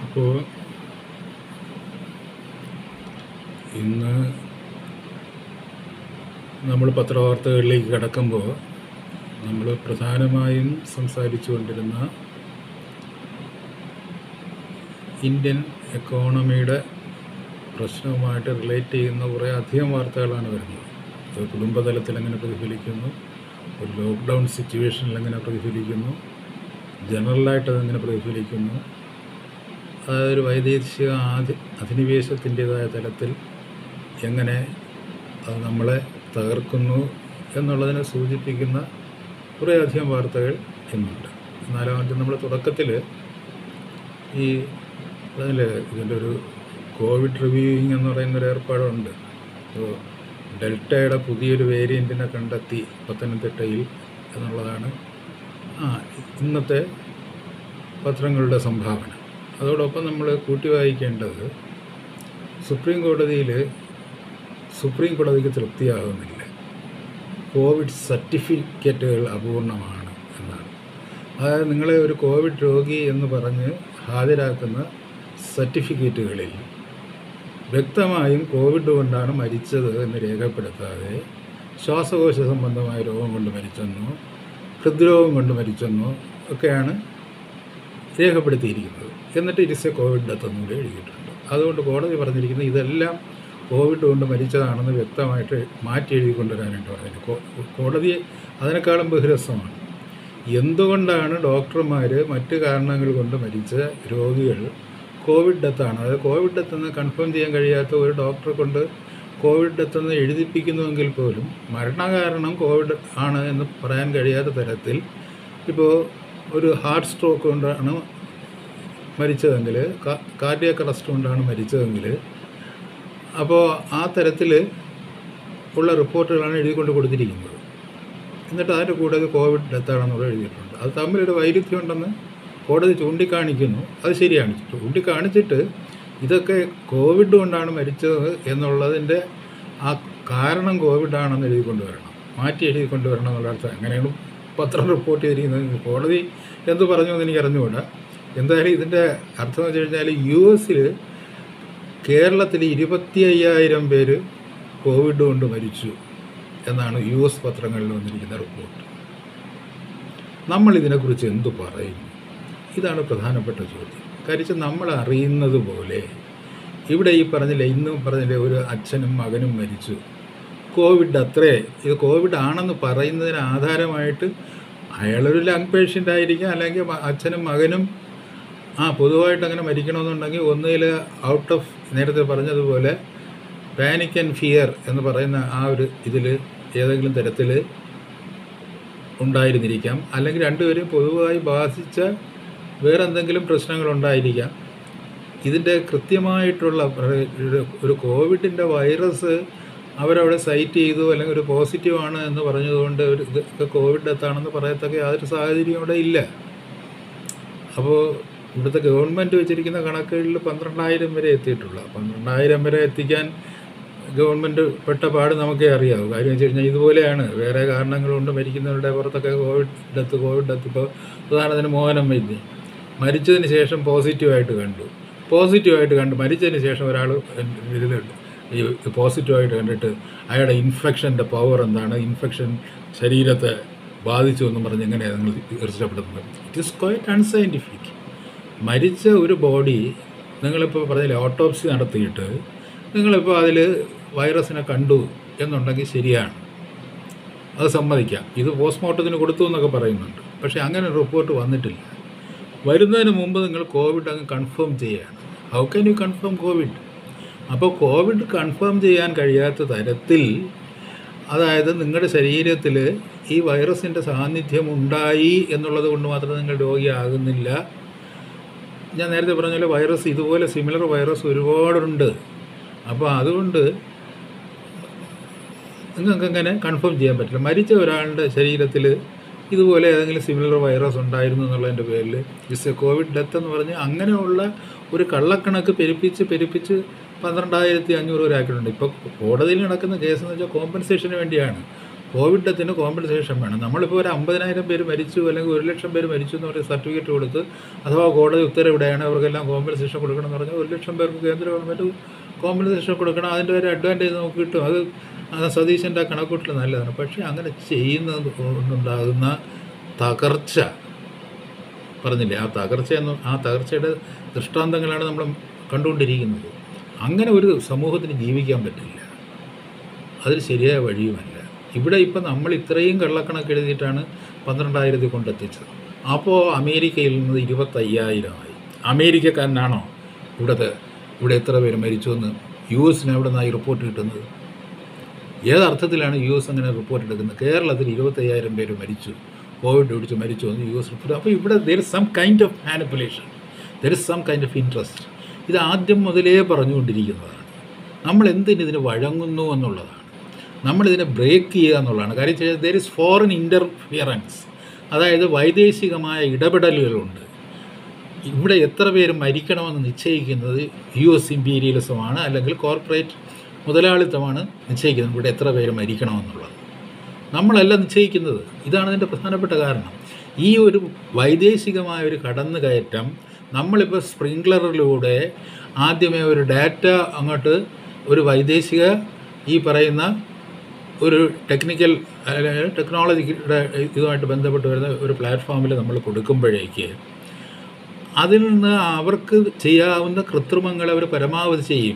അപ്പോൾ ഇന്ന് നമ്മൾ പത്രവാർത്തകളിലേക്ക് കടക്കുമ്പോൾ നമ്മൾ പ്രധാനമായും സംസാരിച്ചു കൊണ്ടിരുന്ന ഇന്ത്യൻ എക്കോണമിയുടെ പ്രശ്നവുമായിട്ട് റിലേറ്റ് ചെയ്യുന്ന കുറേ അധികം വാർത്തകളാണ് വരുന്നത് അത് കുടുംബതലത്തിൽ എങ്ങനെ പ്രതിഫലിക്കുന്നു ഒരു ലോക്ക്ഡൗൺ സിറ്റുവേഷനിൽ എങ്ങനെ പ്രതിഫലിക്കുന്നു ജനറലായിട്ട് അതെങ്ങനെ പ്രതിഫലിക്കുന്നു അതൊരു വൈദേശിക ആധി അധിനിവേശത്തിൻ്റെതായ തലത്തിൽ എങ്ങനെ അത് നമ്മളെ തകർക്കുന്നു എന്നുള്ളതിനെ സൂചിപ്പിക്കുന്ന കുറേയധികം വാർത്തകൾ ഇന്നുണ്ട് എന്നാലും ആദ്യം നമ്മൾ തുടക്കത്തിൽ ഈ അതിൽ ഇതിൻ്റെ ഒരു കോവിഡ് റിവ്യൂയിങ് എന്ന് പറയുന്ന ഒരു ഏർപ്പാടുണ്ട് അപ്പോൾ ഡെൽറ്റയുടെ പുതിയൊരു വേരിയൻറ്റിനെ കണ്ടെത്തി പത്തനംതിട്ടയിൽ എന്നുള്ളതാണ് ആ ഇന്നത്തെ പത്രങ്ങളുടെ സംഭാവന അതോടൊപ്പം നമ്മൾ കൂട്ടി വായിക്കേണ്ടത് സുപ്രീം കോടതിയിൽ സുപ്രീം കോടതിക്ക് തൃപ്തിയാകുന്നില്ല കോവിഡ് സർട്ടിഫിക്കറ്റുകൾ അപൂർണമാണ് എന്നാണ് അതായത് നിങ്ങളെ ഒരു കോവിഡ് രോഗി എന്ന് പറഞ്ഞ് ഹാജരാക്കുന്ന സർട്ടിഫിക്കറ്റുകളിൽ വ്യക്തമായും കോവിഡ് കൊണ്ടാണ് മരിച്ചത് എന്ന് രേഖപ്പെടുത്താതെ ശ്വാസകോശ സംബന്ധമായ രോഗം കൊണ്ട് മരിച്ചെന്നോ ഹൃദ്രോഗം കൊണ്ട് മരിച്ചെന്നോ ഒക്കെയാണ് രേഖപ്പെടുത്തിയിരിക്കുന്നത് എന്നിട്ട് ഇരിസ് എ കോവിഡ് ഡെത്ത് എന്നും കൂടി എഴുതിയിട്ടുണ്ട് അതുകൊണ്ട് കോടതി പറഞ്ഞിരിക്കുന്നത് ഇതെല്ലാം കോവിഡ് കൊണ്ട് മരിച്ചതാണെന്ന് വ്യക്തമായിട്ട് മാറ്റി എഴുതി കൊണ്ടുവരാനായിട്ട് പറഞ്ഞത് കോ- കോടതി അതിനേക്കാളും ബഹിരസമാണ് എന്തുകൊണ്ടാണ് ഡോക്ടർമാർ മറ്റ് കാരണങ്ങൾ കൊണ്ട് മരിച്ച രോഗികൾ കോവിഡ് ഡെത്താണ് അതായത് കോവിഡ് ഡെത്ത് എന്ന് കൺഫേം ചെയ്യാൻ കഴിയാത്ത ഒരു ഡോക്ടറെ കൊണ്ട് കോവിഡ് ഡെത്ത് എന്ന് എഴുതിപ്പിക്കുന്നുവെങ്കിൽ പോലും മരണകാരണം കോവിഡ് ആണ് എന്ന് പറയാൻ കഴിയാത്ത തരത്തിൽ ഇപ്പോൾ ഒരു ഹാർട്ട് സ്ട്രോക്ക് കൊണ്ടാണ് മരിച്ചതെങ്കിൽ കാർഡിയക് അറസ്റ്റ് കൊണ്ടാണ് മരിച്ചതെങ്കിൽ അപ്പോൾ ആ തരത്തിൽ ഉള്ള റിപ്പോർട്ടുകളാണ് എഴുതിക്കൊണ്ട് കൊടുത്തിരിക്കുന്നത് എന്നിട്ട് അതിൻ്റെ കൂടെ ഇത് കോവിഡ് ഡെത്താണെന്നുള്ള എഴുതിയിട്ടുണ്ട് അത് തമ്മിലൊരു വൈരുദ്ധ്യം ഉണ്ടെന്ന് കോടതി ചൂണ്ടിക്കാണിക്കുന്നു അത് ശരിയാണ് ചൂണ്ടിക്കാണിച്ചിട്ട് ഇതൊക്കെ കോവിഡ് കൊണ്ടാണ് മരിച്ചത് എന്നുള്ളതിൻ്റെ ആ കാരണം കോവിഡാണെന്ന് എഴുതി കൊണ്ടുവരണം മാറ്റി എഴുതി കൊണ്ടുവരണം എന്നുള്ള അർത്ഥം അങ്ങനെയാണ് പത്രം റിപ്പോർട്ട് ചെയ്തിരിക്കുന്നത് കോടതി എന്ത് പറഞ്ഞു എന്ന് എനിക്ക് അറിഞ്ഞുകൂടാ എന്തായാലും ഇതിൻ്റെ അർത്ഥം എന്ന് വെച്ച് കഴിഞ്ഞാൽ യു എസിൽ കേരളത്തിൽ ഇരുപത്തി അയ്യായിരം പേര് കോവിഡ് കൊണ്ട് മരിച്ചു എന്നാണ് യു എസ് പത്രങ്ങളിൽ വന്നിരിക്കുന്ന റിപ്പോർട്ട് നമ്മൾ ഇതിനെക്കുറിച്ച് എന്തു പറയുന്നു ഇതാണ് പ്രധാനപ്പെട്ട ചോദ്യം കാര്യം നമ്മൾ അറിയുന്നത് പോലെ ഇവിടെ ഈ പറഞ്ഞില്ലേ ഇന്നും പറഞ്ഞില്ലേ ഒരു അച്ഛനും മകനും മരിച്ചു കോവിഡ് അത്രേ ഇത് കോവിഡ് ആണെന്ന് പറയുന്നതിന് ആധാരമായിട്ട് അയാളൊരു ലങ് പേഷ്യൻ്റ് ആയിരിക്കാം അല്ലെങ്കിൽ മ- അച്ഛനും മകനും ആ പൊതുവായിട്ട് അങ്ങനെ മരിക്കണമെന്നുണ്ടെങ്കിൽ ഒന്നുകിൽ ഔട്ട് ഓഫ് നേരത്തെ പറഞ്ഞതുപോലെ പാനിക് ആൻഡ് ഫിയർ എന്ന് പറയുന്ന ആ ഒരു ഇതിൽ ഏതെങ്കിലും തരത്തിൽ ഉണ്ടായിരുന്നിരിക്കാം അല്ലെങ്കിൽ രണ്ടുപേരും പൊതുവായി ബാധിച്ച വേറെ എന്തെങ്കിലും പ്രശ്നങ്ങളുണ്ടായിരിക്കാം ഇതിൻ്റെ കൃത്യമായിട്ടുള്ള പ്ര- ഒരു- ഒരു കോവിഡിൻ്റെ വൈറസ് അവരവിടെ സൈറ്റ് ചെയ്തു അല്ലെങ്കിൽ ഒരു പോസിറ്റീവ് ആണ് എന്ന് പറഞ്ഞതുകൊണ്ട് ഒരു ഇത് ഇത് കോവിഡ് ഡെത്താണെന്ന് പറയത്തക്ക യാതൊരു സാഹചര്യം അവിടെ ഇല്ല അപ്പോൾ ഇവിടുത്തെ ഗവൺമെൻറ് വെച്ചിരിക്കുന്ന കണക്കുകളിൽ പന്ത്രണ്ടായിരം വരെ എത്തിയിട്ടുള്ളൂ പന്ത്രണ്ടായിരം വരെ എത്തിക്കാൻ ഗവൺമെൻറ് പെട്ട പാട് നമുക്കേ അറിയാവൂ കാര്യം വെച്ച് കഴിഞ്ഞാൽ ഇതുപോലെയാണ് വേറെ കാരണങ്ങൾ കൊണ്ട് മരിക്കുന്നവരുടെ പുറത്തൊക്കെ കോവിഡ് ഡെത്ത് കോവിഡ് ഡെത്ത് ഇപ്പോൾ ഉദാഹരണത്തിന് മോഹനം വൈദ്യൻ മരിച്ചതിന് ശേഷം പോസിറ്റീവായിട്ട് കണ്ടു പോസിറ്റീവായിട്ട് കണ്ടു മരിച്ചതിന് ശേഷം ഒരാൾ ഇതിലുണ്ട് ഈ പോസിറ്റീവായിട്ട് കണ്ടിട്ട് അയാളുടെ ഇൻഫെക്ഷൻ്റെ പവർ എന്താണ് ഇൻഫെക്ഷൻ ശരീരത്തെ ബാധിച്ചു എന്നും പറഞ്ഞ് എങ്ങനെയാണ് നിങ്ങൾ തീർച്ചപ്പെടുത്തുന്നത് ഇറ്റ് ഈസ് ക്വൈറ്റ് അൺസയൻറ്റിഫിക് മരിച്ച ഒരു ബോഡി നിങ്ങളിപ്പോൾ പറഞ്ഞില്ലേ ഓട്ടോപ്സി നടത്തിയിട്ട് നിങ്ങളിപ്പോൾ അതിൽ വൈറസിനെ കണ്ടു എന്നുണ്ടെങ്കിൽ ശരിയാണ് അത് സമ്മതിക്കാം ഇത് പോസ്റ്റ്മോർട്ടത്തിന് കൊടുത്തു എന്നൊക്കെ പറയുന്നുണ്ട് പക്ഷേ അങ്ങനെ ഒരു റിപ്പോർട്ട് വന്നിട്ടില്ല വരുന്നതിന് മുമ്പ് നിങ്ങൾ കോവിഡ് അങ്ങ് കൺഫേം ചെയ്യുകയാണ് how can you confirm covid അപ്പോൾ കോവിഡ് കൺഫേം ചെയ്യാൻ കഴിയാത്ത തരത്തിൽ അതായത് നിങ്ങളുടെ ശരീരത്തിൽ ഈ വൈറസിൻ്റെ സാന്നിധ്യം ഉണ്ടായി എന്നുള്ളത് കൊണ്ട് മാത്രം നിങ്ങൾ രോഗിയാകുന്നില്ല ഞാൻ നേരത്തെ പറഞ്ഞ പോലെ വൈറസ് ഇതുപോലെ സിമിലർ വൈറസ് ഒരുപാടുണ്ട് അപ്പോൾ അതുകൊണ്ട് നിങ്ങൾക്ക് അങ്ങനെ കൺഫേം ചെയ്യാൻ പറ്റില്ല മരിച്ച ഒരാളുടെ ശരീരത്തിൽ ഇതുപോലെ ഏതെങ്കിലും സിമിലർ വൈറസ് ഉണ്ടായിരുന്നു എന്നുള്ളതിൻ്റെ പേരിൽ ഇസ് എ കോവിഡ് ഡെത്ത് എന്ന് പറഞ്ഞ് അങ്ങനെയുള്ള ഒരു കള്ളക്കണക്ക് പെരുപ്പിച്ച് പെരുപ്പിച്ച് പന്ത്രണ്ടായിരത്തി അഞ്ഞൂറ് വരെ ആക്കിയിട്ടുണ്ട് ഇപ്പോൾ കോടതിയിൽ നടക്കുന്ന കേസ് എന്ന് വെച്ചാൽ കോമ്പൻസേഷന് വേണ്ടിയാണ് കോവിഡ് ഡെത്തിന് കോമ്പൻസേഷൻ വേണം നമ്മളിപ്പോൾ ഒരു അമ്പതിനായിരം പേര് മരിച്ചു അല്ലെങ്കിൽ ഒരു ലക്ഷം പേര് മരിച്ചു എന്ന് പറഞ്ഞ് സർട്ടിഫിക്കറ്റ് കൊടുത്ത് അഥവാ കോടതി ഉത്തരവിടെയാണ് അവർക്കെല്ലാം കോമ്പൻസേഷൻ കൊടുക്കണം എന്ന് പറഞ്ഞാൽ ഒരു ലക്ഷം പേർക്ക് കേന്ദ്ര ഗവൺമെൻറ് കോമ്പൻസേഷൻ കൊടുക്കണം അതിൻ്റെ ഒരു അഡ്വാൻറ്റേജ് നമുക്ക് കിട്ടും അത് ആ സതീശൻ്റെ ആ കണക്കൂട്ടൽ നല്ലതാണ് പക്ഷേ അങ്ങനെ ചെയ്യുന്നത് കൊണ്ടുണ്ടാകുന്ന തകർച്ച പറഞ്ഞില്ലേ ആ തകർച്ച എന്ന് ആ തകർച്ചയുടെ ദൃഷ്ടാന്തങ്ങളാണ് നമ്മൾ കണ്ടുകൊണ്ടിരിക്കുന്നത് അങ്ങനെ ഒരു സമൂഹത്തിന് ജീവിക്കാൻ പറ്റില്ല അതൊരു ശരിയായ വഴിയുമല്ല ഇവിടെ ഇപ്പം നമ്മൾ ഇത്രയും കള്ളക്കണക്ക് എഴുതിയിട്ടാണ് പന്ത്രണ്ടായിരത്തി കൊണ്ടെത്തിച്ചത് അപ്പോൾ അമേരിക്കയിൽ നിന്ന് ഇരുപത്തയ്യായിരമായി അമേരിക്കക്കാരനാണോ ഇവിടുത്തെ ഇവിടെ എത്ര പേര് മരിച്ചു എന്ന് യു എസിന് എവിടെ നിന്നായി റിപ്പോർട്ട് കിട്ടുന്നത് ഏതർത്ഥത്തിലാണ് യു എസ് അങ്ങനെ റിപ്പോർട്ട് എടുക്കുന്നത് കേരളത്തിൽ ഇരുപത്തയ്യായിരം പേര് മരിച്ചു കോവിഡ് പിടിച്ച് മരിച്ചു എന്ന് യു എസ് റിപ്പോർട്ട് അപ്പോൾ ഇവിടെ there is some kind of manipulation there is some kind of interest ഇത് ആദ്യം മുതലേ പറഞ്ഞുകൊണ്ടിരിക്കുന്നതാണ് നമ്മൾ എന്തിന് ഇതിന് വഴങ്ങുന്നു എന്നുള്ളതാണ് നമ്മളിതിനെ ബ്രേക്ക് ചെയ്യുക എന്നുള്ളതാണ് കാര്യം വെച്ചാൽ ദർ ഇസ് ഫോറിൻ ഇൻ്റർഫിയറൻസ് അതായത് വൈദേശികമായ ഇടപെടലുകളുണ്ട് ഇവിടെ എത്ര പേര് മരിക്കണമെന്ന് നിശ്ചയിക്കുന്നത് യു എസ് ഇമ്പീരിയലിസമാണ് അല്ലെങ്കിൽ കോർപ്പറേറ്റ് മുതലാളിത്തമാണ് നിശ്ചയിക്കുന്നത് ഇവിടെ എത്ര പേര് മരിക്കണമെന്നുള്ളത് നമ്മളല്ല നിശ്ചയിക്കുന്നത് ഇതാണ് ഇതിൻ്റെ പ്രധാനപ്പെട്ട കാരണം ഈ ഒരു വൈദേശികമായ ഒരു കടന്നുകയറ്റം നമ്മളിപ്പോൾ സ്പ്രിങ്ക്ലറിലൂടെ ആദ്യമേ ഒരു ഡാറ്റ അങ്ങോട്ട് ഒരു വൈദേശിക ഈ പറയുന്ന ഒരു ടെക്നിക്കൽ ടെക്നോളജിയുടെ ഇതുമായിട്ട് ബന്ധപ്പെട്ട് വരുന്ന ഒരു പ്ലാറ്റ്ഫോമിൽ നമ്മൾ കൊടുക്കുമ്പോഴേക്ക് അതിൽ നിന്ന് അവർക്ക് ചെയ്യാവുന്ന കൃത്രിമങ്ങൾ അവർ പരമാവധി ചെയ്യും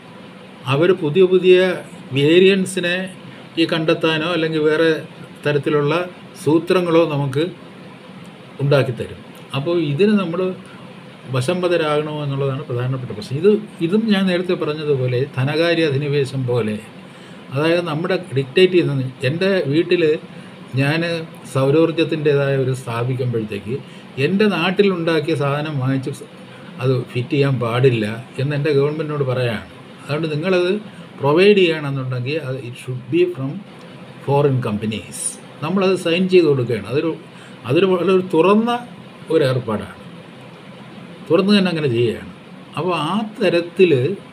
അവർ പുതിയ പുതിയ വേരിയൻസിനെ ഈ കണ്ടെത്താനോ അല്ലെങ്കിൽ വേറെ തരത്തിലുള്ള സൂത്രങ്ങളോ നമുക്ക് ഉണ്ടാക്കിത്തരും അപ്പോൾ ഇതിന് നമ്മൾ വശംവതരാകണോ എന്നുള്ളതാണ് പ്രധാനപ്പെട്ട പ്രശ്നം ഇത് ഇതും ഞാൻ നേരത്തെ പറഞ്ഞതുപോലെ ധനകാര്യ അധിനിവേശം പോലെ അതായത് നമ്മുടെ ഡിക്റ്റേറ്റ് ചെയ്യുന്നത് എൻ്റെ വീട്ടിൽ ഞാൻ സൗരോർജത്തിൻ്റേതായ ഒരു സ്ഥാപിക്കുമ്പോഴത്തേക്ക് എൻ്റെ നാട്ടിലുണ്ടാക്കിയ സാധനം വാങ്ങിച്ച് അത് ഫിറ്റ് ചെയ്യാൻ പാടില്ല എന്ന് എൻ്റെ ഗവൺമെൻറ്റിനോട് പറയാണ് അതുകൊണ്ട് നിങ്ങളത് പ്രൊവൈഡ് ചെയ്യണമെന്നുണ്ടെങ്കിൽ അത് it should be from foreign companies നമ്മളത് സൈൻ ചെയ്ത് കൊടുക്കുകയാണ് അതൊരു അതൊരു വളരെ തുറന്ന ഒരു ഏർപ്പാടാണ് തുറന്ന് തന്നെ അങ്ങനെ ചെയ്യുകയാണ് അപ്പോൾ ആ തരത്തിൽ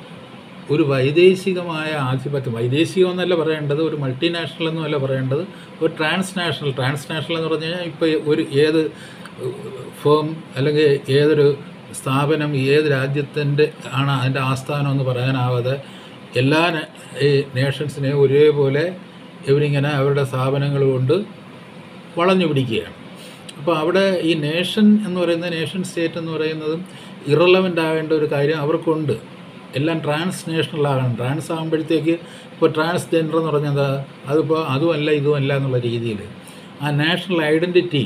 ഒരു വൈദേശികമായ ആധിപത്യം വൈദേശികം എന്നല്ല പറയേണ്ടത് ഒരു മൾട്ടിനാഷണൽ എന്നല്ല പറയേണ്ടത് ഒരു ട്രാൻസ്നാഷണൽ ട്രാൻസ്നാഷണൽ എന്ന് പറഞ്ഞു കഴിഞ്ഞാൽ ഇപ്പോൾ ഒരു ഏത് ഫേം അല്ലെങ്കിൽ ഏതൊരു സ്ഥാപനം ഏത് രാജ്യത്തിൻ്റെ ആണ് അതിൻ്റെ ആസ്ഥാനം എന്ന് പറയാനാവാതെ എല്ലാ ന- ഈ നേഷൻസിനെയും ഒരേപോലെ ഇവരിങ്ങനെ അവരുടെ സ്ഥാപനങ്ങൾ കൊണ്ട് വളഞ്ഞു പിടിക്കുകയാണ് അപ്പോൾ അവിടെ ഈ നേഷൻ എന്ന് പറയുന്ന നേഷൻ സ്റ്റേറ്റ് എന്ന് പറയുന്നതും ഇറലവൻ്റ് ആകേണ്ട ഒരു കാര്യം അവർക്കുണ്ട് എല്ലാം ട്രാൻസ് നാഷണൽ ആകണം ട്രാൻസ് ആകുമ്പോഴത്തേക്ക് ഇപ്പോൾ ട്രാൻസ്ജെൻഡർ എന്ന് പറഞ്ഞാൽ എന്താ അതിപ്പോൾ അതുമല്ല ഇതുമല്ല എന്നുള്ള രീതിയിൽ ആ നാഷണൽ ഐഡൻറ്റിറ്റി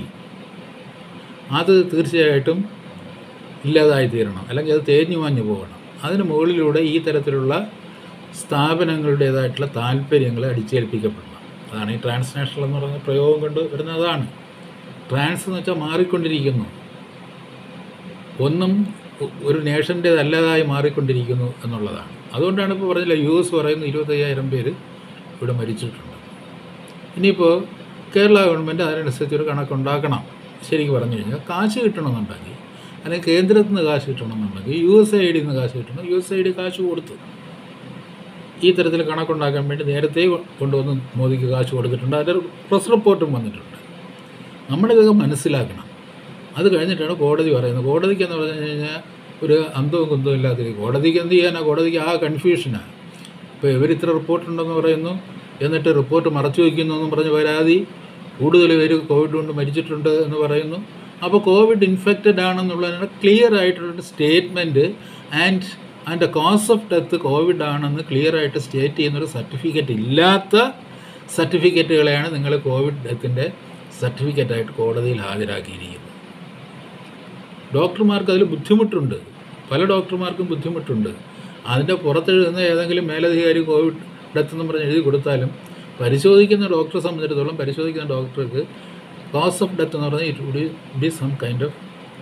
അത് തീർച്ചയായിട്ടും ഇല്ലാതായി തീരണം അല്ലെങ്കിൽ അത് തേഞ്ഞു മാഞ്ഞു പോകണം അതിന് മുകളിലൂടെ ഈ തരത്തിലുള്ള സ്ഥാപനങ്ങളുടേതായിട്ടുള്ള താല്പര്യങ്ങൾ അടിച്ചേൽപ്പിക്കപ്പെടണം അതാണ് ഈ ട്രാൻസ്നാഷണൽ എന്ന് പറയുന്ന പ്രയോഗം കൊണ്ട് വരുന്നത് അതാണ് ട്രാൻസ് എന്ന് വെച്ചാൽ മാറിക്കൊണ്ടിരിക്കുന്നു ഒന്നും ഒ- ഒരു നേഷൻ്റേതല്ലതായി മാറിക്കൊണ്ടിരിക്കുന്നു എന്നുള്ളതാണ് അതുകൊണ്ടാണ് ഇപ്പോൾ പറഞ്ഞില്ല യു എസ് പറയുന്ന ഇരുപത്തയ്യായിരം പേര് ഇവിടെ മരിച്ചിട്ടുണ്ട് ഇനിയിപ്പോൾ കേരള ഗവൺമെൻറ് അതിനനുസരിച്ച് ഒരു കണക്കുണ്ടാക്കണം ശരിക്കും പറഞ്ഞു കഴിഞ്ഞാൽ കാശ് കിട്ടണമെന്നുണ്ടെങ്കിൽ അല്ലെങ്കിൽ കേന്ദ്രത്തിൽ നിന്ന് കാശ് കിട്ടണമെന്നുണ്ടെങ്കിൽ യു എസ് ഐ ഡിയിൽ നിന്ന് കാശ് കിട്ടണം യു എസ് ഐ ഡി കാശ് കൊടുത്തു ഈ തരത്തിൽ കണക്കുണ്ടാക്കാൻ വേണ്ടി നേരത്തെ കൊണ്ടുവന്ന് മോദിക്ക് കാശ് കൊടുത്തിട്ടുണ്ട് അതിൻ്റെ പ്രസ് റിപ്പോർട്ടും വന്നിട്ടുണ്ട് നമ്മളിതൊക്കെ മനസ്സിലാക്കണം അത് കഴിഞ്ഞിട്ടാണ് കോടതി പറയുന്നത് കോടതിക്ക് എന്ന് പറഞ്ഞു കഴിഞ്ഞാൽ ഒരു അന്തവും കുന്തവും ഇല്ലാത്ത രീതി. കോടതിക്ക് എന്ത് ചെയ്യാനാണ് കോടതിക്ക് ആ കൺഫ്യൂഷനാണ് ഇപ്പോൾ ഇവർ ഇത്ര റിപ്പോർട്ടുണ്ടെന്ന് പറയുന്നു എന്നിട്ട് റിപ്പോർട്ട് മറച്ചു വയ്ക്കുന്നു എന്നും പറഞ്ഞ് പരാതി കൂടുതൽ പേര് കോവിഡ് കൊണ്ട് മരിച്ചിട്ടുണ്ട് എന്ന് പറയുന്നു അപ്പോൾ കോവിഡ് ഇൻഫെക്റ്റഡ് ആണെന്നുള്ളതിന് ക്ലിയർ ആയിട്ടുള്ള സ്റ്റേറ്റ്മെൻറ്റ് ആൻഡ് അതിൻ്റെ കോസ് ഓഫ് ഡെത്ത് കോവിഡ് ആണെന്ന് ക്ലിയർ ആയിട്ട് സ്റ്റേറ്റ് ചെയ്യുന്നൊരു സർട്ടിഫിക്കറ്റ് ഇല്ലാത്ത സർട്ടിഫിക്കറ്റുകളെയാണ് നിങ്ങൾ കോവിഡ് ഡെത്തിൻ്റെ സർട്ടിഫിക്കറ്റായിട്ട് കോടതിയിൽ ഹാജരാക്കിയിരിക്കുന്നത് ഡോക്ടർമാർക്ക് അതിൽ ബുദ്ധിമുട്ടുണ്ട് പല ഡോക്ടർമാർക്കും ബുദ്ധിമുട്ടുണ്ട് അതിൻ്റെ പുറത്തെഴുതുന്ന ഏതെങ്കിലും മേലധികാരി കോവിഡ് ഡെത്ത് എന്ന് പറഞ്ഞ് എഴുതി കൊടുത്താലും പരിശോധിക്കുന്ന ഡോക്ടറെ സംബന്ധിച്ചിടത്തോളം പരിശോധിക്കുന്ന ഡോക്ടർക്ക് കോസ് ഓഫ് ഡെത്ത് എന്ന് പറഞ്ഞാൽ it would be some kind of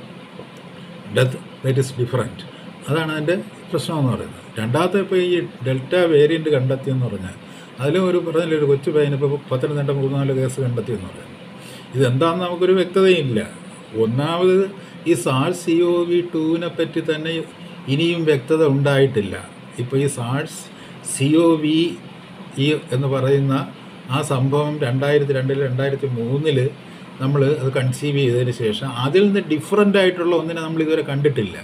death that is different അതാണ് അതിൻ്റെ പ്രശ്നം എന്ന് പറയുന്നത് രണ്ടാമത്തെ ഇപ്പോൾ ഈ ഡെൽറ്റ വേരിയൻ്റ് കണ്ടെത്തിയെന്ന് പറഞ്ഞാൽ അതിലും ഒരു പറഞ്ഞില്ല ഒരു കൊച്ചു പയ്യന് ഇപ്പോൾ പത്തനംതിട്ട മൂന്നാല് കേസ് കണ്ടെത്തിയെന്ന് പറയുന്നത് ഇതെന്താണെന്ന് നമുക്കൊരു വ്യക്തതയില്ല ഒന്നാമത് ഈ സാൾസ് സി ഒ വി ടുവിനെ പറ്റി തന്നെ ഇനിയും വ്യക്തത ഉണ്ടായിട്ടില്ല ഇപ്പോൾ ഈ സാൾസ് സി ഒ വി ഈ എന്ന് പറയുന്ന ആ സംഭവം രണ്ടായിരത്തി രണ്ടിൽ രണ്ടായിരത്തി മൂന്നിൽ നമ്മൾ അത് കൺസീവ് ചെയ്തതിന് ശേഷം അതിൽ നിന്ന് ഡിഫറൻ്റ് ആയിട്ടുള്ള ഒന്നിനെ നമ്മൾ ഇതുവരെ കണ്ടിട്ടില്ല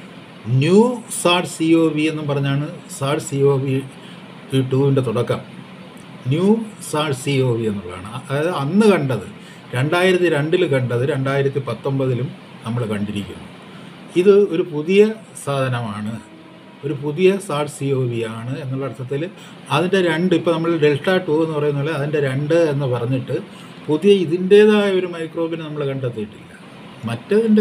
ന്യൂ സാഡ് സി ഒ വി എന്നും പറഞ്ഞാണ് സാഡ് സി ഒ വി ടുവിൻ്റെ തുടക്കം ന്യൂ സാഡ് സി ഒ വി എന്നുള്ളതാണ് അതായത് അന്ന് കണ്ടത് രണ്ടായിരത്തി രണ്ടിൽ കണ്ടത് രണ്ടായിരത്തി പത്തൊമ്പതിലും നമ്മൾ കണ്ടിരിക്കുന്നു ഇത് ഒരു പുതിയ സാധനമാണ് ഒരു പുതിയ സാഡ് സി ഒ വി ആണ് എന്നുള്ള അർത്ഥത്തിൽ അതിൻ്റെ രണ്ട് ഇപ്പോൾ നമ്മൾ ഡെൽറ്റ ടു എന്ന് പറയുന്ന പോലെ അതിൻ്റെ രണ്ട് എന്ന് പറഞ്ഞിട്ട് പുതിയ ഇതിൻ്റേതായ ഒരു മൈക്രോബിനെ നമ്മൾ കണ്ടെത്തിയിട്ടില്ല മറ്റതിൻ്റെ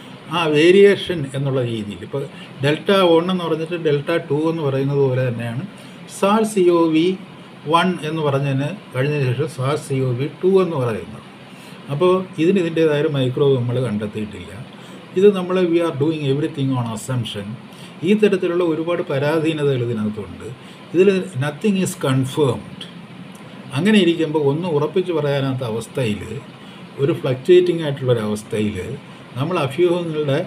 ആ വേരിയേഷൻ എന്നുള്ള രീതിയിൽ ഇപ്പോൾ ഡെൽറ്റ വൺ എന്ന് പറഞ്ഞിട്ട് ഡെൽറ്റ ടു എന്ന് പറയുന്നത് പോലെ തന്നെയാണ് SARS C O V one എന്ന് പറഞ്ഞതിന് കഴിഞ്ഞ ശേഷം SARS C O V two എന്ന് പറയുന്നത് അപ്പോൾ ഇതിന് ഇതിൻ്റേതായ ഒരു മൈക്രോബ് നമ്മൾ കണ്ടെത്തിയിട്ടില്ല ഇത് നമ്മൾ we are doing everything on assumption ഈ തരത്തിലുള്ള ഒരുപാട് പരാധീനതകൾ ഇതിനകത്തുണ്ട് ഇതിൽ നത്തിങ് ഈസ് കൺഫേംഡ് അങ്ങനെ ഇരിക്കുമ്പോൾ ഒന്ന് ഉറപ്പിച്ച് പറയാനാത്ത അവസ്ഥയിൽ ഒരു ഫ്ലക്ച്വേറ്റിംഗ് ആയിട്ടുള്ളൊരു അവസ്ഥയിൽ നമ്മൾ അഭ്യൂഹങ്ങളുടെ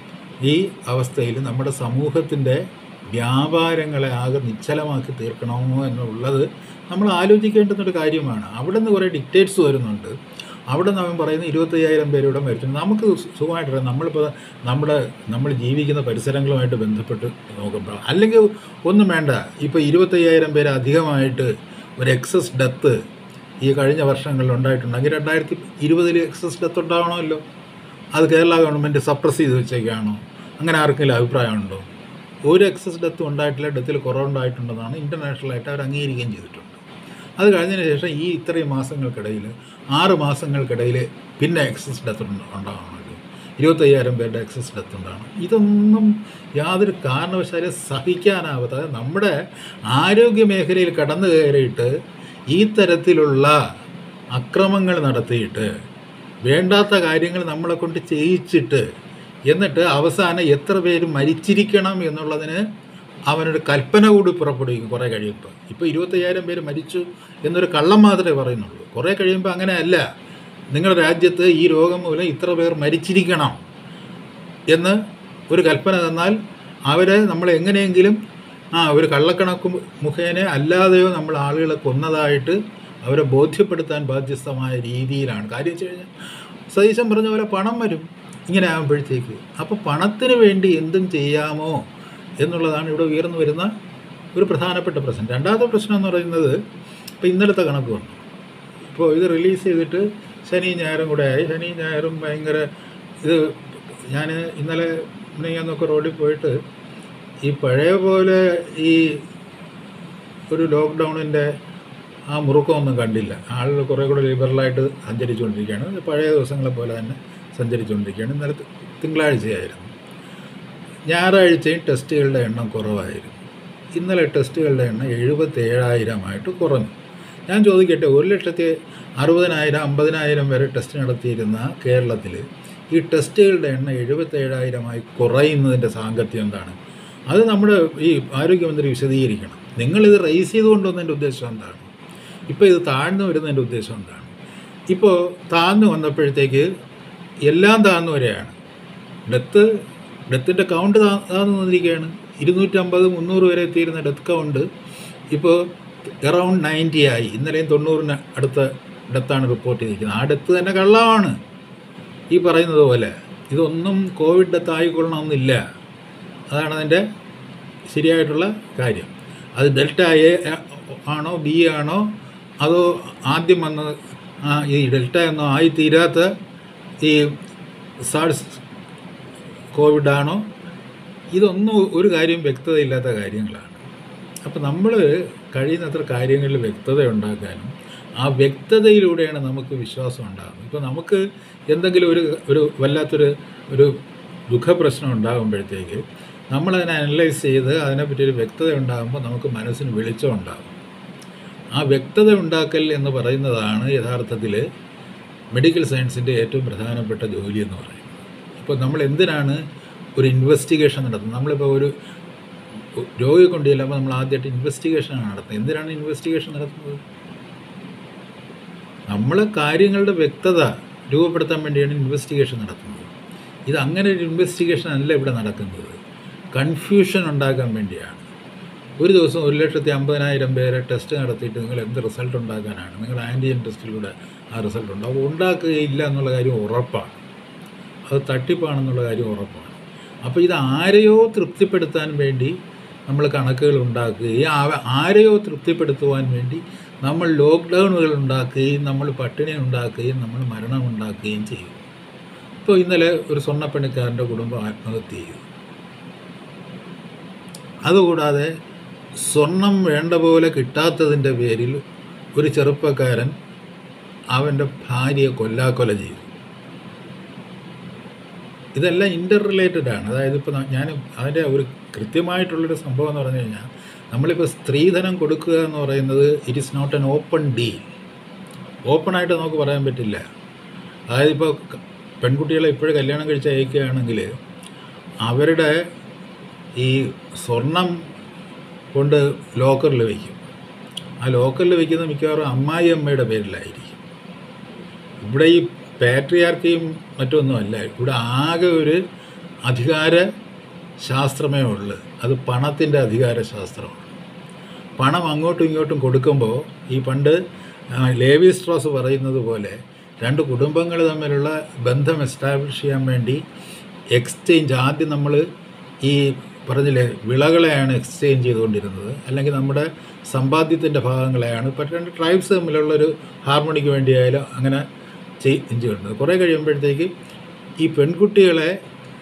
ഈ അവസ്ഥയിൽ നമ്മുടെ സമൂഹത്തിൻ്റെ വ്യാപാരങ്ങളെ ആകെ നിശ്ചലമാക്കി തീർക്കണമോ എന്നുള്ളത് നമ്മൾ ആലോചിക്കേണ്ടുന്നൊരു കാര്യമാണ് അവിടെ നിന്ന് കുറേ ഡിക്റ്റേറ്റ്സ് വരുന്നുണ്ട് അവിടെ നിന്ന് അവൻ പറയുന്ന ഇരുപത്തയ്യായിരം പേരിവിടെ മരിച്ചു നമുക്ക് സുഖമായിട്ടറിയാം നമ്മളിപ്പോൾ നമ്മുടെ നമ്മൾ ജീവിക്കുന്ന പരിസരങ്ങളുമായിട്ട് ബന്ധപ്പെട്ട് നോക്കുമ്പോൾ അല്ലെങ്കിൽ ഒന്നും വേണ്ട ഇപ്പോൾ ഇരുപത്തയ്യായിരം പേര് അധികമായിട്ട് ഒരു എക്സസ് ഡെത്ത് ഈ കഴിഞ്ഞ വർഷങ്ങളിൽ ഉണ്ടായിട്ടുണ്ടെങ്കിൽ രണ്ടായിരത്തി ഇരുപതിൽ എക്സസ് ഡെത്ത് ഉണ്ടാവണമല്ലോ അത് കേരള ഗവൺമെൻറ് സപ്രസ് ചെയ്ത് വെച്ചേക്കാണോ അങ്ങനെ ആർക്കെങ്കിലും അഭിപ്രായമുണ്ടോ ഒരു എക്സസ് ഡെത്തും ഉണ്ടായിട്ടില്ല ഡെത്തിൽ കുറവുണ്ടായിട്ടുണ്ടെന്നാണ് ഇൻ്റർനാഷണലായിട്ട് അവർ അംഗീകരിക്കുകയും ചെയ്തിട്ടുണ്ട് അത് കഴിഞ്ഞതിന് ശേഷം ഈ ഇത്രയും മാസങ്ങൾക്കിടയിൽ ആറ് മാസങ്ങൾക്കിടയിൽ പിന്നെ എക്സസ് ഡെത്ത് ഉണ്ടാവണമല്ലോ ഇരുപത്തയ്യായിരം പേരുടെ എക്സസ് ഡെത്ത് ഉണ്ടാവണം ഇതൊന്നും യാതൊരു കാരണവശാലും സഹിക്കാനാവാത്ത അതായത് നമ്മുടെ ആരോഗ്യ മേഖലയിൽ കടന്നു കയറിയിട്ട് ഈ തരത്തിലുള്ള അക്രമങ്ങൾ നടത്തിയിട്ട് വേണ്ടാത്ത കാര്യങ്ങൾ നമ്മളെ കൊണ്ട് ചെയ്യിച്ചിട്ട് എന്നിട്ട് അവസാനം എത്ര പേര് മരിച്ചിരിക്കണം എന്നുള്ളതിന് അവനൊരു കൽപ്പന കൂടി പുറപ്പെടുവിക്കും കുറേ കഴിയുമ്പോൾ ഇപ്പോൾ ഇരുപത്തയ്യായിരം പേര് മരിച്ചു എന്നൊരു കള്ളം മാത്രമേ പറയുന്നുള്ളൂ കുറേ കഴിയുമ്പോൾ അങ്ങനെയല്ല നിങ്ങളുടെ രാജ്യത്ത് ഈ രോഗം മൂലം ഇത്ര പേർ മരിച്ചിരിക്കണം എന്ന് ഒരു കൽപ്പന തന്നാൽ അവരെ നമ്മൾ എങ്ങനെയെങ്കിലും ആ ഒരു കള്ളക്കണക്ക് മുഖേന അല്ലാതെയോ നമ്മൾ ആളുകളെ കൊന്നതായിട്ട് അവരെ ബോധ്യപ്പെടുത്താൻ ബാധ്യസ്ഥമായ രീതിയിലാണ് കാര്യം വെച്ച് കഴിഞ്ഞാൽ സതീശൻ പറഞ്ഞ പോലെ പണം വരും ഇങ്ങനെ ആകുമ്പോഴത്തേക്ക് അപ്പോൾ പണത്തിന് വേണ്ടി എന്തും ചെയ്യാമോ എന്നുള്ളതാണ് ഇവിടെ ഉയർന്നു വരുന്ന ഒരു പ്രധാനപ്പെട്ട പ്രശ്നം രണ്ടാമത്തെ പ്രശ്നം എന്ന് പറയുന്നത് ഇപ്പോൾ ഇന്നലത്തെ കണക്ക് വന്നു ഇപ്പോൾ ഇത് റിലീസ് ചെയ്തിട്ട് ശനി ഞായറും കൂടെ ആയി ശനി ഞായറും ഭയങ്കര ഇത് ഞാൻ ഇന്നലെ മിനിങ്ങാന്നൊക്കെ റോഡിൽ പോയിട്ട് ഈ പഴയ പോലെ ഈ ഒരു ലോക്ക്ഡൗണിൻ്റെ ആ മുറുക്കമൊന്നും കണ്ടില്ല ആളുകൾ കുറേ കൂടെ ലിബറലായിട്ട് സഞ്ചരിച്ചുകൊണ്ടിരിക്കുകയാണ് ഇത് പഴയ ദിവസങ്ങളെ പോലെ തന്നെ സഞ്ചരിച്ചുകൊണ്ടിരിക്കുകയാണ് ഇന്നലെ തി- തിങ്കളാഴ്ചയായിരുന്നു ഞായറാഴ്ചയും ടെസ്റ്റുകളുടെ എണ്ണം കുറവായിരുന്നു ഇന്നലെ ടെസ്റ്റുകളുടെ എണ്ണം എഴുപത്തേഴായിരമായിട്ട് കുറഞ്ഞു ഞാൻ ചോദിക്കട്ടെ ഒരു ലക്ഷത്തി അറുപതിനായിരം അമ്പതിനായിരം വരെ ടെസ്റ്റ് നടത്തിയിരുന്ന കേരളത്തിൽ ഈ ടെസ്റ്റുകളുടെ എണ്ണം എഴുപത്തേഴായിരമായി കുറയുന്നതിൻ്റെ സാങ്കത്യം എന്താണ് അത് നമ്മുടെ ഈ ആരോഗ്യമന്ത്രി വിശദീകരിക്കണം നിങ്ങളിത് റേസ് ചെയ്ത് കൊണ്ടുവന്നതിൻ്റെ ഉദ്ദേശം എന്താണ് ഇപ്പോൾ ഇത് താഴ്ന്നു വരുന്നതിൻ്റെ ഉദ്ദേശം എന്താണ് ഇപ്പോൾ താഴ്ന്നു വന്നപ്പോഴത്തേക്ക് എല്ലാം താഴ്ന്നു വരെയാണ് ഡെത്ത് ഡെത്തിൻ്റെ കൗണ്ട് താ- താഴ്ന്നു വന്നിരിക്കുകയാണ് ഇരുന്നൂറ്റമ്പത് മുന്നൂറ് വരെ എത്തിയിരുന്ന ഡെത്ത് കൗണ്ട് ഇപ്പോൾ എറൗണ്ട് നയൻറ്റി ആയി ഇന്നലെയും തൊണ്ണൂറിന് അടുത്ത ഡെത്താണ് റിപ്പോർട്ട് ചെയ്തിരിക്കുന്നത് ആ ഡെത്ത് തന്നെ കള്ളമാണ് ഈ പറയുന്നത് പോലെ ഇതൊന്നും കോവിഡ് ഡെത്ത് ആയിക്കൊള്ളണമെന്നില്ല അതാണ് അതിൻ്റെ ശരിയായിട്ടുള്ള കാര്യം അത് ഡെൽറ്റ എ ആണോ ബി ആണോ അതോ ആദ്യം വന്ന ആ, ഈ ഡെൽറ്റ എന്നോ ആയിത്തീരാത്ത ഈ സാഴ്സ് കോവിഡ് ആണോ ഇതൊന്നും ഒരു കാര്യം വ്യക്തതയില്ലാത്ത കാര്യങ്ങളാണ് അപ്പോൾ നമ്മൾ കഴിയുന്നത്ര കാര്യങ്ങളിൽ വ്യക്തത ഉണ്ടാക്കാനും ആ വ്യക്തതയിലൂടെയാണ് നമുക്ക് വിശ്വാസം ഉണ്ടാകുന്നത് ഇപ്പോൾ നമുക്ക് എന്തെങ്കിലും ഒരു ഒരു വല്ലാത്തൊരു ഒരു ദുഃഖപ്രശ്നം ഉണ്ടാകുമ്പോഴത്തേക്ക് നമ്മളതിനെ അനലൈസ് ചെയ്ത് അതിനെപ്പറ്റി ഒരു വ്യക്തത ഉണ്ടാകുമ്പോൾ നമുക്ക് മനസ്സിന് വെളിച്ചം ഉണ്ടാകും ആ വ്യക്തത ഉണ്ടാക്കൽ എന്ന് പറയുന്നതാണ് യഥാർത്ഥത്തിൽ മെഡിക്കൽ സയൻസിൻ്റെ ഏറ്റവും പ്രധാനപ്പെട്ട ജോലി എന്ന് പറയുന്നത് ഇപ്പോൾ നമ്മൾ എന്തിനാണ് ഒരു ഇൻവെസ്റ്റിഗേഷൻ നടത്തുന്നത് നമ്മളിപ്പോൾ ഒരു രോഗിയെ കൊണ്ട് ചെല്ലുമ്പോൾ നമ്മൾ ആദ്യമായിട്ട് ഇൻവെസ്റ്റിഗേഷനാണ് നടത്തുന്നത് എന്തിനാണ് ഇൻവെസ്റ്റിഗേഷൻ നടത്തുന്നത് നമ്മൾ കാര്യങ്ങളുടെ വ്യക്തത രൂപപ്പെടുത്താൻ വേണ്ടിയാണ് ഇൻവെസ്റ്റിഗേഷൻ നടത്തുന്നത് ഇത് അങ്ങനെ ഒരു ഇൻവെസ്റ്റിഗേഷൻ അല്ല ഇവിടെ നടക്കുന്നത് കൺഫ്യൂഷൻ ഉണ്ടാക്കാൻ വേണ്ടിയാണ് ഒരു ദിവസം ഒരു ലക്ഷത്തി അമ്പതിനായിരം പേരെ ടെസ്റ്റ് നടത്തിയിട്ട് നിങ്ങൾ എന്ത് റിസൾട്ട് ഉണ്ടാക്കാനാണ് നിങ്ങൾ ആൻറ്റിജൻ ടെസ്റ്റിലൂടെ ആ റിസൾട്ട് ഉണ്ടാവും ഉണ്ടാക്കുകയില്ല എന്നുള്ള കാര്യം ഉറപ്പാണ് അത് തട്ടിപ്പാണെന്നുള്ള കാര്യം ഉറപ്പാണ് അപ്പോൾ ഇത് ആരെയോ തൃപ്തിപ്പെടുത്താൻ വേണ്ടി നമ്മൾ കണക്കുകൾ ഉണ്ടാക്കുകയും ആ- ആരെയോ തൃപ്തിപ്പെടുത്തുവാൻ വേണ്ടി നമ്മൾ ലോക്ക്ഡൗണുകൾ ഉണ്ടാക്കുകയും നമ്മൾ പട്ടിണി ഉണ്ടാക്കുകയും നമ്മൾ മരണം ഉണ്ടാക്കുകയും ചെയ്യും ഇപ്പോൾ ഇന്നലെ ഒരു സ്വർണ്ണപ്പണിക്കാരൻ്റെ കുടുംബം ആത്മഹത്യ ചെയ്തു അതുകൂടാതെ സ്വർണം വേണ്ട പോലെ കിട്ടാത്തതിൻ്റെ പേരിൽ ഒരു ചെറുപ്പക്കാരൻ അവൻ്റെ ഭാര്യയെ കൊല്ലാക്കൊല ചെയ്തു ഇതെല്ലാം ഇൻ്റർ റിലേറ്റഡ് ആണ് അതായത് ഇപ്പോൾ ഞാൻ അതിൻ്റെ ഒരു കൃത്യമായിട്ടുള്ളൊരു സംഭവം എന്ന് പറഞ്ഞു കഴിഞ്ഞാൽ നമ്മളിപ്പോൾ സ്ത്രീധനം കൊടുക്കുക എന്ന് പറയുന്നത് it is not an open deal ഓപ്പണായിട്ട് നമുക്ക് പറയാൻ പറ്റില്ല അതായത് ഇപ്പോൾ ക- പെൺകുട്ടികളെ ഇപ്പോഴും കല്യാണം കഴിച്ച് അയക്കുകയാണെങ്കിൽ അവരുടെ ഈ സ്വർണം കൊണ്ട് ലോക്കറിൽ വയ്ക്കും ആ ലോക്കറിൽ വയ്ക്കുന്ന മിക്കവാറും അമ്മായി അമ്മയുടെ പേരിലായിരിക്കും ഇവിടെ ഈ പാട്രിയാർക്കിയും മറ്റൊന്നും അല്ല ഇവിടെ ആകെ ഒരു അധികാര ശാസ്ത്രമേ ഉള്ളൂ അത് പണത്തിൻ്റെ അധികാര ശാസ്ത്രമാണ് പണം അങ്ങോട്ടും ഇങ്ങോട്ടും കൊടുക്കുമ്പോൾ ഈ പണ്ട് ആ, ലേവി സ്ട്രോസ് പറയുന്നത് പോലെ രണ്ട് കുടുംബങ്ങൾ തമ്മിലുള്ള ബന്ധം എസ്റ്റാബ്ലിഷ് ചെയ്യാൻ വേണ്ടി എക്സ്ചേഞ്ച് ആദ്യം നമ്മൾ ഈ പറഞ്ഞില്ലേ വിളകളെയാണ് എക്സ്ചേഞ്ച് ചെയ്തുകൊണ്ടിരുന്നത് അല്ലെങ്കിൽ നമ്മുടെ സമ്പാദ്യത്തിൻ്റെ ഭാഗങ്ങളെയാണ് ഇപ്പം രണ്ട് ട്രൈബ്സ് തമ്മിലുള്ളൊരു ഹാർമണിക്ക് വേണ്ടിയായാലും അങ്ങനെ ചേഞ്ച് ചെയ്യുന്നത് കുറേ കഴിയുമ്പോഴത്തേക്ക് ഈ പെൺകുട്ടികളെ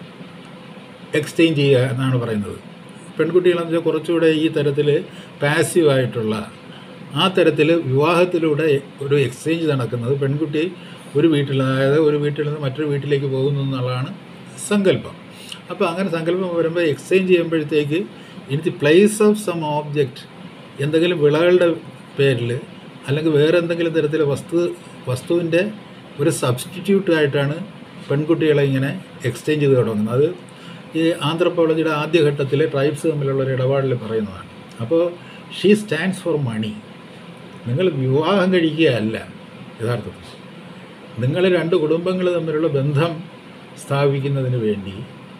എക്സ്ചേഞ്ച് ചെയ്യുക എന്നാണ് പറയുന്നത് പെൺകുട്ടികളെന്ന് വെച്ചാൽ കുറച്ചുകൂടെ ഈ തരത്തിൽ പാസീവായിട്ടുള്ള ആ തരത്തിൽ വിവാഹത്തിലൂടെ ഒരു എക്സ്ചേഞ്ച് നടക്കുന്നത് പെൺകുട്ടി ഒരു വീട്ടിൽ അതായത് ഒരു വീട്ടിൽ നിന്ന് മറ്റൊരു വീട്ടിലേക്ക് പോകുന്നു എന്നുള്ളതാണ് സങ്കല്പം അപ്പോൾ അങ്ങനെ സങ്കല്പം വരുമ്പോൾ എക്സ്ചേഞ്ച് ചെയ്യുമ്പോഴത്തേക്ക് in the place of some object എന്തെങ്കിലും വിളകളുടെ പേരിൽ അല്ലെങ്കിൽ വേറെ എന്തെങ്കിലും തരത്തിലെ വസ്തു വസ്തുവിൻ്റെ ഒരു സബ്സ്റ്റിറ്റ്യൂട്ട് ആയിട്ടാണ് പെൺകുട്ടികളെ ഇങ്ങനെ എക്സ്ചേഞ്ച് ചെയ്ത് തുടങ്ങുന്നത് അത് ഈ ആന്ത്രപ്പോളജിയുടെ ആദ്യഘട്ടത്തിൽ ട്രൈബ്സ് തമ്മിലുള്ള ഒരു ഇടപാടിൽ പറയുന്നതാണ് അപ്പോൾ ഷീ സ്റ്റാൻഡ്സ് ഫോർ മണി നിങ്ങൾ വിവാഹം കഴിക്കുകയല്ല യഥാർത്ഥത്തിൽ നിങ്ങൾ രണ്ട് കുടുംബങ്ങൾ തമ്മിലുള്ള ബന്ധം സ്ഥാപിക്കുന്നതിന് വേണ്ടി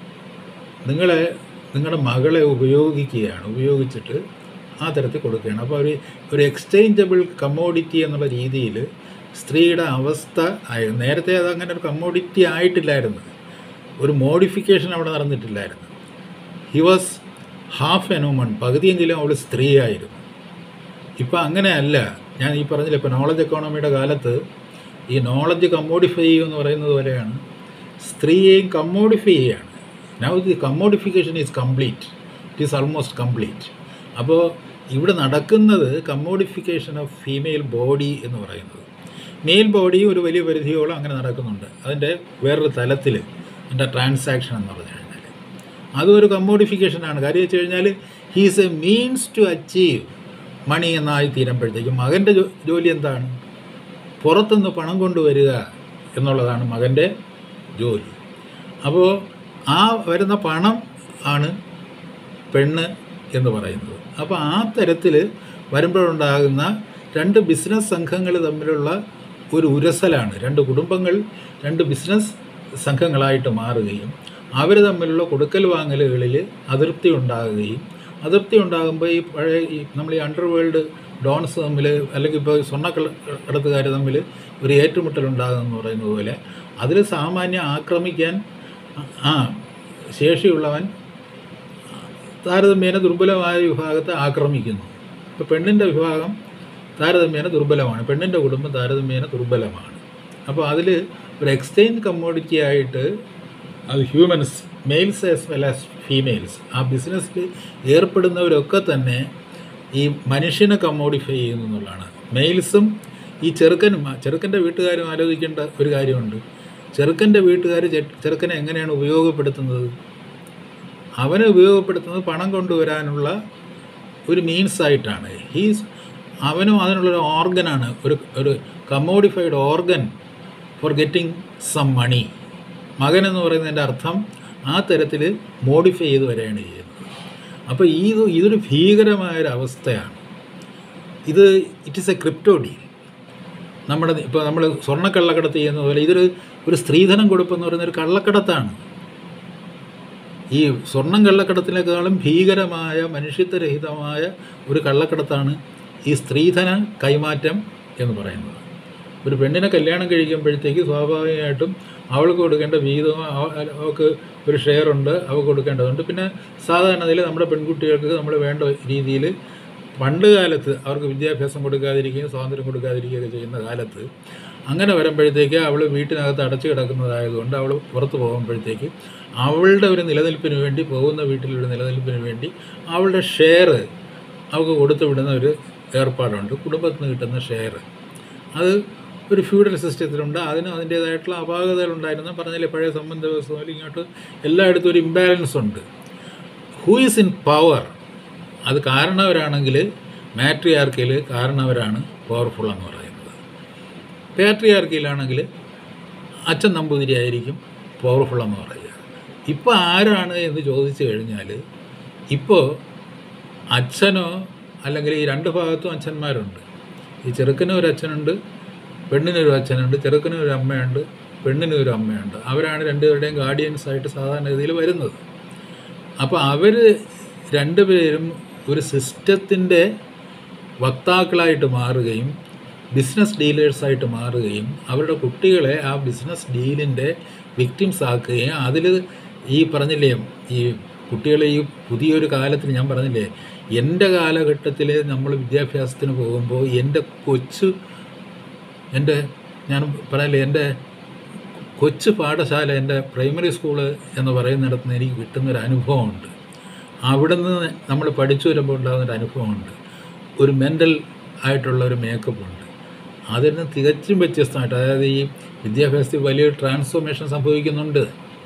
നിങ്ങളെ നിങ്ങളുടെ മകളെ ഉപയോഗിക്കുകയാണ് ഉപയോഗിച്ചിട്ട് ആ തരത്തിൽ കൊടുക്കുകയാണ് അപ്പോൾ ഒരു ഒരു എക്സ്ചേഞ്ചബിൾ കമ്മോഡിറ്റി എന്നുള്ള രീതിയിൽ സ്ത്രീയുടെ അവസ്ഥ ആയി നേരത്തെ അത് അങ്ങനെ ഒരു കമ്മോഡിറ്റി ആയിട്ടില്ലായിരുന്നു ഒരു മോഡിഫിക്കേഷൻ അവിടെ നടന്നിട്ടില്ലായിരുന്നു he was half an woman പകുതിയെങ്കിലും അവൾ സ്ത്രീയായിരുന്നു ഇപ്പം അങ്ങനെയല്ല ഞാൻ ഈ പറഞ്ഞില്ല ഇപ്പോൾ നോളജ് എക്കോണമിയുടെ കാലത്ത് ഈ നോളജ് കമ്മോഡിഫൈ ചെയ്യുമെന്ന് പറയുന്നത് പോലെയാണ് സ്ത്രീയെയും കമ്മോഡിഫൈ ചെയ്യുകയാണ് now the commodification is complete it is almost complete അപ്പോൾ ഇവിടെ നടക്കുന്നത് കമ്മോഡിഫിക്കേഷൻ ഓഫ് ഫീമെയിൽ ബോഡി എന്ന് പറയുന്നത് മെയിൽ ബോഡി ഒരു വലിയ പരിധിയോളം അങ്ങനെ നടക്കുന്നുണ്ട് അതിൻ്റെ വേറൊരു തലത്തിൽ അതിൻ്റെ ട്രാൻസാക്ഷൻ എന്ന് പറഞ്ഞു കഴിഞ്ഞാൽ അതും ഒരു കമ്മോഡിഫിക്കേഷനാണ് കാര്യം വെച്ച് കഴിഞ്ഞാൽ he's a means to achieve money എന്നായി തീരുമ്പോഴത്തേക്കും മകൻ്റെ ജോ- ജോലി എന്താണ് പുറത്തുനിന്ന് പണം കൊണ്ടുവരിക എന്നുള്ളതാണ് മകൻ്റെ ജോലി അപ്പോൾ ആ വരുന്ന പണം ആണ് പെണ്ണ് എന്ന് പറയുന്നത് അപ്പോൾ ആ തരത്തിൽ വരുമ്പോഴുണ്ടാകുന്ന രണ്ട് ബിസിനസ് സംഘങ്ങൾ തമ്മിലുള്ള ഒരു ഉരസലാണ് രണ്ട് കുടുംബങ്ങൾ രണ്ട് ബിസിനസ് സംഘങ്ങളായിട്ട് മാറുകയും അവർ തമ്മിലുള്ള കൊടുക്കൽ വാങ്ങലുകളിൽ അതിർത്തി ഉണ്ടാകുകയും അതിർത്തി ഉണ്ടാകുമ്പോൾ ഈ പഴയ ഈ നമ്മൾ ഈ അണ്ടർ വേൾഡ് ഡോൺസ് തമ്മിൽ അല്ലെങ്കിൽ ഇപ്പോൾ സ്വർണ്ണക്കടത്തുകാർ തമ്മിൽ ഒരു ഏറ്റുമുട്ടൽ ഉണ്ടാകുമെന്ന് പറയുന്നത് പോലെ അതിൽ സാമാന്യം ആക്രമിക്കാൻ ആ ശേഷിയുള്ളവൻ താരതമ്യേന ദുർബലമായ വിഭാഗത്തെ ആക്രമിക്കുന്നു ഇപ്പോൾ പെണ്ണിൻ്റെ വിഭാഗം താരതമ്യേന ദുർബലമാണ് പെണ്ണിൻ്റെ കുടുംബം താരതമ്യേന ദുർബലമാണ് അപ്പോൾ അതിൽ ഒരു എക്സ്ചേഞ്ച് കമ്മോഡിറ്റി ആയിട്ട് അത് humans males as well as females ആ ബിസിനസ്സിൽ ഏർപ്പെടുന്നവരൊക്കെ തന്നെ ഈ മനുഷ്യനെ കമ്മോഡിഫൈ ചെയ്യുന്നു എന്നുള്ളതാണ് മെയിൽസും ഈ ചെറുക്കനും ആ ചെറുക്കൻ്റെ വീട്ടുകാരും ആലോചിക്കേണ്ട ഒരു കാര്യമുണ്ട് ചെറുക്കൻ്റെ വീട്ടുകാർ ചെറുക്കനെ എങ്ങനെയാണ് ഉപയോഗപ്പെടുത്തുന്നത് അവനെ ഉപയോഗപ്പെടുത്തുന്നത് പണം കൊണ്ടുവരാനുള്ള ഒരു മീൻസ് ആയിട്ടാണ് ഹീസ് അവനും അതിനുള്ളൊരു ഓർഗനാണ് ഒരു ഒരു commodified organ for getting some money മകൻ എന്ന് പറയുന്നതിൻ്റെ അർത്ഥം ആ തരത്തിൽ മോഡിഫൈ ചെയ്ത് വരികയാണ് ചെയ്യുന്നത് അപ്പോൾ ഇത് ഇതൊരു ഭീകരമായൊരു അവസ്ഥയാണ് ഇത് it is a crypto deal നമ്മുടെ ഇപ്പോൾ നമ്മൾ സ്വർണ്ണക്കള്ളക്കടത്ത് ചെയ്യുന്ന പോലെ ഇതൊരു ഒരു സ്ത്രീധനം കൊടുപ്പെന്ന് പറയുന്ന ഒരു കള്ളക്കടത്താണ് ഈ സ്വർണം കള്ളക്കടത്തിനേക്കാളും ഭീകരമായ മനുഷ്യത്വരഹിതമായ ഒരു കള്ളക്കടത്താണ് ഈ സ്ത്രീധന കൈമാറ്റം എന്ന് പറയുന്നത് ഒരു പെണ്ണിനെ കല്യാണം കഴിക്കുമ്പോഴത്തേക്ക് സ്വാഭാവികമായിട്ടും അവൾക്ക് കൊടുക്കേണ്ട വീതവും അവ- അവൾക്ക് ഒരു ഷെയർ ഉണ്ട് അവൾക്ക് കൊടുക്കേണ്ടതുണ്ട് പിന്നെ സാധാരണ നില നമ്മുടെ പെൺകുട്ടികൾക്ക് നമ്മൾ വേണ്ട രീതിയിൽ പണ്ട് കാലത്ത് അവർക്ക് വിദ്യാഭ്യാസം കൊടുക്കാതിരിക്കുകയും സ്വാതന്ത്ര്യം കൊടുക്കാതിരിക്കുകയൊക്കെ ചെയ്യുന്ന കാലത്ത് അങ്ങനെ വരുമ്പോഴത്തേക്ക് അവൾ വീട്ടിനകത്ത് അടച്ചു കിടക്കുന്നതായതുകൊണ്ട് അവൾ പുറത്ത് പോകുമ്പോഴത്തേക്ക് അവളുടെ ഒരു നിലനിൽപ്പിന് വേണ്ടി പോകുന്ന വീട്ടിലൊരു നിലനിൽപ്പിന് വേണ്ടി അവളുടെ ഷെയർ അവൾക്ക് കൊടുത്തു വിടുന്ന ഒരു ഏർപ്പാടുണ്ട് കുടുംബത്തിൽ നിന്ന് കിട്ടുന്ന ഷെയർ അത് ഒരു ഫ്യൂഡൽ സിസ്റ്റത്തിലുണ്ട് അതിന് അതിൻ്റേതായിട്ടുള്ള അപാകതകളുണ്ടായിരുന്നു പറഞ്ഞില്ലേ പഴയ സംബന്ധ വ്യവസ്ഥ പോലെ ഇങ്ങോട്ട് എല്ലായിടത്തും ഒരു ഇംബാലൻസ് ഉണ്ട് ഹൂ ഈസ് ഇൻ പവർ അത് കാരണവരാണെങ്കിൽ മാട്രിയാർക്കിയിൽ കാരണവരാണ് പവർഫുൾ എന്ന് പറയുന്നത് പാട്രിയാർക്കിയിലാണെങ്കിൽ അച്ഛൻ നമ്പൂതിരി ആയിരിക്കും പവർഫുൾ എന്ന് പറയുക ഇപ്പോൾ ആരാണ് എന്ന് ചോദിച്ചു കഴിഞ്ഞാൽ ഇപ്പോൾ അച്ഛനോ അല്ലെങ്കിൽ ഈ രണ്ട് ഭാഗത്തും അച്ഛന്മാരുണ്ട് ഈ ചെറുക്കനും ഒരു അച്ഛനുണ്ട് പെണ്ണിനൊരു അച്ഛനുണ്ട് ചെറുക്കനും ഒരു അമ്മയുണ്ട് പെണ്ണിനും ഒരു അമ്മയുണ്ട് അവരാണ് രണ്ടുപേരുടെയും ഗാർഡിയൻസ് ആയിട്ട് സാധാരണഗതിയിൽ വരുന്നത് അപ്പോൾ അവർ രണ്ടുപേരും ഒരു സിസ്റ്റത്തിൻ്റെ വക്താക്കളായിട്ട് മാറുകയും ബിസിനസ് ഡീലേഴ്സായിട്ട് മാറുകയും അവരുടെ കുട്ടികളെ ആ ബിസിനസ് ഡീലിൻ്റെ വിക്ടിംസ് ആക്കുകയും അതിൽ ഈ പറഞ്ഞില്ലേ ഈ കുട്ടികളെ ഈ പുതിയൊരു കാലത്തിൽ ഞാൻ പറഞ്ഞില്ലേ എൻ്റെ കാലഘട്ടത്തിൽ നമ്മൾ വിദ്യാഭ്യാസത്തിന് പോകുമ്പോൾ എൻ്റെ കൊച്ചു എൻ്റെ ഞാൻ പറയില്ലേ എൻ്റെ കൊച്ചു പാഠശാല എൻ്റെ പ്രൈമറി സ്കൂള് എന്ന് പറയുന്നിടത്ത് നിന്ന് എനിക്ക് കിട്ടുന്നൊരു അനുഭവമുണ്ട് അവിടെ നിന്ന് നമ്മൾ പഠിച്ചു വരുമ്പോൾ ഉണ്ടാകുന്നൊരു അനുഭവമുണ്ട് ഒരു മെൻ്റൽ ആയിട്ടുള്ള ഒരു മേക്കപ്പ് ഉണ്ട് അതിൽ നിന്ന് തികച്ചും വ്യത്യസ്തമായിട്ട് അതായത് ഈ വിദ്യാഭ്യാസത്തിൽ വലിയൊരു ട്രാൻസ്ഫോർമേഷൻ സംഭവിക്കുന്നുണ്ട്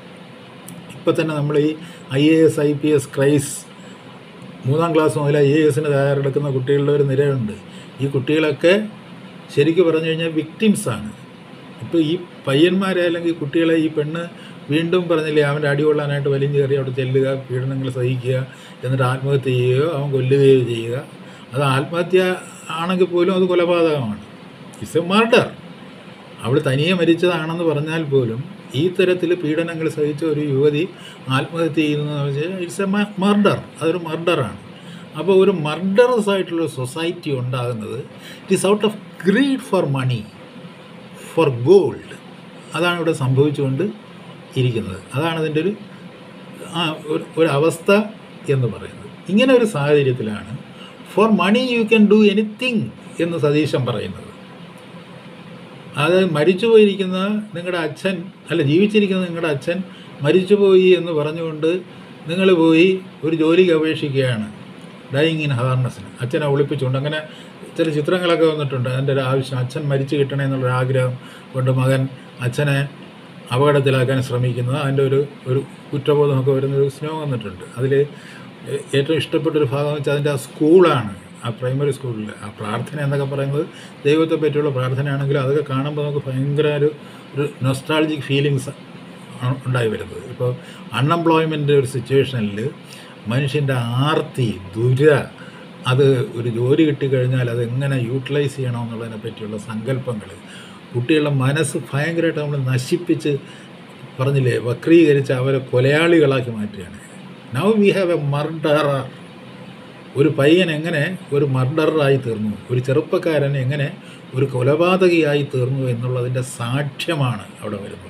ഇപ്പോൾ തന്നെ നമ്മൾ ഈ I A S I P S craze മൂന്നാം ക്ലാസ് മുതൽ ഐ എ എസിന് തയ്യാറെടുക്കുന്ന കുട്ടികളുടെ ഒരു നിരയുണ്ട് ഈ കുട്ടികളൊക്കെ ശരിക്കും പറഞ്ഞു കഴിഞ്ഞാൽ വിക്ടിംസാണ് ഇപ്പോൾ ഈ പയ്യന്മാരെ അല്ലെങ്കിൽ കുട്ടികളെ ഈ പെണ്ണ് വീണ്ടും പറഞ്ഞില്ലേ അവൻ്റെ അടി കൊള്ളാനായിട്ട് വലിഞ്ഞു കയറി അവിടെ ചെല്ലുക പീഡനങ്ങൾ സഹിക്കുക എന്നിട്ട് ആത്മഹത്യ ചെയ്യുകയോ അവൻ കൊല്ലുകയോ ചെയ്യുക അത് ആത്മഹത്യ ആണെങ്കിൽ പോലും അത് കൊലപാതകമാണ് ഇറ്റ്സ് എ മർഡർ അവൾ തനിയെ മരിച്ചതാണെന്ന് പറഞ്ഞാൽ പോലും ഈ തരത്തിൽ പീഡനങ്ങൾ സഹിച്ച ഒരു യുവതി ആത്മഹത്യ ചെയ്യുന്നതെന്ന് വെച്ചാൽ ഇറ്റ്സ് എ മർഡർ അതൊരു മർഡറാണ് അപ്പോൾ ഒരു മർഡറസ് ആയിട്ടുള്ള സൊസൈറ്റി ഉണ്ടാകുന്നത് it is out of greed for money for gold അതാണ് ഇവിടെ സംഭവിച്ചുകൊണ്ട് ഇരിക്കുന്നത് അതാണ് അതിൻ്റെ ഒരു ആ ഒരു ഒരു അവസ്ഥ എന്ന് പറയുന്നത് ഇങ്ങനെ ഒരു സാഹചര്യത്തിലാണ് for money you can do anything എന്ന് സതീശൻ പറയുന്നത് അത് മരിച്ചു പോയിരിക്കുന്ന നിങ്ങളുടെ അച്ഛൻ അല്ല ജീവിച്ചിരിക്കുന്ന നിങ്ങളുടെ അച്ഛൻ മരിച്ചുപോയി എന്ന് പറഞ്ഞുകൊണ്ട് നിങ്ങൾ പോയി ഒരു ജോലിക്ക് അപേക്ഷിക്കുകയാണ് ഡൈയിങ് ഇൻ ഹാർനസിന് അച്ഛനെ ഒളിപ്പിച്ചുകൊണ്ട് അങ്ങനെ ചില ചിത്രങ്ങളൊക്കെ വന്നിട്ടുണ്ട് അതിൻ്റെ ഒരു ആവശ്യം അച്ഛൻ മരിച്ചു കിട്ടണേ എന്നുള്ളൊരു ആഗ്രഹം കൊണ്ട് മകൻ അച്ഛനെ അപകടത്തിലാക്കാൻ ശ്രമിക്കുന്നത് അതിൻ്റെ ഒരു ഒരു കുറ്റബോധമൊക്കെ വരുന്നൊരു സ്നേഹം വന്നിട്ടുണ്ട് അതിൽ ഏറ്റവും ഇഷ്ടപ്പെട്ടൊരു ഭാഗം എന്ന് വെച്ചാൽ അതിൻ്റെ ആ സ്കൂളാണ് ആ പ്രൈമറി സ്കൂളിൽ ആ പ്രാർത്ഥന എന്നൊക്കെ പറയുന്നത് ദൈവത്തെ പറ്റിയുള്ള പ്രാർത്ഥനയാണെങ്കിലും അതൊക്കെ കാണുമ്പോൾ നമുക്ക് ഭയങ്കര ഒരു ഒരു നൊസ്റ്റാൾജിക് ഫീലിങ്സ് ഉണ്ടായി വരുന്നത് ഇപ്പോൾ അൺഎംപ്ലോയ്മെൻ്റ് ഒരു സിറ്റുവേഷനിൽ മനുഷ്യൻ്റെ ആർത്തി ദുര അത് ഒരു ജോലി കിട്ടിക്കഴിഞ്ഞാൽ അത് എങ്ങനെ യൂട്ടിലൈസ് ചെയ്യണമെന്നുള്ളതിനെ പറ്റിയുള്ള സങ്കല്പങ്ങൾ കുട്ടികളുടെ മനസ്സ് ഭയങ്കരമായിട്ട് നമ്മൾ നശിപ്പിച്ച് പറഞ്ഞില്ലേ വക്രീകരിച്ച് അവരെ കൊലയാളികളാക്കി മാറ്റുകയാണ് now we have a murderer ഒരു പയ്യൻ എങ്ങനെ ഒരു മർഡറായി തീർന്നു ഒരു ചെറുപ്പക്കാരൻ എങ്ങനെ ഒരു കൊലപാതകിയായി തീർന്നു എന്നുള്ളതിൻ്റെ സാക്ഷ്യമാണ് അവിടെ വരുന്നത്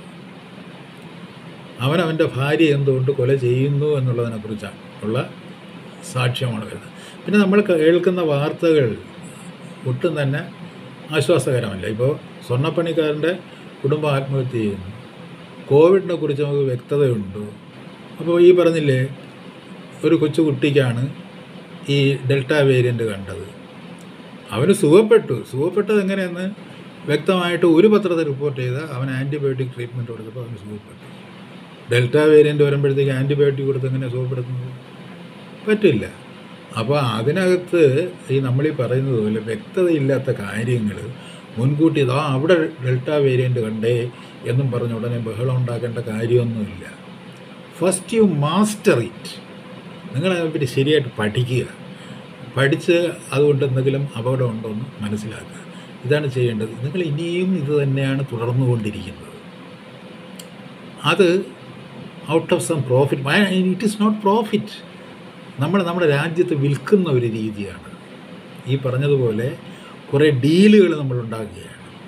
അവൻ അവൻ്റെ ഭാര്യ എന്തുകൊണ്ട് കൊല ചെയ്യുന്നു എന്നുള്ളതിനെക്കുറിച്ചാണ് ഉള്ള സാക്ഷ്യമാണ് വരുന്നത് പിന്നെ നമ്മൾ കേൾക്കുന്ന വാർത്തകൾ ഒട്ടും തന്നെ ആശ്വാസകരമല്ല ഇപ്പോൾ സ്വർണ്ണപ്പണിക്കാരൻ്റെ കുടുംബം ആത്മഹത്യ ചെയ്യുന്നു കോവിഡിനെ കുറിച്ച് നമുക്ക് വ്യക്തതയുണ്ട് അപ്പോൾ ഈ പറഞ്ഞില്ലേ ഒരു കൊച്ചു കുട്ടിക്കാണ് ഈ ഡെൽറ്റ വേരിയൻ്റ് കണ്ടത് അവന് സുഖപ്പെട്ടു സുഖപ്പെട്ടത് എങ്ങനെയെന്ന് വ്യക്തമായിട്ട് ഒരു പത്രത്തിൽ റിപ്പോർട്ട് ചെയ്ത അവൻ ആൻറ്റിബയോട്ടിക് ട്രീറ്റ്മെൻറ്റ് കൊടുത്തപ്പോൾ അവന് സുഖപ്പെട്ടു ഡെൽറ്റ വേരിയൻ്റ് വരുമ്പോഴത്തേക്ക് ആൻറ്റിബയോട്ടിക് കൊടുത്ത് എങ്ങനെ സുഖപ്പെടുത്തുന്നത് പറ്റില്ല അപ്പോൾ അതിനകത്ത് ഈ നമ്മളീ പറയുന്നത് പോലെ വ്യക്തതയില്ലാത്ത കാര്യങ്ങൾ മുൻകൂട്ടി ഇതാ അവിടെ ഡെൽറ്റ വേരിയൻ്റ് കണ്ടേ എന്നും പറഞ്ഞ ഉടനെ ബഹളം ഉണ്ടാക്കേണ്ട കാര്യമൊന്നുമില്ല ഫസ്റ്റ് യു മാസ്റ്റർ ഇറ്റ് നിങ്ങൾ അതിനെപ്പറ്റി ശരിയായിട്ട് പഠിക്കുക പഠിച്ച് അതുകൊണ്ട് എന്തെങ്കിലും അപകടം ഉണ്ടോ എന്ന് മനസ്സിലാക്കുക ഇതാണ് ചെയ്യേണ്ടത് നിങ്ങൾ ഇനിയും ഇത് തന്നെയാണ് തുടർന്നുകൊണ്ടിരിക്കുന്നത് അത് out of some profit it is not profit നമ്മൾ നമ്മുടെ രാജ്യത്ത് വിൽക്കുന്ന ഒരു രീതിയാണ് ഈ പറഞ്ഞതുപോലെ കുറേ ഡീലുകൾ നമ്മൾ ഉണ്ടാക്കുകയാണ്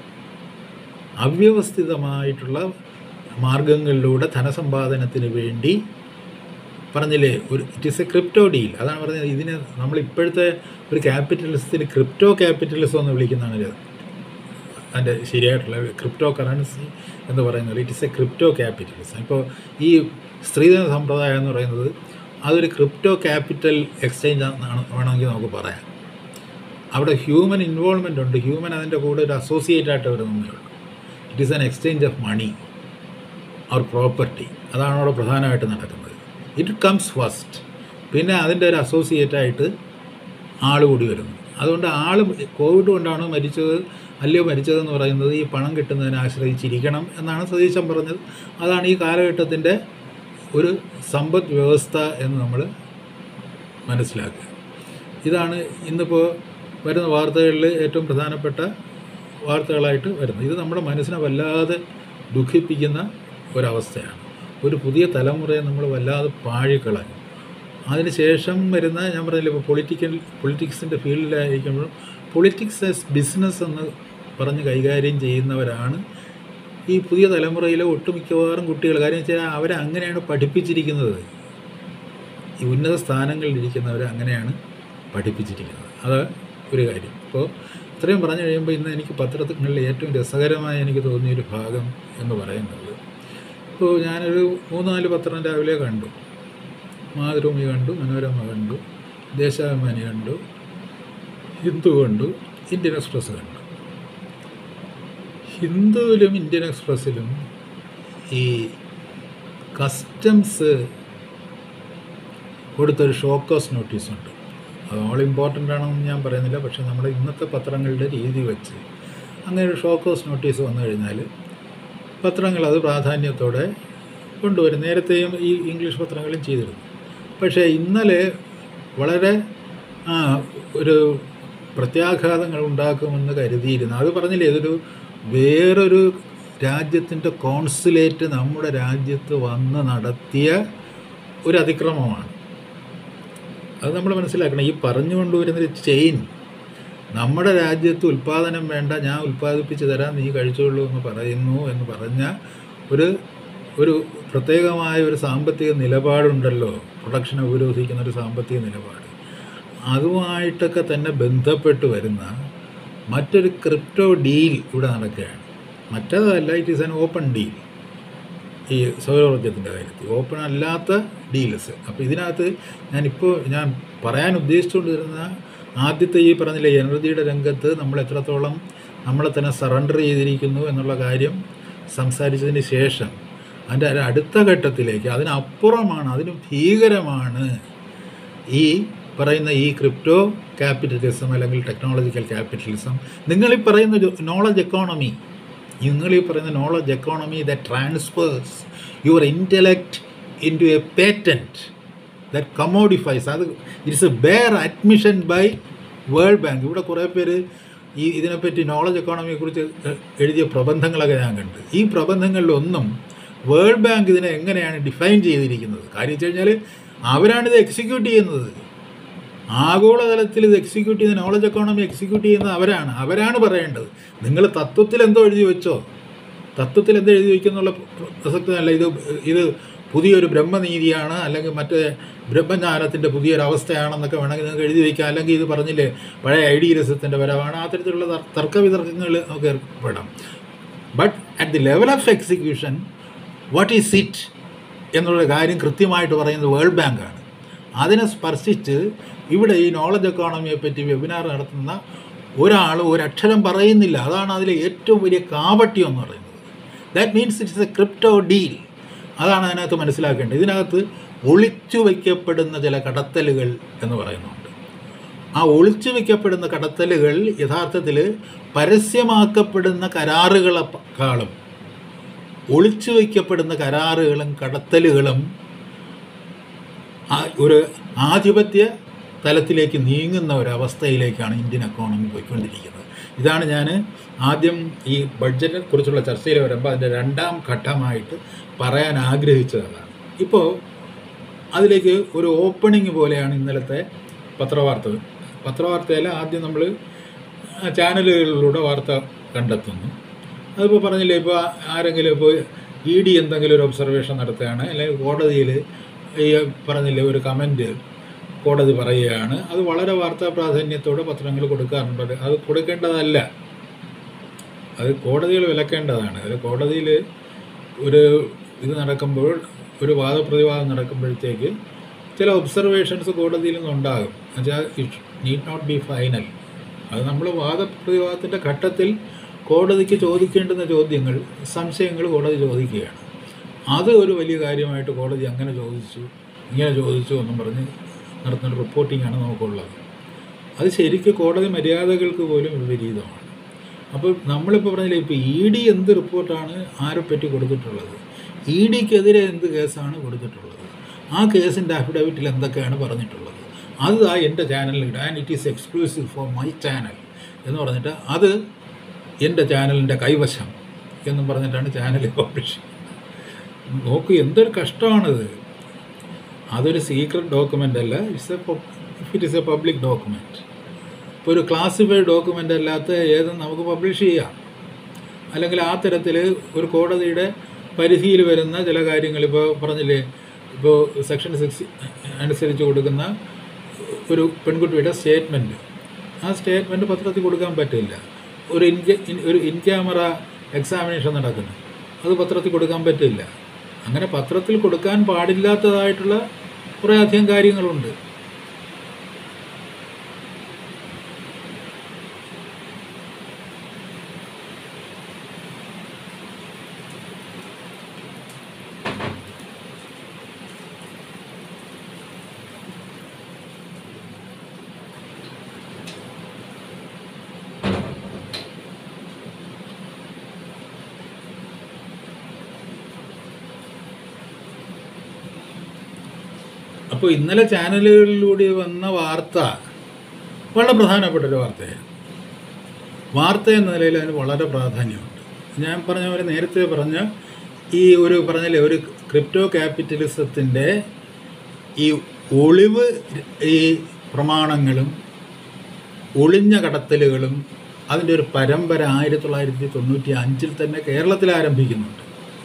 അവ്യവസ്ഥിതമായിട്ടുള്ള മാർഗങ്ങളിലൂടെ ധനസമ്പാദനത്തിന് വേണ്ടി പറഞ്ഞില്ലേ ഒരു it is a crypto deal അതാണ് പറഞ്ഞത് ഇതിന് നമ്മൾ ഇപ്പോഴത്തെ ഒരു ക്യാപിറ്റലിസത്തിന് ക്രിപ്റ്റോ ക്യാപിറ്റലിസം എന്ന് വിളിക്കുന്നതാണ് ഇത് അതിൻ്റെ ശരിയായിട്ടുള്ള ക്രിപ്റ്റോ കറൻസി എന്ന് പറയുന്നത് it is a crypto capitalism ഇപ്പോൾ ഈ സ്ത്രീധന സമ്പ്രദായം എന്ന് പറയുന്നത് അതൊരു ക്രിപ്റ്റോ ക്യാപിറ്റൽ എക്സ്ചേഞ്ച് ആണ് വേണമെങ്കിൽ നമുക്ക് പറയാം അവിടെ ഹ്യൂമൻ ഇൻവോൾവ്മെൻ്റ് ഉണ്ട് ഹ്യൂമൻ അതിൻ്റെ കൂടെ ഒരു അസോസിയേറ്റ് ആയിട്ട് വരുന്നേ ഉള്ളൂ it is an exchange of money അവർ പ്രോപ്പർട്ടി അതാണ് അവിടെ പ്രധാനമായിട്ട് നടക്കുന്നത് ഇറ്റ് കംസ് ഫസ്റ്റ് പിന്നെ അതിൻ്റെ ഒരു അസോസിയേറ്റ് ആയിട്ട് ആൾ കൂടി വരുന്നു അതുകൊണ്ട് ആൾ കോവിഡ് കൊണ്ടാണ് മരിച്ചത് അല്ലയോ മരിച്ചതെന്ന് പറയുന്നത് ഈ പണം കിട്ടുന്നതിനെ ആശ്രയിച്ചിരിക്കണം എന്നാണ് സതീശൻ പറഞ്ഞത് അതാണ് ഈ കാലഘട്ടത്തിൻ്റെ ഒരു സമ്പദ് വ്യവസ്ഥ എന്ന് നമ്മൾ മനസ്സിലാക്കുക ഇതാണ് ഇന്നിപ്പോൾ വരുന്ന വാർത്തകളിൽ ഏറ്റവും പ്രധാനപ്പെട്ട വാർത്തകളായിട്ട് വരുന്നത് ഇത് നമ്മുടെ മനസ്സിനെ വല്ലാതെ ദുഃഖിപ്പിക്കുന്ന ഒരവസ്ഥയാണ് ഒരു പുതിയ തലമുറയെ നമ്മൾ വല്ലാതെ പാഴിക്കളഞ്ഞു അതിനുശേഷം വരുന്ന ഞാൻ പറഞ്ഞില്ല ഇപ്പോൾ പൊളിറ്റിക്കൽ പൊളിറ്റിക്സിൻ്റെ ഫീൽഡിലായിരിക്കുമ്പോഴും പൊളിറ്റിക്സ് ആസ് ബിസിനസ് എന്ന് പറഞ്ഞ് കൈകാര്യം ചെയ്യുന്നവരാണ് ഈ പുതിയ തലമുറയിലെ ഒട്ടുമിക്കവാറും കുട്ടികൾ കാര്യം വെച്ചാൽ അവരെ അങ്ങനെയാണ് പഠിപ്പിച്ചിരിക്കുന്നത് ഈ ഉന്നത സ്ഥാനങ്ങളിലിരിക്കുന്നവരെ അങ്ങനെയാണ് പഠിപ്പിച്ചിരിക്കുന്നത് അത് ഒരു കാര്യം അപ്പോൾ ഇത്രയും പറഞ്ഞു കഴിയുമ്പോൾ ഇന്ന് എനിക്ക് പത്രങ്ങളിൽ ഏറ്റവും രസകരമായി എനിക്ക് തോന്നിയൊരു ഭാഗം എന്ന് പറയുന്നത് ഇപ്പോൾ ഞാനൊരു മൂന്നാല് പത്രം രാവിലെ കണ്ടു മാതൃഭൂമി കണ്ടു മനോരമ കണ്ടു ദേശാഭിമാനി കണ്ടു ഹിന്ദു കണ്ടു ഇന്ത്യൻ എക്സ്പ്രസ് കണ്ടു ഹിന്ദുവിലും ഇന്ത്യൻ എക്സ്പ്രസ്സിലും ഈ കസ്റ്റംസ് കൊടുത്തൊരു ഷോക്കോസ് നോട്ടീസുണ്ട് അത് ഓൾ ഇമ്പോർട്ടൻ്റ് ആണെന്ന് ഞാൻ പറയുന്നില്ല പക്ഷേ നമ്മുടെ ഇന്നത്തെ പത്രങ്ങളുടെ രീതി വെച്ച് അങ്ങനെ ഒരു ഷോക്കോസ് നോട്ടീസ് വന്നു കഴിഞ്ഞാൽ പത്രങ്ങൾ അത് പ്രാധാന്യത്തോടെ കൊണ്ടുവരും നേരത്തെയും ഈ ഇംഗ്ലീഷ് പത്രങ്ങളും ചെയ്തിരുന്നു പക്ഷേ ഇന്നലെ വളരെ ആ, ഒരു പ്രത്യാഘാതങ്ങൾ ഉണ്ടാക്കുമെന്ന് കരുതിയിരുന്നു അത് പറഞ്ഞില്ലേ ഇതൊരു വേറൊരു രാജ്യത്തിൻ്റെ കോൺസുലേറ്റ് നമ്മുടെ രാജ്യത്ത് വന്ന് നടത്തിയ ഒരു അതിക്രമമാണ് അത് നമ്മൾ മനസ്സിലാക്കണം ഈ പറഞ്ഞു കൊണ്ടുവരുന്നൊരു ചെയിൻ നമ്മുടെ രാജ്യത്ത് ഉൽപ്പാദനം വേണ്ട ഞാൻ ഉൽപ്പാദിപ്പിച്ച് തരാം നീ കഴിച്ചോളൂ എന്ന് പറയുന്നു എന്ന് പറഞ്ഞ ഒരു ഒരു പ്രത്യേകമായ ഒരു സാമ്പത്തിക നിലപാടുണ്ടല്ലോ പ്രൊഡക്ഷനെ ഉപരോധിക്കുന്ന ഒരു സാമ്പത്തിക നിലപാട് അതുമായിട്ടൊക്കെ തന്നെ ബന്ധപ്പെട്ട് വരുന്ന മറ്റൊരു ക്രിപ്റ്റോ ഡീൽ ഇവിടെ നടക്കുകയാണ് മറ്റേതല്ല it is an open deal ഈ സൗരോർജ്ജത്തിൻ്റെ കാര്യത്തിൽ ഓപ്പൺ അല്ലാത്ത ഡീൽസ് അപ്പോൾ ഇതിനകത്ത് ഞാനിപ്പോൾ ഞാൻ പറയാൻ ഉദ്ദേശിച്ചുകൊണ്ടിരുന്ന ആദ്യത്തെ ഈ പറഞ്ഞില്ലേ എനർജിയുടെ രംഗത്ത് നമ്മൾ എത്രത്തോളം നമ്മളെ തന്നെ സറണ്ടർ ചെയ്തിരിക്കുന്നു എന്നുള്ള കാര്യം സംസാരിച്ചതിന് ശേഷം അതിൻ്റെ ഒരു അടുത്ത ഘട്ടത്തിലേക്ക് അതിനപ്പുറമാണ് അതിന് ഭീകരമാണ് ഈ പറയുന്ന ഈ ക്രിപ്റ്റോ ക്യാപിറ്റലിസം അല്ലെങ്കിൽ ടെക്നോളജിക്കൽ ക്യാപിറ്റലിസം നിങ്ങളീ പറയുന്ന നോളജ് എക്കോണമി നിങ്ങളീ പറയുന്ന knowledge economy the transfers your intellect into a patent that commodifies അത് it's a bare admission by World Bank ഇവിടെ കുറേ പേര് ഈ ഇതിനെപ്പറ്റി നോളജ് എക്കോണമിയെക്കുറിച്ച് എഴുതിയ പ്രബന്ധങ്ങളൊക്കെ ഞാൻ കണ്ട് ഈ പ്രബന്ധങ്ങളിലൊന്നും വേൾഡ് ബാങ്ക് ഇതിനെ എങ്ങനെയാണ് ഡിഫൈൻ ചെയ്തിരിക്കുന്നത് കാര്യം വെച്ച് കഴിഞ്ഞാൽ അവരാണിത് എക്സിക്യൂട്ട് ചെയ്യുന്നത് ആഗോളതലത്തിൽ ഇത് എക്സിക്യൂട്ട് ചെയ്യുന്ന നോളജ് എക്കോണമി എക്സിക്യൂട്ട് ചെയ്യുന്നത് അവരാണ് അവരാണ് പറയേണ്ടത് നിങ്ങൾ തത്വത്തിൽ എന്തോ എഴുതി വെച്ചോ തത്വത്തിൽ എന്തോ എഴുതി വയ്ക്കുന്നുള്ള പ്രസക്തമല്ല ഇത് ഇത് പുതിയൊരു ബ്രഹ്മനീതിയാണ് അല്ലെങ്കിൽ മറ്റേ ബ്രഹ്മജ്ഞാനത്തിൻ്റെ പുതിയൊരു അവസ്ഥയാണെന്നൊക്കെ വേണമെങ്കിൽ നിങ്ങൾക്ക് എഴുതി വയ്ക്കാം അല്ലെങ്കിൽ ഇത് പറഞ്ഞില്ലേ പഴയ ഐഡിയലിസത്തിൻ്റെ വരവാണ് അത്തരത്തിലുള്ള തർ- തർക്കവിതർക്കങ്ങൾ നമുക്ക് ഏർപ്പെടാം but at the level of execution what is it എന്നുള്ള കാര്യം കൃത്യമായിട്ട് പറയുന്നത് വേൾഡ് ബാങ്കാണ് അതിനെ സ്പർശിച്ച് ഇവിടെ ഈ നോളജ് എക്കോണമിയെ പറ്റി വെബിനാർ നടത്തുന്ന ഒരാൾ ഒരക്ഷരം പറയുന്നില്ല അതാണ് അതിലെ ഏറ്റവും വലിയ കാപട്യം എന്ന് പറയുന്നത് that means it's a crypto deal അതാണ് അതിനകത്ത് മനസ്സിലാക്കേണ്ടത് ഇതിനകത്ത് ഒളിച്ചു വയ്ക്കപ്പെടുന്ന ചില കടത്തലുകൾ എന്ന് പറയുന്നുണ്ട് ആ ഒളിച്ചു വയ്ക്കപ്പെടുന്ന കടത്തലുകൾ യഥാർത്ഥത്തിൽ പരസ്യമാക്കപ്പെടുന്ന കരാറുകളെക്കാളും ഒളിച്ചു വയ്ക്കപ്പെടുന്ന കരാറുകളും കടത്തലുകളും ആ- ഒരു ആധിപത്യ തലത്തിലേക്ക് നീങ്ങുന്ന ഒരവസ്ഥയിലേക്കാണ് ഇന്ത്യൻ എക്കോണമി പോയിക്കൊണ്ടിരിക്കുന്നത് ഇതാണ് ഞാൻ ആദ്യം ഈ ബഡ്ജറ്റിനെ കുറിച്ചുള്ള ചർച്ചയിൽ വരുമ്പോൾ അതിൻ്റെ രണ്ടാം ഘട്ടമായിട്ട് പറയാൻ ആഗ്രഹിച്ചതാണ് ഇപ്പോൾ അതിലേക്ക് ഒരു ഓപ്പണിംഗ് പോലെയാണ് ഇന്നലത്തെ പത്രവാർത്ത പത്രവാർത്തയിൽ ആദ്യം നമ്മൾ ചാനലുകളിലൂടെ വാർത്ത കണ്ടെത്തുന്നു അതിപ്പോൾ പറഞ്ഞില്ലേ ഇപ്പോൾ ആരെങ്കിലും ഇപ്പോൾ ഇ ഡി എന്തെങ്കിലും ഒരു ഒബ്സർവേഷൻ നടത്തുകയാണ് അല്ലെങ്കിൽ കോടതിയിൽ ഈ പറഞ്ഞില്ലേ ഒരു കമൻറ്റ് കോടതി പറയുകയാണ് അത് വളരെ വാർത്താ പ്രാധാന്യത്തോടെ പത്രങ്ങൾ കൊടുക്കാറുണ്ട് അത് കൊടുക്കേണ്ടതല്ല അത് കോടതികൾ വിലക്കേണ്ടതാണ് അത് കോടതിയിൽ ഒരു ഇത് നടക്കുമ്പോൾ ഒരു വാദപ്രതിവാദം നടക്കുമ്പോഴത്തേക്ക് ചില ഒബ്സർവേഷൻസ് കോടതിയിൽ നിന്നുണ്ടാകും എന്നുവെച്ചാൽ it need not be final അത് നമ്മൾ വാദപ്രതിവാദത്തിൻ്റെ ഘട്ടത്തിൽ കോടതിക്ക് ചോദിക്കേണ്ടുന്ന ചോദ്യങ്ങൾ സംശയങ്ങൾ കോടതി ചോദിക്കുകയാണ് അത് ഒരു വലിയ കാര്യമായിട്ട് കോടതി അങ്ങനെ ചോദിച്ചു ഇങ്ങനെ ചോദിച്ചു എന്നും പറഞ്ഞ് നടത്തുന്ന റിപ്പോർട്ടിംഗാണ് നമുക്കുള്ളത് അത് ശരിക്കും കോടതി മര്യാദകൾക്ക് പോലും വിപരീതമാണ് അപ്പോൾ നമ്മളിപ്പോൾ പറഞ്ഞില്ലേ ഇപ്പോൾ ഇ ഡി എന്ത് റിപ്പോർട്ടാണ് ആരെ പറ്റി കൊടുത്തിട്ടുള്ളത് ഇ ഡിക്കെതിരെ എന്ത് കേസാണ് കൊടുത്തിട്ടുള്ളത് ആ കേസിൻ്റെ അഫിഡവിറ്റിൽ എന്തൊക്കെയാണ് പറഞ്ഞിട്ടുള്ളത് അത് ആ എൻ്റെ ചാനലിൽ ഇടാൻ it is exclusive for my channel എന്ന് പറഞ്ഞിട്ട് അത് എൻ്റെ ചാനലിൻ്റെ കൈവശം എന്നും പറഞ്ഞിട്ടാണ് ചാനൽ പബ്ലിഷ് നോക്കൂ എന്തൊരു കഷ്ടമാണിത് അതൊരു സീക്രട്ട് ഡോക്യുമെൻ്റ് അല്ല it's a if it is a public document ഇപ്പോൾ ഒരു ക്ലാസിഫൈഡ് ഡോക്യുമെൻ്റ് അല്ലാത്ത ഏതും നമുക്ക് പബ്ലിഷ് ചെയ്യാം അല്ലെങ്കിൽ ആ തരത്തിൽ ഒരു കോടതിയുടെ പരിധിയിൽ വരുന്ന ചില കാര്യങ്ങൾ ഇപ്പോൾ പറഞ്ഞില്ലേ ഇപ്പോൾ സെക്ഷൻ സിക്സ് അനുസരിച്ച് കൊടുക്കുന്ന ഒരു പെൺകുട്ടിയുടെ സ്റ്റേറ്റ്മെൻറ്റ് ആ സ്റ്റേറ്റ്മെൻറ്റ് പത്രത്തിൽ കൊടുക്കാൻ പറ്റില്ല ഒരു ഇൻ ഒരു ഇൻ ക്യാമറ എക്സാമിനേഷൻ നടക്കുന്നു അത് പത്രത്തിൽ കൊടുക്കാൻ പറ്റില്ല അങ്ങനെ പത്രത്തിൽ കൊടുക്കാൻ പാടില്ലാത്തതായിട്ടുള്ള കുറേ അധികം കാര്യങ്ങളുണ്ട് അപ്പോൾ ഇന്നലെ ചാനലുകളിലൂടെ വന്ന വാർത്ത വളരെ പ്രധാനപ്പെട്ട ഒരു വാർത്തയാണ് വാർത്ത എന്ന നിലയിൽ അതിന് വളരെ പ്രാധാന്യമുണ്ട് ഞാൻ പറഞ്ഞ പോലെ നേരത്തെ പറഞ്ഞ ഈ ഒരു പറഞ്ഞില്ലേ ഒരു ക്രിപ്റ്റോ ക്യാപിറ്റലിസത്തിൻ്റെ ഈ ഒളിവ് ഈ പ്രമാണങ്ങളും ഒളിഞ്ഞ കടത്തലുകളും അതിൻ്റെ ഒരു പരമ്പര ആയിരത്തി തൊള്ളായിരത്തി തൊണ്ണൂറ്റി അഞ്ചിൽ തന്നെ കേരളത്തിൽ ആരംഭിക്കുന്നുണ്ട്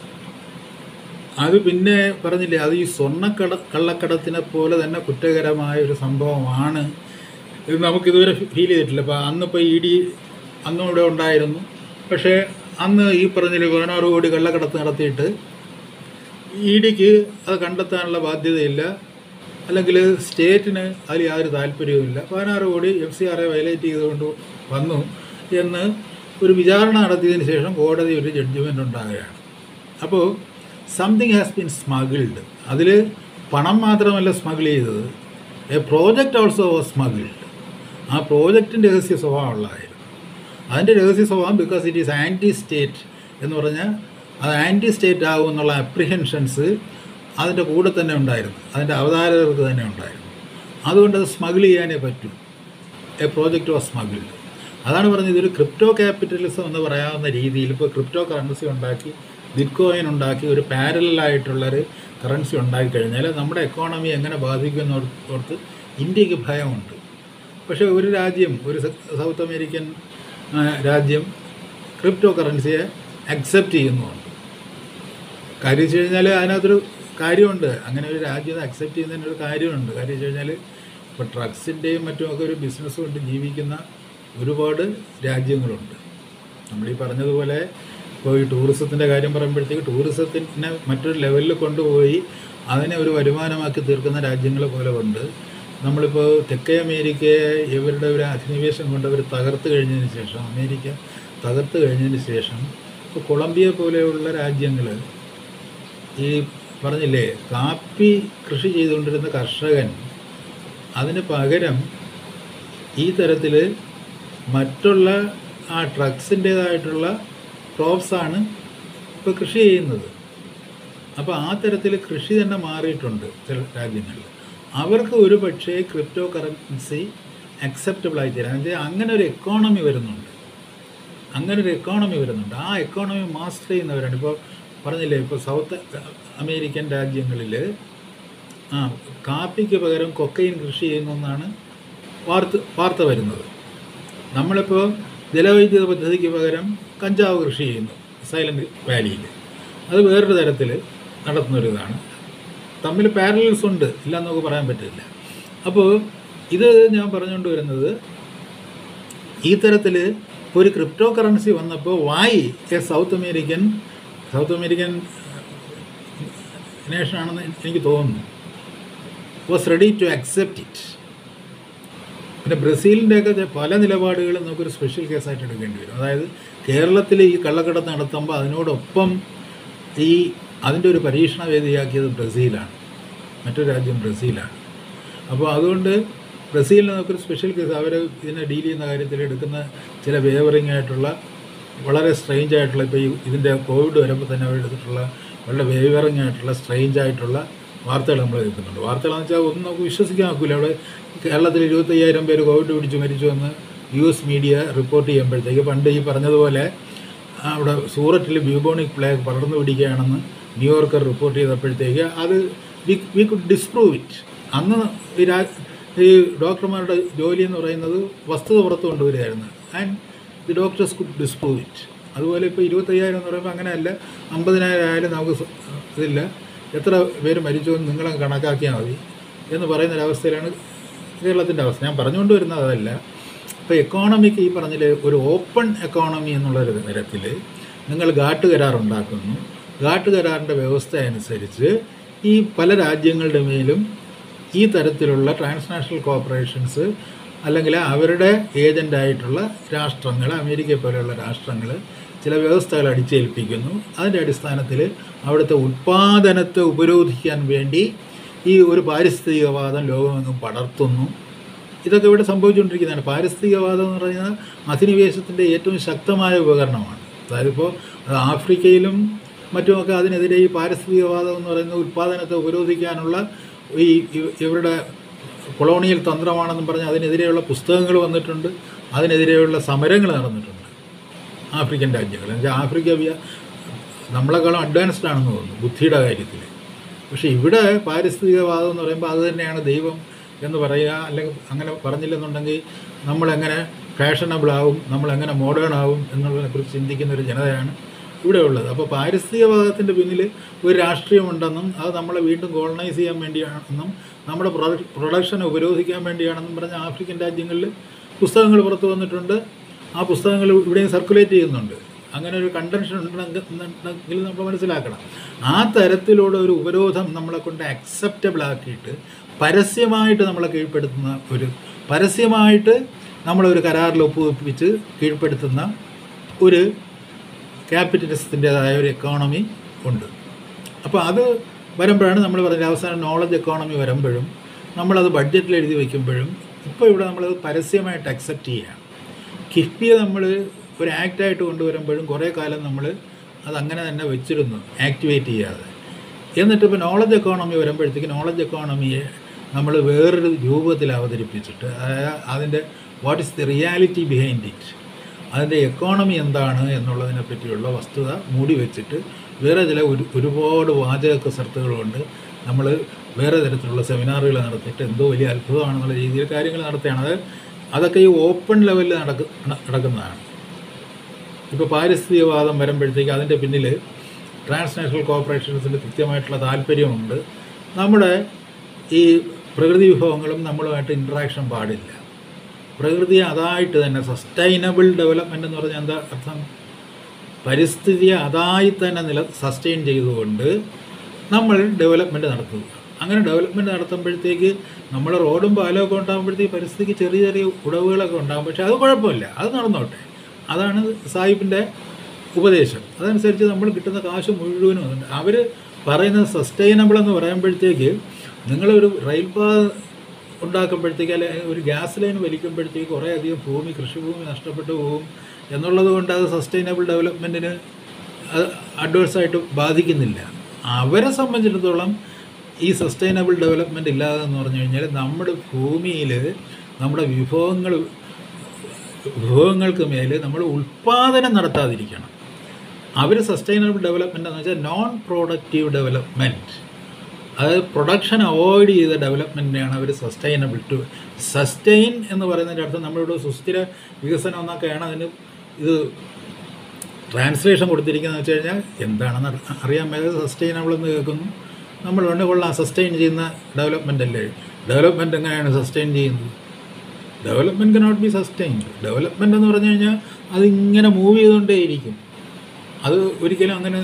അത് പിന്നെ പറഞ്ഞില്ലേ അത് ഈ സ്വർണ്ണക്കട കള്ളക്കടത്തിനെ പോലെ തന്നെ കുറ്റകരമായ ഒരു സംഭവമാണ് ഇത് നമുക്കിതുവരെ ഫീൽ ചെയ്തിട്ടില്ല അപ്പോൾ അന്നിപ്പോൾ ഇ ഡി അന്നും ഇവിടെ ഉണ്ടായിരുന്നു പക്ഷേ അന്ന് ഈ പറഞ്ഞില്ലേ പതിനാറ് കോടി കള്ളക്കടത്ത് നടത്തിയിട്ട് ഇ ഡിക്ക് അത് കണ്ടെത്താനുള്ള ബാധ്യതയില്ല അല്ലെങ്കിൽ സ്റ്റേറ്റിന് അതിൽ യാതൊരു താല്പര്യവുമില്ല പതിനാറ് കോടി എഫ് സി ആറെ വയലേറ്റ് ചെയ്തുകൊണ്ട് വന്നു എന്ന് ഒരു വിചാരണ നടത്തിയതിന് ശേഷം കോടതി ഒരു ജഡ്ജ്മെൻ്റ് ഉണ്ടാകുകയാണ് അപ്പോൾ സംതിങ് ഹാസ് ബീൻ സ്മഗിൾഡ് അതിൽ പണം മാത്രമല്ല സ്മഗിൾ ചെയ്തത് a project also was smuggled ആ പ്രോജക്റ്റിൻ്റെ രഹസ്യ സ്വഭാവമുള്ളതായിരുന്നു അതിൻ്റെ രഹസ്യ സ്വഭാവം because it is anti state എന്ന് പറഞ്ഞാൽ അത് ആൻറ്റി സ്റ്റേറ്റ് ആകും എന്നുള്ള അപ്രിഹെൻഷൻസ് അതിൻ്റെ കൂടെ തന്നെ ഉണ്ടായിരുന്നു അതിൻ്റെ അവതാരകർക്ക് തന്നെ ഉണ്ടായിരുന്നു അതുകൊണ്ട് അത് സ്മഗിൾ ചെയ്യാനേ പറ്റൂ എ പ്രോജക്റ്റ് വാസ് സ്മഗിൾഡ് അതാണ് പറഞ്ഞത് ഇതൊരു ക്രിപ്റ്റോ ക്യാപിറ്റലിസം എന്ന് പറയാവുന്ന രീതിയിൽ ഇപ്പോൾ ക്രിപ്റ്റോ കറൻസി ഉണ്ടാക്കി ബിറ്റ്കോയിൻ ഉണ്ടാക്കി ഒരു പാരലായിട്ടുള്ളൊരു കറൻസി ഉണ്ടാക്കി കഴിഞ്ഞാൽ നമ്മുടെ എക്കോണമി എങ്ങനെ ബാധിക്കുമെന്ന് ഓർത്ത് ഇന്ത്യക്ക് ഭയമുണ്ട് പക്ഷേ ഒരു രാജ്യം ഒരു സൗത്ത് അമേരിക്കൻ രാജ്യം ക്രിപ്റ്റോ കറൻസിയെ അക്സെപ്റ്റ് ചെയ്യുന്നുണ്ട് കാര്യം വെച്ച് കഴിഞ്ഞാൽ അതിനകത്തൊരു കാര്യമുണ്ട് അങ്ങനെ ഒരു രാജ്യം അക്സെപ്റ്റ് ചെയ്യുന്നതിന് ഒരു കാര്യമുണ്ട് കാര്യം വെച്ച് കഴിഞ്ഞാൽ ഇപ്പോൾ ഡ്രഗ്സിൻ്റെയും മറ്റുമൊക്കെ ഒരു ബിസിനസ് കൊണ്ട് ജീവിക്കുന്ന ഒരുപാട് രാജ്യങ്ങളുണ്ട് നമ്മളീ പറഞ്ഞതുപോലെ ഇപ്പോൾ ഈ ടൂറിസത്തിൻ്റെ കാര്യം പറയുമ്പോഴത്തേക്ക് ടൂറിസത്തിനെ മറ്റൊരു ലെവലിൽ കൊണ്ടുപോയി അതിനെ ഒരു വരുമാനമാക്കി തീർക്കുന്ന രാജ്യങ്ങൾ പോലെ ഉണ്ട് നമ്മളിപ്പോൾ തെക്കേ അമേരിക്കയെ ഇവരുടെ ഒരു അധിനിവേശം കൊണ്ട് അവർ തകർത്ത് കഴിഞ്ഞതിന് ശേഷം അമേരിക്ക തകർത്ത് കഴിഞ്ഞതിന് ശേഷം ഇപ്പോൾ കൊളംബിയ പോലെയുള്ള രാജ്യങ്ങൾ ഈ പറഞ്ഞില്ലേ കാപ്പി കൃഷി ചെയ്തുകൊണ്ടിരുന്ന കർഷകൻ അതിന് പകരം ഈ തരത്തിൽ മറ്റുള്ള ആ ഡ്രഗ്സിൻ്റേതായിട്ടുള്ള ക്രോപ്സാണ് ഇപ്പോൾ കൃഷി ചെയ്യുന്നത് അപ്പോൾ ആ തരത്തിൽ കൃഷി തന്നെ മാറിയിട്ടുണ്ട് ചില രാജ്യങ്ങളിൽ അവർക്ക് ഒരു പക്ഷേ ക്രിപ്റ്റോ കറൻസി അക്സെപ്റ്റബിൾ ആയി തരാൻ അങ്ങനെ ഒരു എക്കോണമി വരുന്നുണ്ട് അങ്ങനെ ഒരു എക്കോണമി വരുന്നുണ്ട് ആ എക്കോണമി മാസ്റ്റർ ചെയ്യുന്നവരാണ് ഇപ്പോൾ പറഞ്ഞില്ലേ ഇപ്പോൾ സൗത്ത് അമേരിക്കൻ രാജ്യങ്ങളിൽ ആ കാപ്പിക്ക് പകരം കൊക്കൈൻ കൃഷി ചെയ്യുന്നെന്നാണ് വാർത്ത വാർത്ത വരുന്നത് നമ്മളിപ്പോൾ ജലവൈദ്യുത പദ്ധതിക്ക് പകരം കഞ്ചാവ് കൃഷി ചെയ്യുന്നു സൈലൻറ്റ് വാലിയിൽ അത് വേറൊരു തരത്തിൽ നടത്തുന്നൊരിതാണ് തമ്മിൽ പാരലൽസ് ഉണ്ട് ഇല്ല എന്ന് നമുക്ക് പറയാൻ പറ്റില്ല അപ്പോൾ ഇത് ഞാൻ പറഞ്ഞുകൊണ്ട് വരുന്നത് ഈ തരത്തിൽ ഒരു ക്രിപ്റ്റോ കറൻസി വന്നപ്പോൾ വായി a South American South American നേഷനാണെന്ന് എനിക്ക് തോന്നുന്നു was ready to accept it പിന്നെ ബ്രസീലിൻ്റെയൊക്കെ പല നിലപാടുകളും നമുക്കൊരു സ്പെഷ്യൽ കേസായിട്ട് എടുക്കേണ്ടി വരും അതായത് കേരളത്തിൽ ഈ കള്ളക്കടത്ത് നടത്തുമ്പോൾ അതിനോടൊപ്പം ഈ അതിൻ്റെ ഒരു പരീക്ഷണ വേദിയാക്കിയത് ബ്രസീലാണ് മറ്റൊരു രാജ്യം ബ്രസീലാണ് അപ്പോൾ അതുകൊണ്ട് ബ്രസീലിന് നമുക്കൊരു സ്പെഷ്യൽ കേസ് അവർ ഇതിനെ ഡീൽ ചെയ്യുന്ന കാര്യത്തിൽ എടുക്കുന്ന ചില വേവറിങ് ആയിട്ടുള്ള വളരെ സ്ട്രെയിഞ്ച് ആയിട്ടുള്ള ഇപ്പോൾ ഈ ഇതിൻ്റെ കോവിഡ് വരുമ്പോൾ തന്നെ അവർ എടുത്തിട്ടുള്ള വളരെ വേവറിങ് ആയിട്ടുള്ള സ്ട്രെയിഞ്ച് ആയിട്ടുള്ള വാർത്തകൾ നമ്മൾ കേൾക്കുന്നുണ്ട് വാർത്തകളെന്ന് വെച്ചാൽ ഒന്നും നമുക്ക് വിശ്വസിക്കാൻ ഒക്കില്ല അവിടെ കേരളത്തിൽ ഇരുപത്തയ്യായിരം പേര് കോവിഡ് പിടിച്ച് മരിച്ചു എന്ന് യു എസ് മീഡിയ റിപ്പോർട്ട് ചെയ്യുമ്പോഴത്തേക്ക് പണ്ട് ഈ പറഞ്ഞതുപോലെ അവിടെ സൂററ്റിൽ ബ്യൂബോണിക് പ്ലേഗ് പടർന്നു പിടിക്കുകയാണെന്ന് ന്യൂയോർക്കർ റിപ്പോർട്ട് ചെയ്തപ്പോഴത്തേക്ക് അത് we we could disprove it അന്ന് ഈ രാ ഈ ഡോക്ടർമാരുടെ ജോലി എന്ന് പറയുന്നത് വസ്തുത പുറത്തു കൊണ്ടുവരികയായിരുന്നു and the doctors could disprove it അതുപോലെ ഇപ്പോൾ ഇരുപത്തയ്യായിരം എന്ന് പറയുമ്പോൾ അങ്ങനെയല്ല അമ്പതിനായിരം ആയാലും നമുക്ക് സ- ഇതില്ല എത്ര പേര് മരിച്ചു എന്ന് നിങ്ങളെ കണക്കാക്കിയാൽ മതി എന്ന് പറയുന്നൊരവസ്ഥയിലാണ് കേരളത്തിൻ്റെ അവസ്ഥ ഞാൻ പറഞ്ഞുകൊണ്ട് വരുന്നത് അതല്ല ഇപ്പോൾ എക്കോണമിക്ക് ഈ പറഞ്ഞില്ലേ ഒരു ഓപ്പൺ എക്കോണമി എന്നുള്ളൊരു തരത്തിൽ നിങ്ങൾ ഘാട്ട് കരാർ ഉണ്ടാക്കുന്നു ഘാട്ട് കരാറിൻ്റെ വ്യവസ്ഥ അനുസരിച്ച് ഈ പല രാജ്യങ്ങളുടെ മേലും ഈ തരത്തിലുള്ള ട്രാൻസ്നാഷണൽ കോർപ്പറേഷൻസ് അല്ലെങ്കിൽ അവരുടെ ഏജൻ്റായിട്ടുള്ള രാഷ്ട്രങ്ങൾ അമേരിക്ക പോലെയുള്ള രാഷ്ട്രങ്ങൾ ചില വ്യവസ്ഥകൾ അടിച്ചേൽപ്പിക്കുന്നു അതിൻ്റെ അടിസ്ഥാനത്തിൽ അവിടുത്തെ ഉൽപ്പാദനത്തെ ഉപരോധിക്കാൻ വേണ്ടി ഈ ഒരു പാരിസ്ഥിതികവാദം ലോകമെങ്ങും പടർത്തുന്നു ഇതൊക്കെ ഇവിടെ സംഭവിച്ചുകൊണ്ടിരിക്കുന്നതാണ് പാരിസ്ഥിതികവാദം എന്ന് പറയുന്നത് അധിനിവേശത്തിൻ്റെ ഏറ്റവും ശക്തമായ ഉപകരണമാണ് അതായത് ഇപ്പോൾ ആഫ്രിക്കയിലും മറ്റുമൊക്കെ അതിനെതിരെ ഈ പാരിസ്ഥിതികവാദം എന്ന് പറയുന്ന ഉൽപ്പാദനത്തെ ഉപരോധിക്കാനുള്ള ഈ ഇവ- ഇവരുടെ കൊളോണിയൽ തന്ത്രമാണെന്നും പറഞ്ഞ് അതിനെതിരെയുള്ള പുസ്തകങ്ങൾ വന്നിട്ടുണ്ട് അതിനെതിരെയുള്ള സമരങ്ങൾ നടന്നിട്ടുണ്ട് ആഫ്രിക്കൻ രാജ്യങ്ങൾ എന്നുവെച്ചാൽ ആഫ്രിക്ക വ്യ- നമ്മളെക്കാളും അഡ്വാൻസ്ഡ് ആണെന്ന് തോന്നുന്നു ബുദ്ധിയുടെ കാര്യത്തിൽ പക്ഷേ ഇവിടെ പാരിസ്ഥിതികവാദം എന്ന് പറയുമ്പോൾ അത് തന്നെയാണ് ദൈവം എന്ന് പറയുക അല്ലെങ്കിൽ അങ്ങനെ പറഞ്ഞില്ലെന്നുണ്ടെങ്കിൽ നമ്മളെങ്ങനെ ഫാഷനബിൾ ആവും നമ്മളെങ്ങനെ മോഡേൺ ആവും എന്നുള്ളതിനെക്കുറിച്ച് ചിന്തിക്കുന്ന ഒരു ജനതയാണ് ഇവിടെ ഉള്ളത് അപ്പോൾ പാരിസ്ഥിതികവാദത്തിൻ്റെ പിന്നിൽ ഒരു രാഷ്ട്രീയമുണ്ടെന്നും അത് നമ്മളെ വീണ്ടും കോളനൈസ് ചെയ്യാൻ വേണ്ടിയാണെന്നും നമ്മുടെ പ്രൊഡ- പ്രൊഡക്ഷനെ ഉപരോധിക്കാൻ വേണ്ടിയാണെന്നും പറഞ്ഞ ആഫ്രിക്കൻ രാജ്യങ്ങളിൽ പുസ്തകങ്ങൾ പുറത്തു വന്നിട്ടുണ്ട് ആ പുസ്തകങ്ങൾ ഇവിടെയും സർക്കുലേറ്റ് ചെയ്യുന്നുണ്ട് അങ്ങനെ ഒരു കണ്ടൻഷൻ ഉണ്ടെങ്കിൽ നമ്മൾ മനസ്സിലാക്കണം ആ തരത്തിലുള്ള ഒരു ഉപരോധം നമ്മളെ കൊണ്ട് അക്സെപ്റ്റബിൾ ആക്കിയിട്ട് പരസ്യമായിട്ട് നമ്മളെ കീഴ്പ്പെടുത്തുന്ന ഒരു പരസ്യമായിട്ട് നമ്മളൊരു കരാറിൽ ഒപ്പുവെപ്പിച്ച് കീഴ്പ്പെടുത്തുന്ന ഒരു ക്യാപിറ്റലിസത്തിൻ്റെതായ ഒരു എക്കോണമി ഉണ്ട് അപ്പോൾ അത് വരുമ്പോഴാണ് നമ്മൾ പറഞ്ഞത് അവസാനം നോളജ് എക്കോണമി വരുമ്പോഴും നമ്മളത് ബഡ്ജറ്റിൽ എഴുതി വയ്ക്കുമ്പോഴും ഇപ്പോൾ ഇവിടെ നമ്മളത് പരസ്യമായിട്ട് അക്സെപ്റ്റ് ചെയ്യുകയാണ് കിഫ്ബിയെ നമ്മൾ ഒരു ആക്റ്റായിട്ട് കൊണ്ടുവരുമ്പോഴും കുറേ കാലം നമ്മൾ അത് അങ്ങനെ തന്നെ വെച്ചിരുന്നു ആക്ടിവേറ്റ് ചെയ്യാതെ എന്നിട്ട് ഇപ്പോൾ നോളജ് എക്കോണമി വരുമ്പോഴത്തേക്ക് നോളജ് എക്കോണമിയെ നമ്മൾ വേറൊരു രൂപത്തിൽ അവതരിപ്പിച്ചിട്ട് അതായത് അതിൻ്റെ what is the reality behind it അതിൻ്റെ എക്കോണമി എന്താണ് എന്നുള്ളതിനെ പറ്റിയുള്ള വസ്തുത മൂടി വെച്ചിട്ട് വേറെ ചില ഒരു ഒരുപാട് വാചക കസർത്തുകളുണ്ട് നമ്മൾ വേറെ തരത്തിലുള്ള സെമിനാറുകൾ നടത്തിയിട്ട് എന്തോ വലിയ അത്ഭുതമാണെന്നുള്ള രീതിയിൽ കാര്യങ്ങൾ നടത്തുകയാണ് അത് അതൊക്കെ ഈ ഓപ്പൺ ലെവലിൽ നടക്ക നടക്കുന്നതാണ് ഇപ്പോൾ പാരിസ്ഥിതികവാദം വരുമ്പോഴത്തേക്ക് അതിൻ്റെ പിന്നിൽ ട്രാൻസ്നാഷണൽ കോർപ്പറേഷൻസിന് കൃത്യമായിട്ടുള്ള താല്പര്യമുണ്ട് നമ്മുടെ ഈ പ്രകൃതി വിഭവങ്ങളും നമ്മളുമായിട്ട് ഇൻട്രാക്ഷൻ പാടില്ല പ്രകൃതിയെ അതായിട്ട് തന്നെ സസ്റ്റൈനബിൾ ഡെവലപ്മെൻ്റ് എന്ന് പറഞ്ഞാൽ എന്താ അർത്ഥം പരിസ്ഥിതിയെ അതായി തന്നെ നില സസ്റ്റെയിൻ ചെയ്തുകൊണ്ട് നമ്മൾ ഡെവലപ്മെൻറ്റ് നടത്തുക അങ്ങനെ ഡെവലപ്മെൻറ്റ് നടത്തുമ്പോഴത്തേക്ക് നമ്മൾ റോഡും പാലമൊക്കെ ഉണ്ടാകുമ്പോഴത്തേക്ക് പരിസ്ഥിതിക്ക് ചെറിയ ചെറിയ ഉടവുകളൊക്കെ ഉണ്ടാകും പക്ഷേ അത് കുഴപ്പമില്ല അത് നടന്നോട്ടെ അതാണ് സാഹിബിൻ്റെ ഉപദേശം അതനുസരിച്ച് നമ്മൾ കിട്ടുന്ന കാശ് മുഴുവനും അതുണ്ട് അവർ പറയുന്നത് സസ്റ്റൈനബിൾ എന്ന് പറയുമ്പോഴത്തേക്ക് നിങ്ങളൊരു റെയിൽ പാത ഉണ്ടാക്കുമ്പോഴത്തേക്ക് അല്ലെ ഒരു ഗ്യാസ് ലൈൻ വലിക്കുമ്പോഴത്തേക്ക് കുറേ അധികം ഭൂമി കൃഷിഭൂമി നഷ്ടപ്പെട്ടു പോകും എന്നുള്ളത് കൊണ്ട് അത് സസ്റ്റൈനബിൾ ഡെവലപ്മെൻറ്റിന് അത് അഡ്വേഴ്സായിട്ട് ബാധിക്കുന്നില്ല അവരെ സംബന്ധിച്ചിടത്തോളം ഈ സസ്റ്റൈനബിൾ ഡെവലപ്മെൻറ്റ് ഇല്ലാതെ എന്ന് പറഞ്ഞു കഴിഞ്ഞാൽ നമ്മുടെ ഭൂമിയിൽ നമ്മുടെ വിഭവങ്ങൾ വിഭവങ്ങൾക്ക് മേൽ നമ്മൾ ഉൽപ്പാദനം നടത്താതിരിക്കണം അവർ സസ്റ്റൈനബിൾ ഡെവലപ്മെൻ്റ് എന്ന് വെച്ചാൽ നോൺ പ്രോഡക്റ്റീവ് ഡെവലപ്മെൻറ്റ് അതായത് പ്രൊഡക്ഷൻ അവോയ്ഡ് ചെയ്ത ഡെവലപ്മെൻറ്റിനെയാണ് അവർ സസ്റ്റൈനബിൾ ടു സസ്റ്റെയിൻ എന്ന് പറയുന്നതിൻ്റെ അർത്ഥം നമ്മളിവിടെ സുസ്ഥിര വികസനം എന്നൊക്കെയാണ് അതിന് ഇത് ട്രാൻസ്ലേഷൻ കൊടുത്തിരിക്കുന്നത് വെച്ച് കഴിഞ്ഞാൽ എന്താണെന്ന് അറി- അറിയാൻ മേലെ സസ്റ്റൈനബിൾ എന്ന് കേൾക്കുന്നു നമ്മൾ വേണ്ട കൊള്ളാം സസ്റ്റെയിൻ ചെയ്യുന്ന ഡെവലപ്മെൻ്റ് അല്ലേ ഡെവലപ്മെൻറ്റ് എങ്ങനെയാണ് സസ്റ്റെയിൻ ചെയ്യുന്നത് development cannot be sustained development എന്ന് പറഞ്ഞു കഴിഞ്ഞാൽ അതിങ്ങനെ മൂവ് ചെയ്തുകൊണ്ടേയിരിക്കും അത് ഒരിക്കലും അങ്ങനെ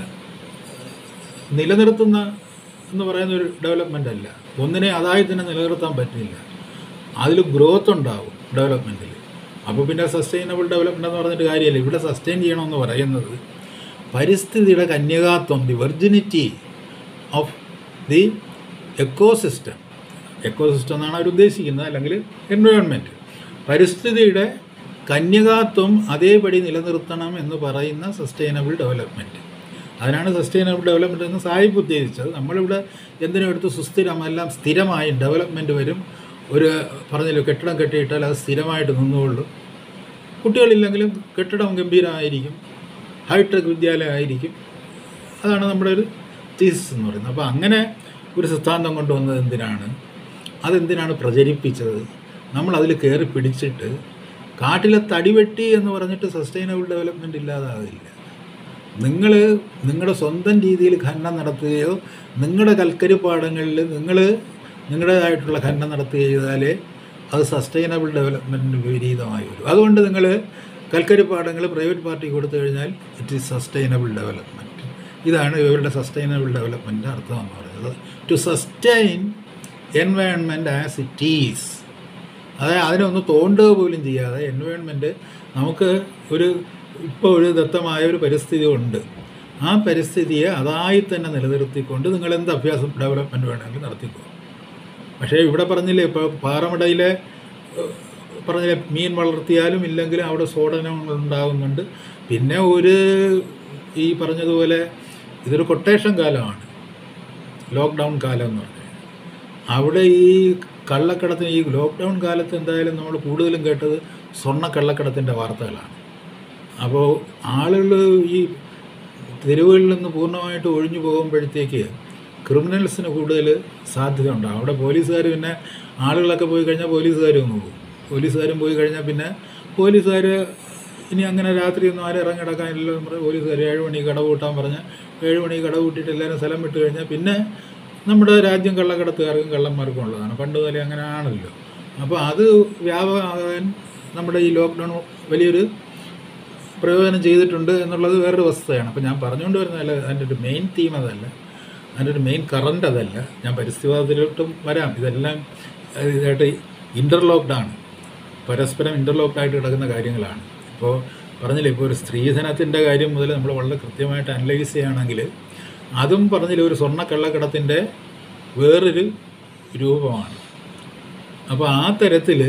നിലനിർത്തുന്ന എന്ന് പറയുന്ന ഒരു ഡെവലപ്മെൻ്റ് അല്ല ഒന്നിനെ അതായി തന്നെ നിലനിർത്താൻ പറ്റില്ല അതിൽ ഗ്രോത്ത് ഉണ്ടാവും ഡെവലപ്മെൻറ്റിൽ അപ്പോൾ പിന്നെ സസ്റ്റൈനബിൾ ഡെവലപ്മെൻ്റ് എന്ന് പറഞ്ഞിട്ട് കാര്യമില്ല ഇവിടെ സസ്റ്റെയിൻ ചെയ്യണമെന്ന് പറയുന്നത് പരിസ്ഥിതിയുടെ കന്യകാത്വം the virginity of the ecosystem ecosystem എന്നാണ് അവർ ഉദ്ദേശിക്കുന്നത് അല്ലെങ്കിൽ എൻവയോൺമെൻറ്റ് പരിസ്ഥിതിയുടെ കന്യകാത്വം അതേപടി നിലനിർത്തണം എന്ന് പറയുന്ന സസ്റ്റൈനബിൾ ഡെവലപ്മെൻറ്റ് അതിനാണ് സസ്റ്റൈനബിൾ ഡെവലപ്മെൻറ്റ് എന്ന് സാഹിബ് ഉദ്ദേശിച്ചത് നമ്മളിവിടെ എന്തിനും എടുത്ത് സുസ്ഥിരം എല്ലാം സ്ഥിരമായി ഡെവലപ്മെൻറ്റ് വരും ഒരു പറഞ്ഞല്ലോ കെട്ടിടം കെട്ടിയിട്ടാൽ അത് സ്ഥിരമായിട്ട് നിന്നുകൊള്ളു കുട്ടികളില്ലെങ്കിലും കെട്ടിടം ഗംഭീരമായിരിക്കും ഹൈടെക് വിദ്യാലയമായിരിക്കും അതാണ് നമ്മുടെ ഒരു തീസിസ് എന്ന് പറയുന്നത് അപ്പോൾ അങ്ങനെ ഒരു സിദ്ധാന്തം കൊണ്ടുവന്നത് എന്തിനാണ് അതെന്തിനാണ് പ്രചരിപ്പിച്ചത് നമ്മൾ അതിൽ കയറി പിടിച്ചിട്ട് കാട്ടിലെ തടിവെട്ടി എന്ന് പറഞ്ഞിട്ട് സസ്റ്റൈനബിൾ ഡെവലപ്മെൻറ്റ് ഇല്ലാതാകില്ല നിങ്ങൾ നിങ്ങളുടെ സ്വന്തം രീതിയിൽ ഖനനം നടത്തുകയോ നിങ്ങളുടെ കൽക്കരി പാടങ്ങളിൽ നിങ്ങൾ നിങ്ങളുടേതായിട്ടുള്ള ഖനനം നടത്തുകയോ ചെയ്താലേ അത് സസ്റ്റൈനബിൾ ഡെവലപ്മെൻറ്റിന് വിപരീതമായി വരും അതുകൊണ്ട് നിങ്ങൾ കൽക്കരി പാടങ്ങൾ പ്രൈവറ്റ് പാർട്ടിക്ക് കൊടുത്തു കഴിഞ്ഞാൽ ഇറ്റ് ഈസ് സസ്റ്റൈനബിൾ ഡെവലപ്മെൻറ്റ് ഇതാണ് ഇവരുടെ സസ്റ്റൈനബിൾ ഡെവലപ്മെൻറ്റിൻ്റെ അർത്ഥം എന്ന് പറയുന്നത് to sustain environment as it is അതായത് അതിനൊന്ന് തോണ്ടുക പോലും ചെയ്യാതെ എൻവയോൺമെൻറ്റ് നമുക്ക് ഒരു ഇപ്പോൾ ഒരു ദത്തമായ ഒരു പരിസ്ഥിതി ഉണ്ട് ആ പരിസ്ഥിതിയെ അതായി തന്നെ നിലനിർത്തിക്കൊണ്ട് നിങ്ങൾ എന്ത് അഭ്യാസം ഡെവലപ്മെൻറ്റ് വേണമെങ്കിൽ നടത്തിക്കോ പക്ഷേ ഇവിടെ പറഞ്ഞില്ലേ ഇപ്പോൾ പാറമടയിലെ ഏഹ്, പറഞ്ഞില്ലേ മീൻ വളർത്തിയാലും ഇല്ലെങ്കിലും അവിടെ സ്ഫോടനങ്ങൾ ഉണ്ടാകുന്നുണ്ട് പിന്നെ ഒരു ഈ പറഞ്ഞതുപോലെ ഇതൊരു കൊട്ടേഷൻ കാലമാണ് ലോക്ക്ഡൗൺ കാലം എന്ന് പറഞ്ഞാൽ അവിടെ ഈ കള്ളക്കടത്തിന് ഈ ലോക്ക്ഡൗൺ കാലത്ത് എന്തായാലും നമ്മൾ കൂടുതലും കേട്ടത് സ്വർണ്ണ കള്ളക്കടത്തിൻ്റെ വാർത്തകളാണ് അപ്പോൾ ആളുകൾ ഈ തെരുവുകളിൽ നിന്ന് പൂർണ്ണമായിട്ട് ഒഴിഞ്ഞു പോകുമ്പോഴത്തേക്ക് ക്രിമിനൽസിന് കൂടുതൽ സാധ്യത ഉണ്ടാകും അവിടെ പോലീസുകാർ പിന്നെ ആളുകളൊക്കെ പോയി കഴിഞ്ഞാൽ പോലീസുകാരും അങ്ങ് പോകും പോലീസുകാരും പോയി കഴിഞ്ഞാൽ പിന്നെ പോലീസുകാർ ഇനി അങ്ങനെ രാത്രിയൊന്നും ആരും ഇറങ്ങി കിടക്കാനില്ല എന്ന് പറഞ്ഞ് പോലീസുകാർ ഏഴ് മണി കട കൂട്ടാൻ പറഞ്ഞാൽ ഏഴ് മണി കട കൂട്ടിയിട്ട് എല്ലാവരും സ്ഥലം വിട്ട് കഴിഞ്ഞാൽ പിന്നെ നമ്മുടെ രാജ്യം കള്ളക്കടത്തുകാർക്കും കള്ളന്മാർക്കും ഉള്ളതാണ് പണ്ട് മുതലേ അങ്ങനെ ആണല്ലോ അപ്പോൾ അത് വ്യാപകമാകാൻ നമ്മുടെ ഈ ലോക്ക്ഡൗൺ വലിയൊരു പ്രയോജനം ചെയ്തിട്ടുണ്ട് എന്നുള്ളത് വേറൊരു വസ്തുതയാണ് അപ്പോൾ ഞാൻ പറഞ്ഞുകൊണ്ട് വരുന്നതല്ല അതിൻ്റെ ഒരു മെയിൻ തീം അതല്ല അതിൻ്റെ ഒരു മെയിൻ കറണ്ട് അതല്ല ഞാൻ പരിസ്ഥിതിവാദത്തിലോട്ടും വരാം ഇതെല്ലാം ഏഹ്, ഇതായിട്ട് ഇൻ്റർലോക്ക്ഡാണ് പരസ്പരം ഇൻ്റർലോക്ക്ഡ് ആയിട്ട് കിടക്കുന്ന കാര്യങ്ങളാണ് ഇപ്പോൾ പറഞ്ഞില്ലേ ഇപ്പോൾ ഒരു സ്ത്രീധനത്തിൻ്റെ കാര്യം മുതൽ നമ്മൾ വളരെ കൃത്യമായിട്ട് അനലൈസ് ചെയ്യുകയാണെങ്കിൽ അതും പറഞ്ഞില്ലേ ഒരു സ്വർണ്ണ കള്ളക്കടത്തിൻ്റെ വേറൊരു രൂപമാണ് അപ്പോൾ ആ തരത്തിൽ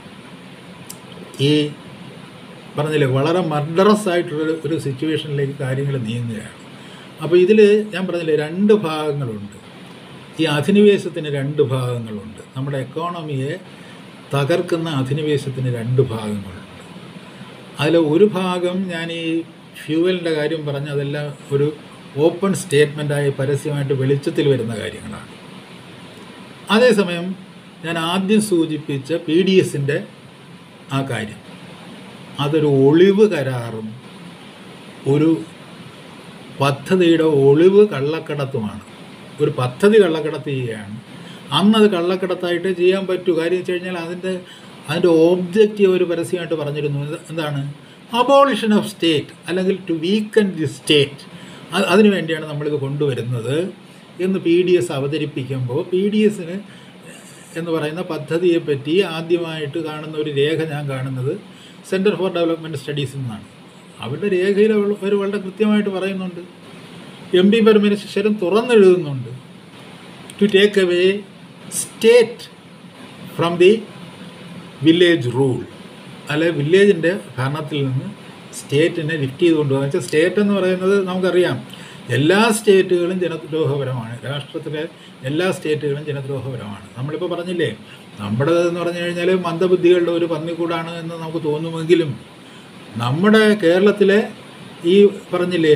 ഈ പറഞ്ഞില്ലേ വളരെ മർഡറസ് ആയിട്ടുള്ള ഒരു സിറ്റുവേഷനിലേക്ക് കാര്യങ്ങൾ നീങ്ങുകയാണ് അപ്പോൾ ഇതിൽ ഞാൻ പറഞ്ഞില്ലേ രണ്ട് ഭാഗങ്ങളുണ്ട് ഈ അധിനിവേശത്തിന് രണ്ട് ഭാഗങ്ങളുണ്ട് നമ്മുടെ എക്കോണമിയെ തകർക്കുന്ന അധിനിവേശത്തിന് രണ്ട് ഭാഗങ്ങളുണ്ട് അതിൽ ഒരു ഭാഗം ഞാൻ ഈ ഫ്യൂവലിൻ്റെ കാര്യം പറഞ്ഞ അതെല്ലാം ഒരു ഓപ്പൺ സ്റ്റേറ്റ്മെൻറ്റായി പരസ്യമായിട്ട് വെളിച്ചത്തിൽ വരുന്ന കാര്യങ്ങളാണ് അതേസമയം ഞാൻ ആദ്യം സൂചിപ്പിച്ച പി ഡി എസിൻ്റെ ആ കാര്യം അതൊരു ഒളിവ് കരാറും ഒരു പദ്ധതിയുടെ ഒളിവ് കള്ളക്കടത്തുമാണ് ഒരു പദ്ധതി കള്ളക്കടത്ത് ചെയ്യുകയാണ് അന്നത് കള്ളക്കടത്തായിട്ട് ചെയ്യാൻ പറ്റൂ കാര്യം വെച്ച് കഴിഞ്ഞാൽ അതിൻ്റെ അതിൻ്റെ ഓബ്ജക്റ്റീവ് ഒരു പരസ്യമായിട്ട് പറഞ്ഞിരുന്നു ഇത് എന്താണ് അബോളിഷൻ ഓഫ് സ്റ്റേറ്റ് അല്ലെങ്കിൽ ടു വീക്കൻ ദി സ്റ്റേറ്റ് അതിനു വേണ്ടിയാണ് നമ്മളിത് കൊണ്ടുവരുന്നത് എന്ന് പി ഡി എസ് അവതരിപ്പിക്കുമ്പോൾ പി ഡി എസിന് എന്ന് പറയുന്ന പദ്ധതിയെപ്പറ്റി ആദ്യമായിട്ട് കാണുന്ന ഒരു രേഖ ഞാൻ കാണുന്നത് സെൻറ്റർ ഫോർ ഡെവലപ്മെൻറ്റ് സ്റ്റഡീസിൽ നിന്നാണ് അവരുടെ രേഖയിൽ അവൾ- അവർ വളരെ കൃത്യമായിട്ട് പറയുന്നുണ്ട് എം പി പരമേശ്വരൻ തുറന്നെഴുതുന്നുണ്ട് to take away state from the village rule അല്ലെ വില്ലേജിൻ്റെ ഭരണത്തിൽ നിന്ന് സ്റ്റേറ്റിനെ ലിഫ്റ്റ് ചെയ്ത് കൊണ്ടുപോകുക വെച്ചാൽ സ്റ്റേറ്റ് എന്ന് പറയുന്നത് നമുക്കറിയാം എല്ലാ സ്റ്റേറ്റുകളും ജനദ്രോഹപരമാണ് രാഷ്ട്രത്തിലെ എല്ലാ സ്റ്റേറ്റുകളും ജനദ്രോഹപരമാണ് നമ്മളിപ്പോൾ പറഞ്ഞില്ലേ നമ്മുടെ എന്ന് പറഞ്ഞു കഴിഞ്ഞാൽ മന്ദബുദ്ധികളുടെ ഒരു പന്നിക്കൂടാണ് എന്ന് നമുക്ക് തോന്നുമെങ്കിലും നമ്മുടെ കേരളത്തിലെ ഈ പറഞ്ഞില്ലേ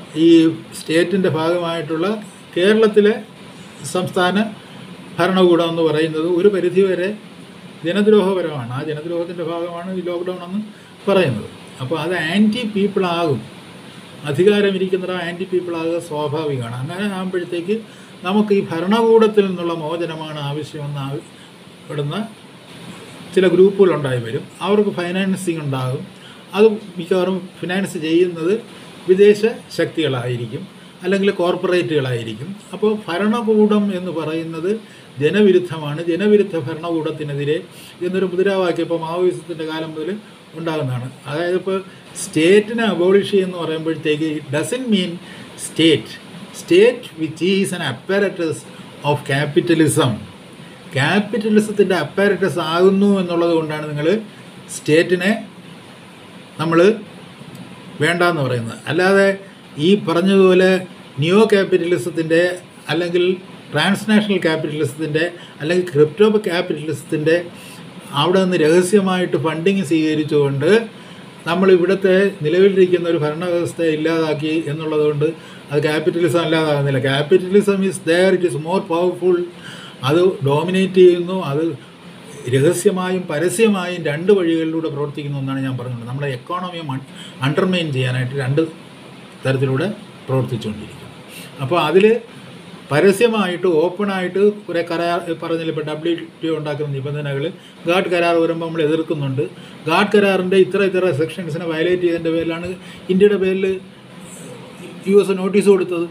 ഈ സ്റ്റേറ്റിൻ്റെ ഭാഗമായിട്ടുള്ള കേരളത്തിലെ സംസ്ഥാന ഭരണകൂടം എന്ന് പറയുന്നത് ഒരു പരിധിവരെ ജനദ്രോഹപരമാണ് ആ ജനദ്രോഹത്തിൻ്റെ ഭാഗമാണ് ഈ ലോക്ക്ഡൗൺ എന്ന് പറയുന്നത് അപ്പോൾ അത് ആൻറ്റി പീപ്പിൾ ആകും അധികാരം ഇരിക്കുന്നവർ ആൻറ്റി പീപ്പിൾ ആകുക സ്വാഭാവികമാണ് അങ്ങനെ ആകുമ്പോഴത്തേക്ക് നമുക്ക് ഈ ഭരണകൂടത്തിൽ നിന്നുള്ള മോചനമാണ് ആവശ്യമെന്ന് ആവ- പെടുന്ന ചില ഗ്രൂപ്പുകളുണ്ടായി വരും അവർക്ക് ഫൈനാൻസിങ് ഉണ്ടാകും അത് മിക്കവാറും ഫിനാൻസ് ചെയ്യുന്നത് വിദേശ ശക്തികളായിരിക്കും അല്ലെങ്കിൽ കോർപ്പറേറ്റുകളായിരിക്കും അപ്പോൾ ഭരണകൂടം എന്ന് പറയുന്നത് ജനവിരുദ്ധമാണ് ജനവിരുദ്ധ ഭരണകൂടത്തിനെതിരെ എന്നൊരു മുദ്രാവാക്യം ഇപ്പോൾ മാവോയിസത്തിൻ്റെ കാലം മുതൽ ഉണ്ടാകുന്നതാണ് അതായത് ഇപ്പോൾ സ്റ്റേറ്റിനെ അബോളിഷ് എന്ന് പറയുമ്പോഴത്തേക്ക് it doesn't mean state state which is an apparatus of capitalism ക്യാപിറ്റലിസത്തിൻ്റെ അപ്പാരറ്റസ് ആകുന്നു എന്നുള്ളത് കൊണ്ടാണ് നിങ്ങൾ സ്റ്റേറ്റിനെ നമ്മൾ വേണ്ടെന്ന് പറയുന്നത് അല്ലാതെ ഈ പറഞ്ഞതുപോലെ നിയോ ക്യാപിറ്റലിസത്തിൻ്റെ അല്ലെങ്കിൽ ട്രാൻസ്നാഷണൽ ക്യാപിറ്റലിസത്തിൻ്റെ അല്ലെങ്കിൽ ക്രിപ്റ്റോ ക്യാപിറ്റലിസത്തിൻ്റെ അവിടെ നിന്ന് രഹസ്യമായിട്ട് ഫണ്ടിങ് സ്വീകരിച്ചുകൊണ്ട് നമ്മൾ ഇവിടുത്തെ നിലവിലിരിക്കുന്ന ഒരു ഭരണവ്യവസ്ഥയെ ഇല്ലാതാക്കി എന്നുള്ളതുകൊണ്ട് അത് ക്യാപിറ്റലിസം അല്ലാതാകുന്നില്ല capitalism is there it is more powerful അത് ഡോമിനേറ്റ് ചെയ്യുന്നു അത് രഹസ്യമായും പരസ്യമായും രണ്ട് വഴികളിലൂടെ പ്രവർത്തിക്കുന്നു എന്നാണ് ഞാൻ പറഞ്ഞത് നമ്മുടെ എക്കോണമിയെ അണ്ടർമൈൻ ചെയ്യാനായിട്ട് രണ്ട് തരത്തിലൂടെ പ്രവർത്തിച്ചുകൊണ്ടിരിക്കുന്നു അപ്പോൾ അതിൽ പരസ്യമായിട്ട് ഓപ്പണായിട്ട് കുറേ കരാർ പറഞ്ഞില്ല ഇപ്പോൾ ഡബ്ല്യു ടി ഉണ്ടാക്കുന്ന നിബന്ധനകൾ ഗാഡ് കരാർ വരുമ്പോൾ നമ്മൾ എതിർക്കുന്നുണ്ട് ഗാഡ് കരാറിൻ്റെ ഇത്ര ഇത്ര സെക്ഷൻസിനെ വയലേറ്റ് ചെയ്തതിൻ്റെ പേരിലാണ് ഇന്ത്യയുടെ പേരിൽ യു എസ് നോട്ടീസ് കൊടുത്തത്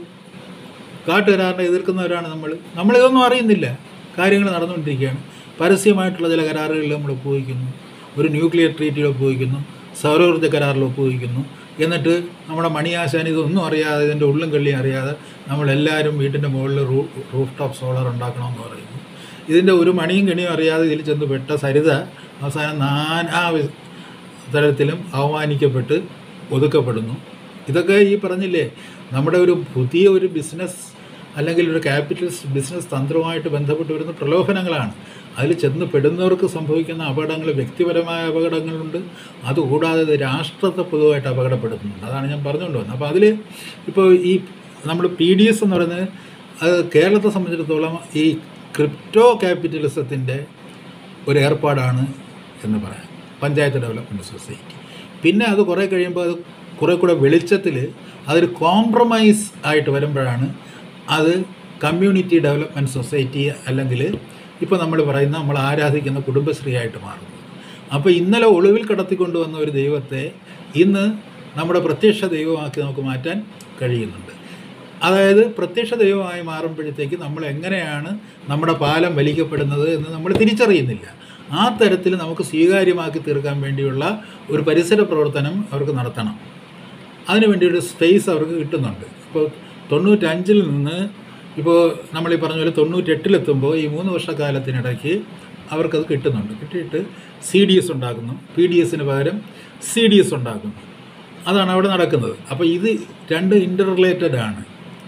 ഗാഡ് കരാറിനെ എതിർക്കുന്നവരാണ് നമ്മൾ നമ്മളിതൊന്നും അറിയുന്നില്ല കാര്യങ്ങൾ നടന്നുകൊണ്ടിരിക്കുകയാണ് പരസ്യമായിട്ടുള്ള ചില കരാറുകളിൽ നമ്മൾ ഒപ്പുവയ്ക്കുന്നു ഒരു ന്യൂക്ലിയർ ട്രീറ്റിൽ ഒപ്പുവയ്ക്കുന്നു സൗരോർജ്ജ കരാറിൽ ഒപ്പുവയ്ക്കുന്നു എന്നിട്ട് നമ്മുടെ മണിയാശാൻ ഇതൊന്നും അറിയാതെ ഇതിൻ്റെ ഉള്ളും കള്ളി അറിയാതെ നമ്മളെല്ലാവരും വീട്ടിൻ്റെ മുകളിൽ റൂ റൂഫ് ടോപ്പ് സോളർ ഉണ്ടാക്കണമെന്ന് പറയുന്നു ഇതിൻ്റെ ഒരു മണിയും കണിയും അറിയാതെ ഇതിൽ ചെന്ന് പെട്ട സരിത അവസാനം നാനാ വി- തരത്തിലും അവമാനിക്കപ്പെട്ട് ഒതുക്കപ്പെടുന്നു ഇതൊക്കെ ഈ പറഞ്ഞില്ലേ നമ്മുടെ ഒരു പുതിയ ഒരു ബിസിനസ് അല്ലെങ്കിൽ ഒരു ക്യാപിറ്റലിസ്റ്റ് ബിസിനസ് തന്ത്രവുമായിട്ട് ബന്ധപ്പെട്ട് വരുന്ന പ്രലോഭനങ്ങളാണ് അതിൽ ചെന്ന് പെടുന്നവർക്ക് സംഭവിക്കുന്ന അപകടങ്ങൾ വ്യക്തിപരമായ അപകടങ്ങളുണ്ട് അതുകൂടാതെ ഇത് രാഷ്ട്രത്തെ പൊതുവായിട്ട് അപകടപ്പെടുത്തുന്നുണ്ട് അതാണ് ഞാൻ പറഞ്ഞുകൊണ്ട് വന്നത് അപ്പോൾ അതിൽ ഇപ്പോൾ ഈ നമ്മൾ പി ഡി എസ് എന്ന് പറയുന്നത് അത് കേരളത്തെ സംബന്ധിച്ചിടത്തോളം ഈ ക്രിപ്റ്റോ ക്യാപിറ്റലിസത്തിൻ്റെ ഒരു ഏർപ്പാടാണ് എന്ന് പറയാം പഞ്ചായത്ത് ഡെവലപ്മെൻറ്റ് സൊസൈറ്റി പിന്നെ അത് കുറേ കഴിയുമ്പോൾ അത് കുറേ കൂടെ വെളിച്ചത്തിൽ അതൊരു കോംപ്രമൈസ് ആയിട്ട് വരുമ്പോഴാണ് അത് കമ്മ്യൂണിറ്റി ഡെവലപ്മെൻറ്റ് സൊസൈറ്റി അല്ലെങ്കിൽ ഇപ്പോൾ നമ്മൾ പറയുന്ന നമ്മൾ ആരാധിക്കുന്ന കുടുംബശ്രീ ആയിട്ട് മാറുന്നു അപ്പോൾ ഇന്നലെ ഒളിവിൽ കടത്തിക്കൊണ്ടുവന്ന ഒരു ദൈവത്തെ ഇന്ന് നമ്മുടെ പ്രത്യക്ഷ ദൈവമാക്കി നമുക്ക് മാറ്റാൻ കഴിയുന്നുണ്ട് അതായത് പ്രത്യക്ഷ ദൈവമായി മാറുമ്പോഴത്തേക്ക് നമ്മൾ എങ്ങനെയാണ് നമ്മുടെ പാലം വലിക്കപ്പെടുന്നത് എന്ന് നമ്മൾ തിരിച്ചറിയുന്നില്ല ആ തരത്തിൽ നമുക്ക് സ്വീകാര്യമാക്കി തീർക്കാൻ വേണ്ടിയുള്ള ഒരു പരിസര പ്രവർത്തനം അവർക്ക് നടത്തണം അതിനുവേണ്ടി ഒരു സ്പേസ് അവർക്ക് കിട്ടുന്നുണ്ട് ഇപ്പോൾ തൊണ്ണൂറ്റഞ്ചിൽ നിന്ന് ഇപ്പോൾ നമ്മൾ ഈ പറഞ്ഞ പോലെ തൊണ്ണൂറ്റെട്ടിലെത്തുമ്പോൾ ഈ മൂന്ന് വർഷക്കാലത്തിനിടയ്ക്ക് അവർക്കത് കിട്ടുന്നുണ്ട് കിട്ടിയിട്ട് സി ഡി എസ് ഉണ്ടാക്കുന്നു പി ഡി എസിന് പകരം സി ഡി എസ് ഉണ്ടാക്കുന്നു അതാണ് അവിടെ നടക്കുന്നത് അപ്പോൾ ഇത് രണ്ട് ഇൻ്റർ റിലേറ്റഡ് ആണ്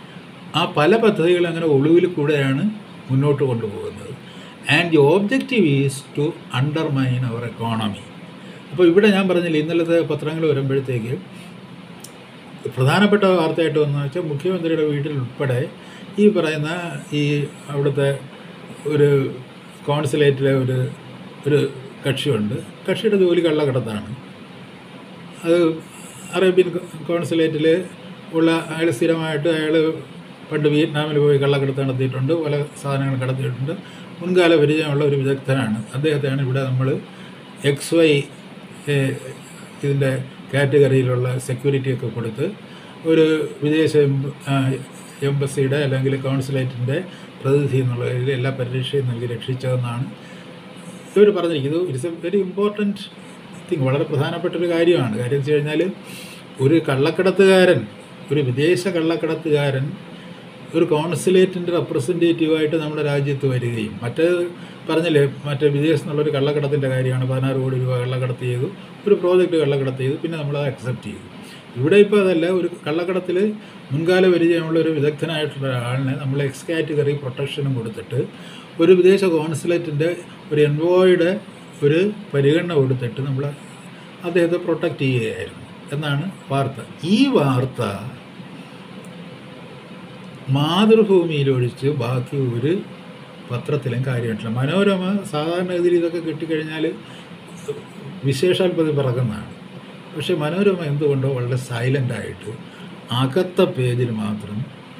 ആ പല പദ്ധതികളും അങ്ങനെ ഒളിവിൽ കൂടെയാണ് മുന്നോട്ട് കൊണ്ടുപോകുന്നത് and the objective is to undermine our economy അപ്പോൾ ഇവിടെ ഞാൻ പറഞ്ഞില്ല ഇന്നലത്തെ പത്രങ്ങൾ വരുമ്പോഴത്തേക്ക് പ്രധാനപ്പെട്ട വാർത്തയായിട്ട് വന്നു വെച്ചാൽ മുഖ്യമന്ത്രിയുടെ വീട്ടിൽ ഉൾപ്പെടെ ഈ പറയുന്ന ഈ അവിടുത്തെ ഒരു കോൺസുലേറ്റിലെ ഒരു ഒരു കക്ഷിയുണ്ട് കക്ഷിയുടെ ജോലി കള്ളക്കടത്താണ് അത് അറേബ്യൻ കോൺസുലേറ്റിൽ ഉള്ള അയാൾ സ്ഥിരമായിട്ട് അയാൾ പണ്ട് വിയറ്റ്നാമിൽ പോയി കള്ളക്കടത്ത് നടത്തിയിട്ടുണ്ട് പല സാധനങ്ങൾ കടത്തിയിട്ടുണ്ട് മുൻകാല പരിചയമുള്ള ഒരു വിദഗ്ധനാണ് അദ്ദേഹത്തെയാണ് ഇവിടെ നമ്മൾ എക്സ് വൈ ഇതിൻ്റെ കാറ്റഗറിയിലുള്ള സെക്യൂരിറ്റി ഒക്കെ കൊടുത്ത് ഒരു വിദേശ എംബ- ആ, എംബസിയുടെ അല്ലെങ്കിൽ കോൺസുലേറ്റിൻ്റെ പ്രതിനിധി എന്നുള്ള രീതിയിൽ എല്ലാ പരിരക്ഷയും നൽകി രക്ഷിച്ചതെന്നാണ് ഇവർ പറഞ്ഞിരിക്കുന്നത് it's a very important thing വളരെ പ്രധാനപ്പെട്ട ഒരു കാര്യമാണ് കാര്യം വെച്ച് കഴിഞ്ഞാൽ ഒരു കള്ളക്കടത്തുകാരൻ ഒരു വിദേശ കള്ളക്കടത്തുകാരൻ ഒരു കോൺസുലേറ്റിൻ്റെ റെപ്രസെൻറ്റേറ്റീവായിട്ട് നമ്മുടെ രാജ്യത്ത് വരികയും മറ്റേ പറഞ്ഞില്ലേ മറ്റേ വിദേശത്ത് നിന്നുള്ളൊരു കള്ളക്കടത്തിൻ്റെ കാര്യമാണ് പതിനാറ് കോടി രൂപ കള്ളക്കടത്ത് ചെയ്തു ഒരു പ്രോജക്റ്റ് കള്ളക്കടത്ത് ചെയ്തു പിന്നെ നമ്മളത് അക്സെപ്റ്റ് ചെയ്തു ഇവിടെ ഇപ്പോൾ അതല്ല ഒരു കള്ളക്കടത്തിൽ മുൻകാല പരിചയമുള്ള ഒരു വിദഗ്ധനായിട്ടുള്ള ഒരാളിനെ നമ്മൾ എക്സ് കാറ്റഗറി പ്രൊട്ടക്ഷനും കൊടുത്തിട്ട് ഒരു വിദേശ കോൺസുലേറ്റിൻ്റെ ഒരു എൻവോയുടെ ഒരു പരിഗണന കൊടുത്തിട്ട് നമ്മൾ അദ്ദേഹത്തെ പ്രൊട്ടക്റ്റ് ചെയ്യുകയായിരുന്നു എന്നാണ് വാർത്ത ഈ വാർത്ത മാതൃഭൂമിയിലൊഴിച്ച് ബാക്കി ഒരു പത്രത്തിലും കാര്യമായിട്ടില്ല മനോരമ സാധാരണഗതിയിൽ ഇതൊക്കെ കിട്ടിക്കഴിഞ്ഞാൽ വിശേഷാൽ പതി പിറക്കുന്നതാണ് പക്ഷേ മനോരമ എന്തുകൊണ്ടോ വളരെ സൈലൻ്റായിട്ട് അകത്ത പേജിൽ മാത്രം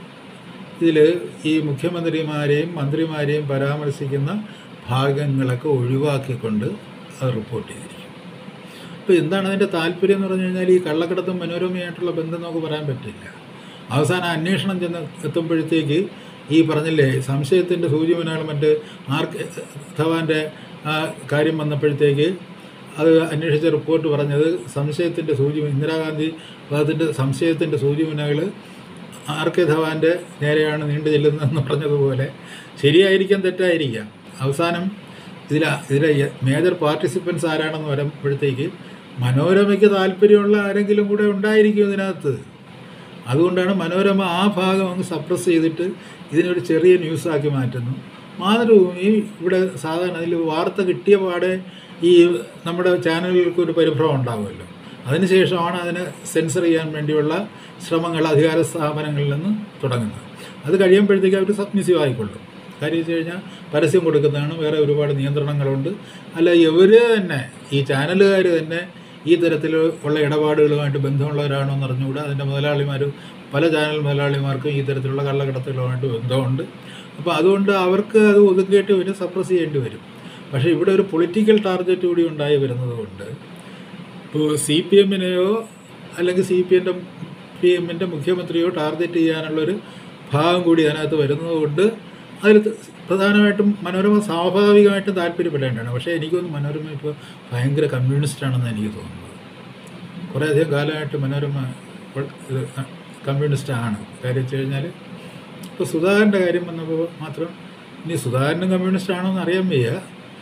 ഇതിൽ ഈ മുഖ്യമന്ത്രിമാരെയും മന്ത്രിമാരെയും പരാമർശിക്കുന്ന ഭാഗങ്ങളൊക്കെ ഒഴിവാക്കിക്കൊണ്ട് അത് റിപ്പോർട്ട് ചെയ്തിരിക്കും അപ്പോൾ എന്താണ് അതിൻ്റെ താല്പര്യം എന്ന് പറഞ്ഞു കഴിഞ്ഞാൽ ഈ കള്ളക്കടത്തും മനോരമയായിട്ടുള്ള ബന്ധം നമുക്ക് പറയാൻ പറ്റില്ല അവസാനം അന്വേഷണം ചെന്ന് എത്തുമ്പോഴത്തേക്ക് ഈ പറഞ്ഞില്ലേ സംശയത്തിൻ്റെ സൂചിമനാൾ മറ്റ് ആർക്ക് ധവാൻ്റെ ആ കാര്യം വന്നപ്പോഴത്തേക്ക് അത് അന്വേഷിച്ച റിപ്പോർട്ട് പറഞ്ഞത് സംശയത്തിൻ്റെ സൂചി ഇന്ദിരാഗാന്ധി അതിൻ്റെ സംശയത്തിൻ്റെ സൂചിമനകൾ ആർ കെ ധവാൻ്റെ നേരെയാണ് നീണ്ടു ചെല്ലുന്നതെന്ന് പറഞ്ഞതുപോലെ ശരിയായിരിക്കാം തെറ്റായിരിക്കാം അവസാനം ഇതിൽ ഇതിലെ മേജർ പാർട്ടിസിപ്പൻസ് ആരാണെന്ന് വരുമ്പോഴത്തേക്ക് മനോരമയ്ക്ക് താല്പര്യമുള്ള ആരെങ്കിലും കൂടെ ഉണ്ടായിരിക്കും ഇതിനകത്ത് അതുകൊണ്ടാണ് മനോരമ ആ ഭാഗം അങ്ങ് സപ്രസ് ചെയ്തിട്ട് ഇതിനൊരു ചെറിയ ന്യൂസാക്കി മാറ്റുന്നു മാതൃഭൂമി ഇവിടെ സാധാരണ അതിൽ വാർത്ത കിട്ടിയ പാടെ ഈ നമ്മുടെ ചാനലുകൾക്ക് ഒരു പരിഭ്രമം ഉണ്ടാകുമല്ലോ അതിനുശേഷമാണ് അതിനെ സെൻസർ ചെയ്യാൻ വേണ്ടിയുള്ള ശ്രമങ്ങൾ അധികാര സ്ഥാപനങ്ങളിൽ നിന്ന് തുടങ്ങുന്നത് അത് കഴിയുമ്പോഴത്തേക്ക് അവർ സബ്മിസീവ് ആയിക്കൊള്ളും കാര്യം വെച്ച് കഴിഞ്ഞാൽ പരസ്യം കൊടുക്കുന്നതാണ് വേറെ ഒരുപാട് നിയന്ത്രണങ്ങളുണ്ട് അല്ല ഇവർ തന്നെ ഈ ചാനലുകാർ തന്നെ ഈ തരത്തിൽ ഉള്ള ഇടപാടുകളുമായിട്ട് ബന്ധമുള്ളവരാണോ എന്ന് അറിഞ്ഞുകൂടാ അതിൻ്റെ മുതലാളിമാർ പല ചാനൽ മുതലാളിമാർക്കും ഈ തരത്തിലുള്ള കള്ളക്കടത്തുകളുമായിട്ട് ബന്ധമുണ്ട് അപ്പോൾ അതുകൊണ്ട് അവർക്ക് അത് ഒതുക്കിയിട്ട് ഇവർ സപ്രസ് ചെയ്യേണ്ടി വരും പക്ഷേ ഇവിടെ ഒരു പൊളിറ്റിക്കൽ ടാർഗറ്റ് കൂടി ഉണ്ടായി വരുന്നത് കൊണ്ട് ഇപ്പോൾ സി പി എമ്മിനെയോ അല്ലെങ്കിൽ സി പി എൻ്റെ പി എമ്മിൻ്റെ മുഖ്യമന്ത്രിയോ ടാർഗറ്റ് ചെയ്യാനുള്ളൊരു ഭാഗം കൂടി അതിനകത്ത് വരുന്നത് കൊണ്ട് അതിൽ പ്രധാനമായിട്ടും മനോരമ സ്വാഭാവികമായിട്ടും താല്പര്യപ്പെടേണ്ടതാണ് പക്ഷേ എനിക്കൊന്ന് മനോരമ ഇപ്പോൾ ഭയങ്കര കമ്മ്യൂണിസ്റ്റ് ആണെന്ന് എനിക്ക് തോന്നുന്നത് കുറേയധികം കാലമായിട്ട് മനോരമ ഇത് കമ്മ്യൂണിസ്റ്റ് ആണ് കാര്യം വെച്ച് കഴിഞ്ഞാൽ ഇപ്പോൾ സുധാകരൻ്റെ കാര്യം വന്നപ്പോൾ മാത്രം ഇനി സുധാകരനും കമ്മ്യൂണിസ്റ്റ് ആണോ എന്ന് അറിയാൻ വയ്യ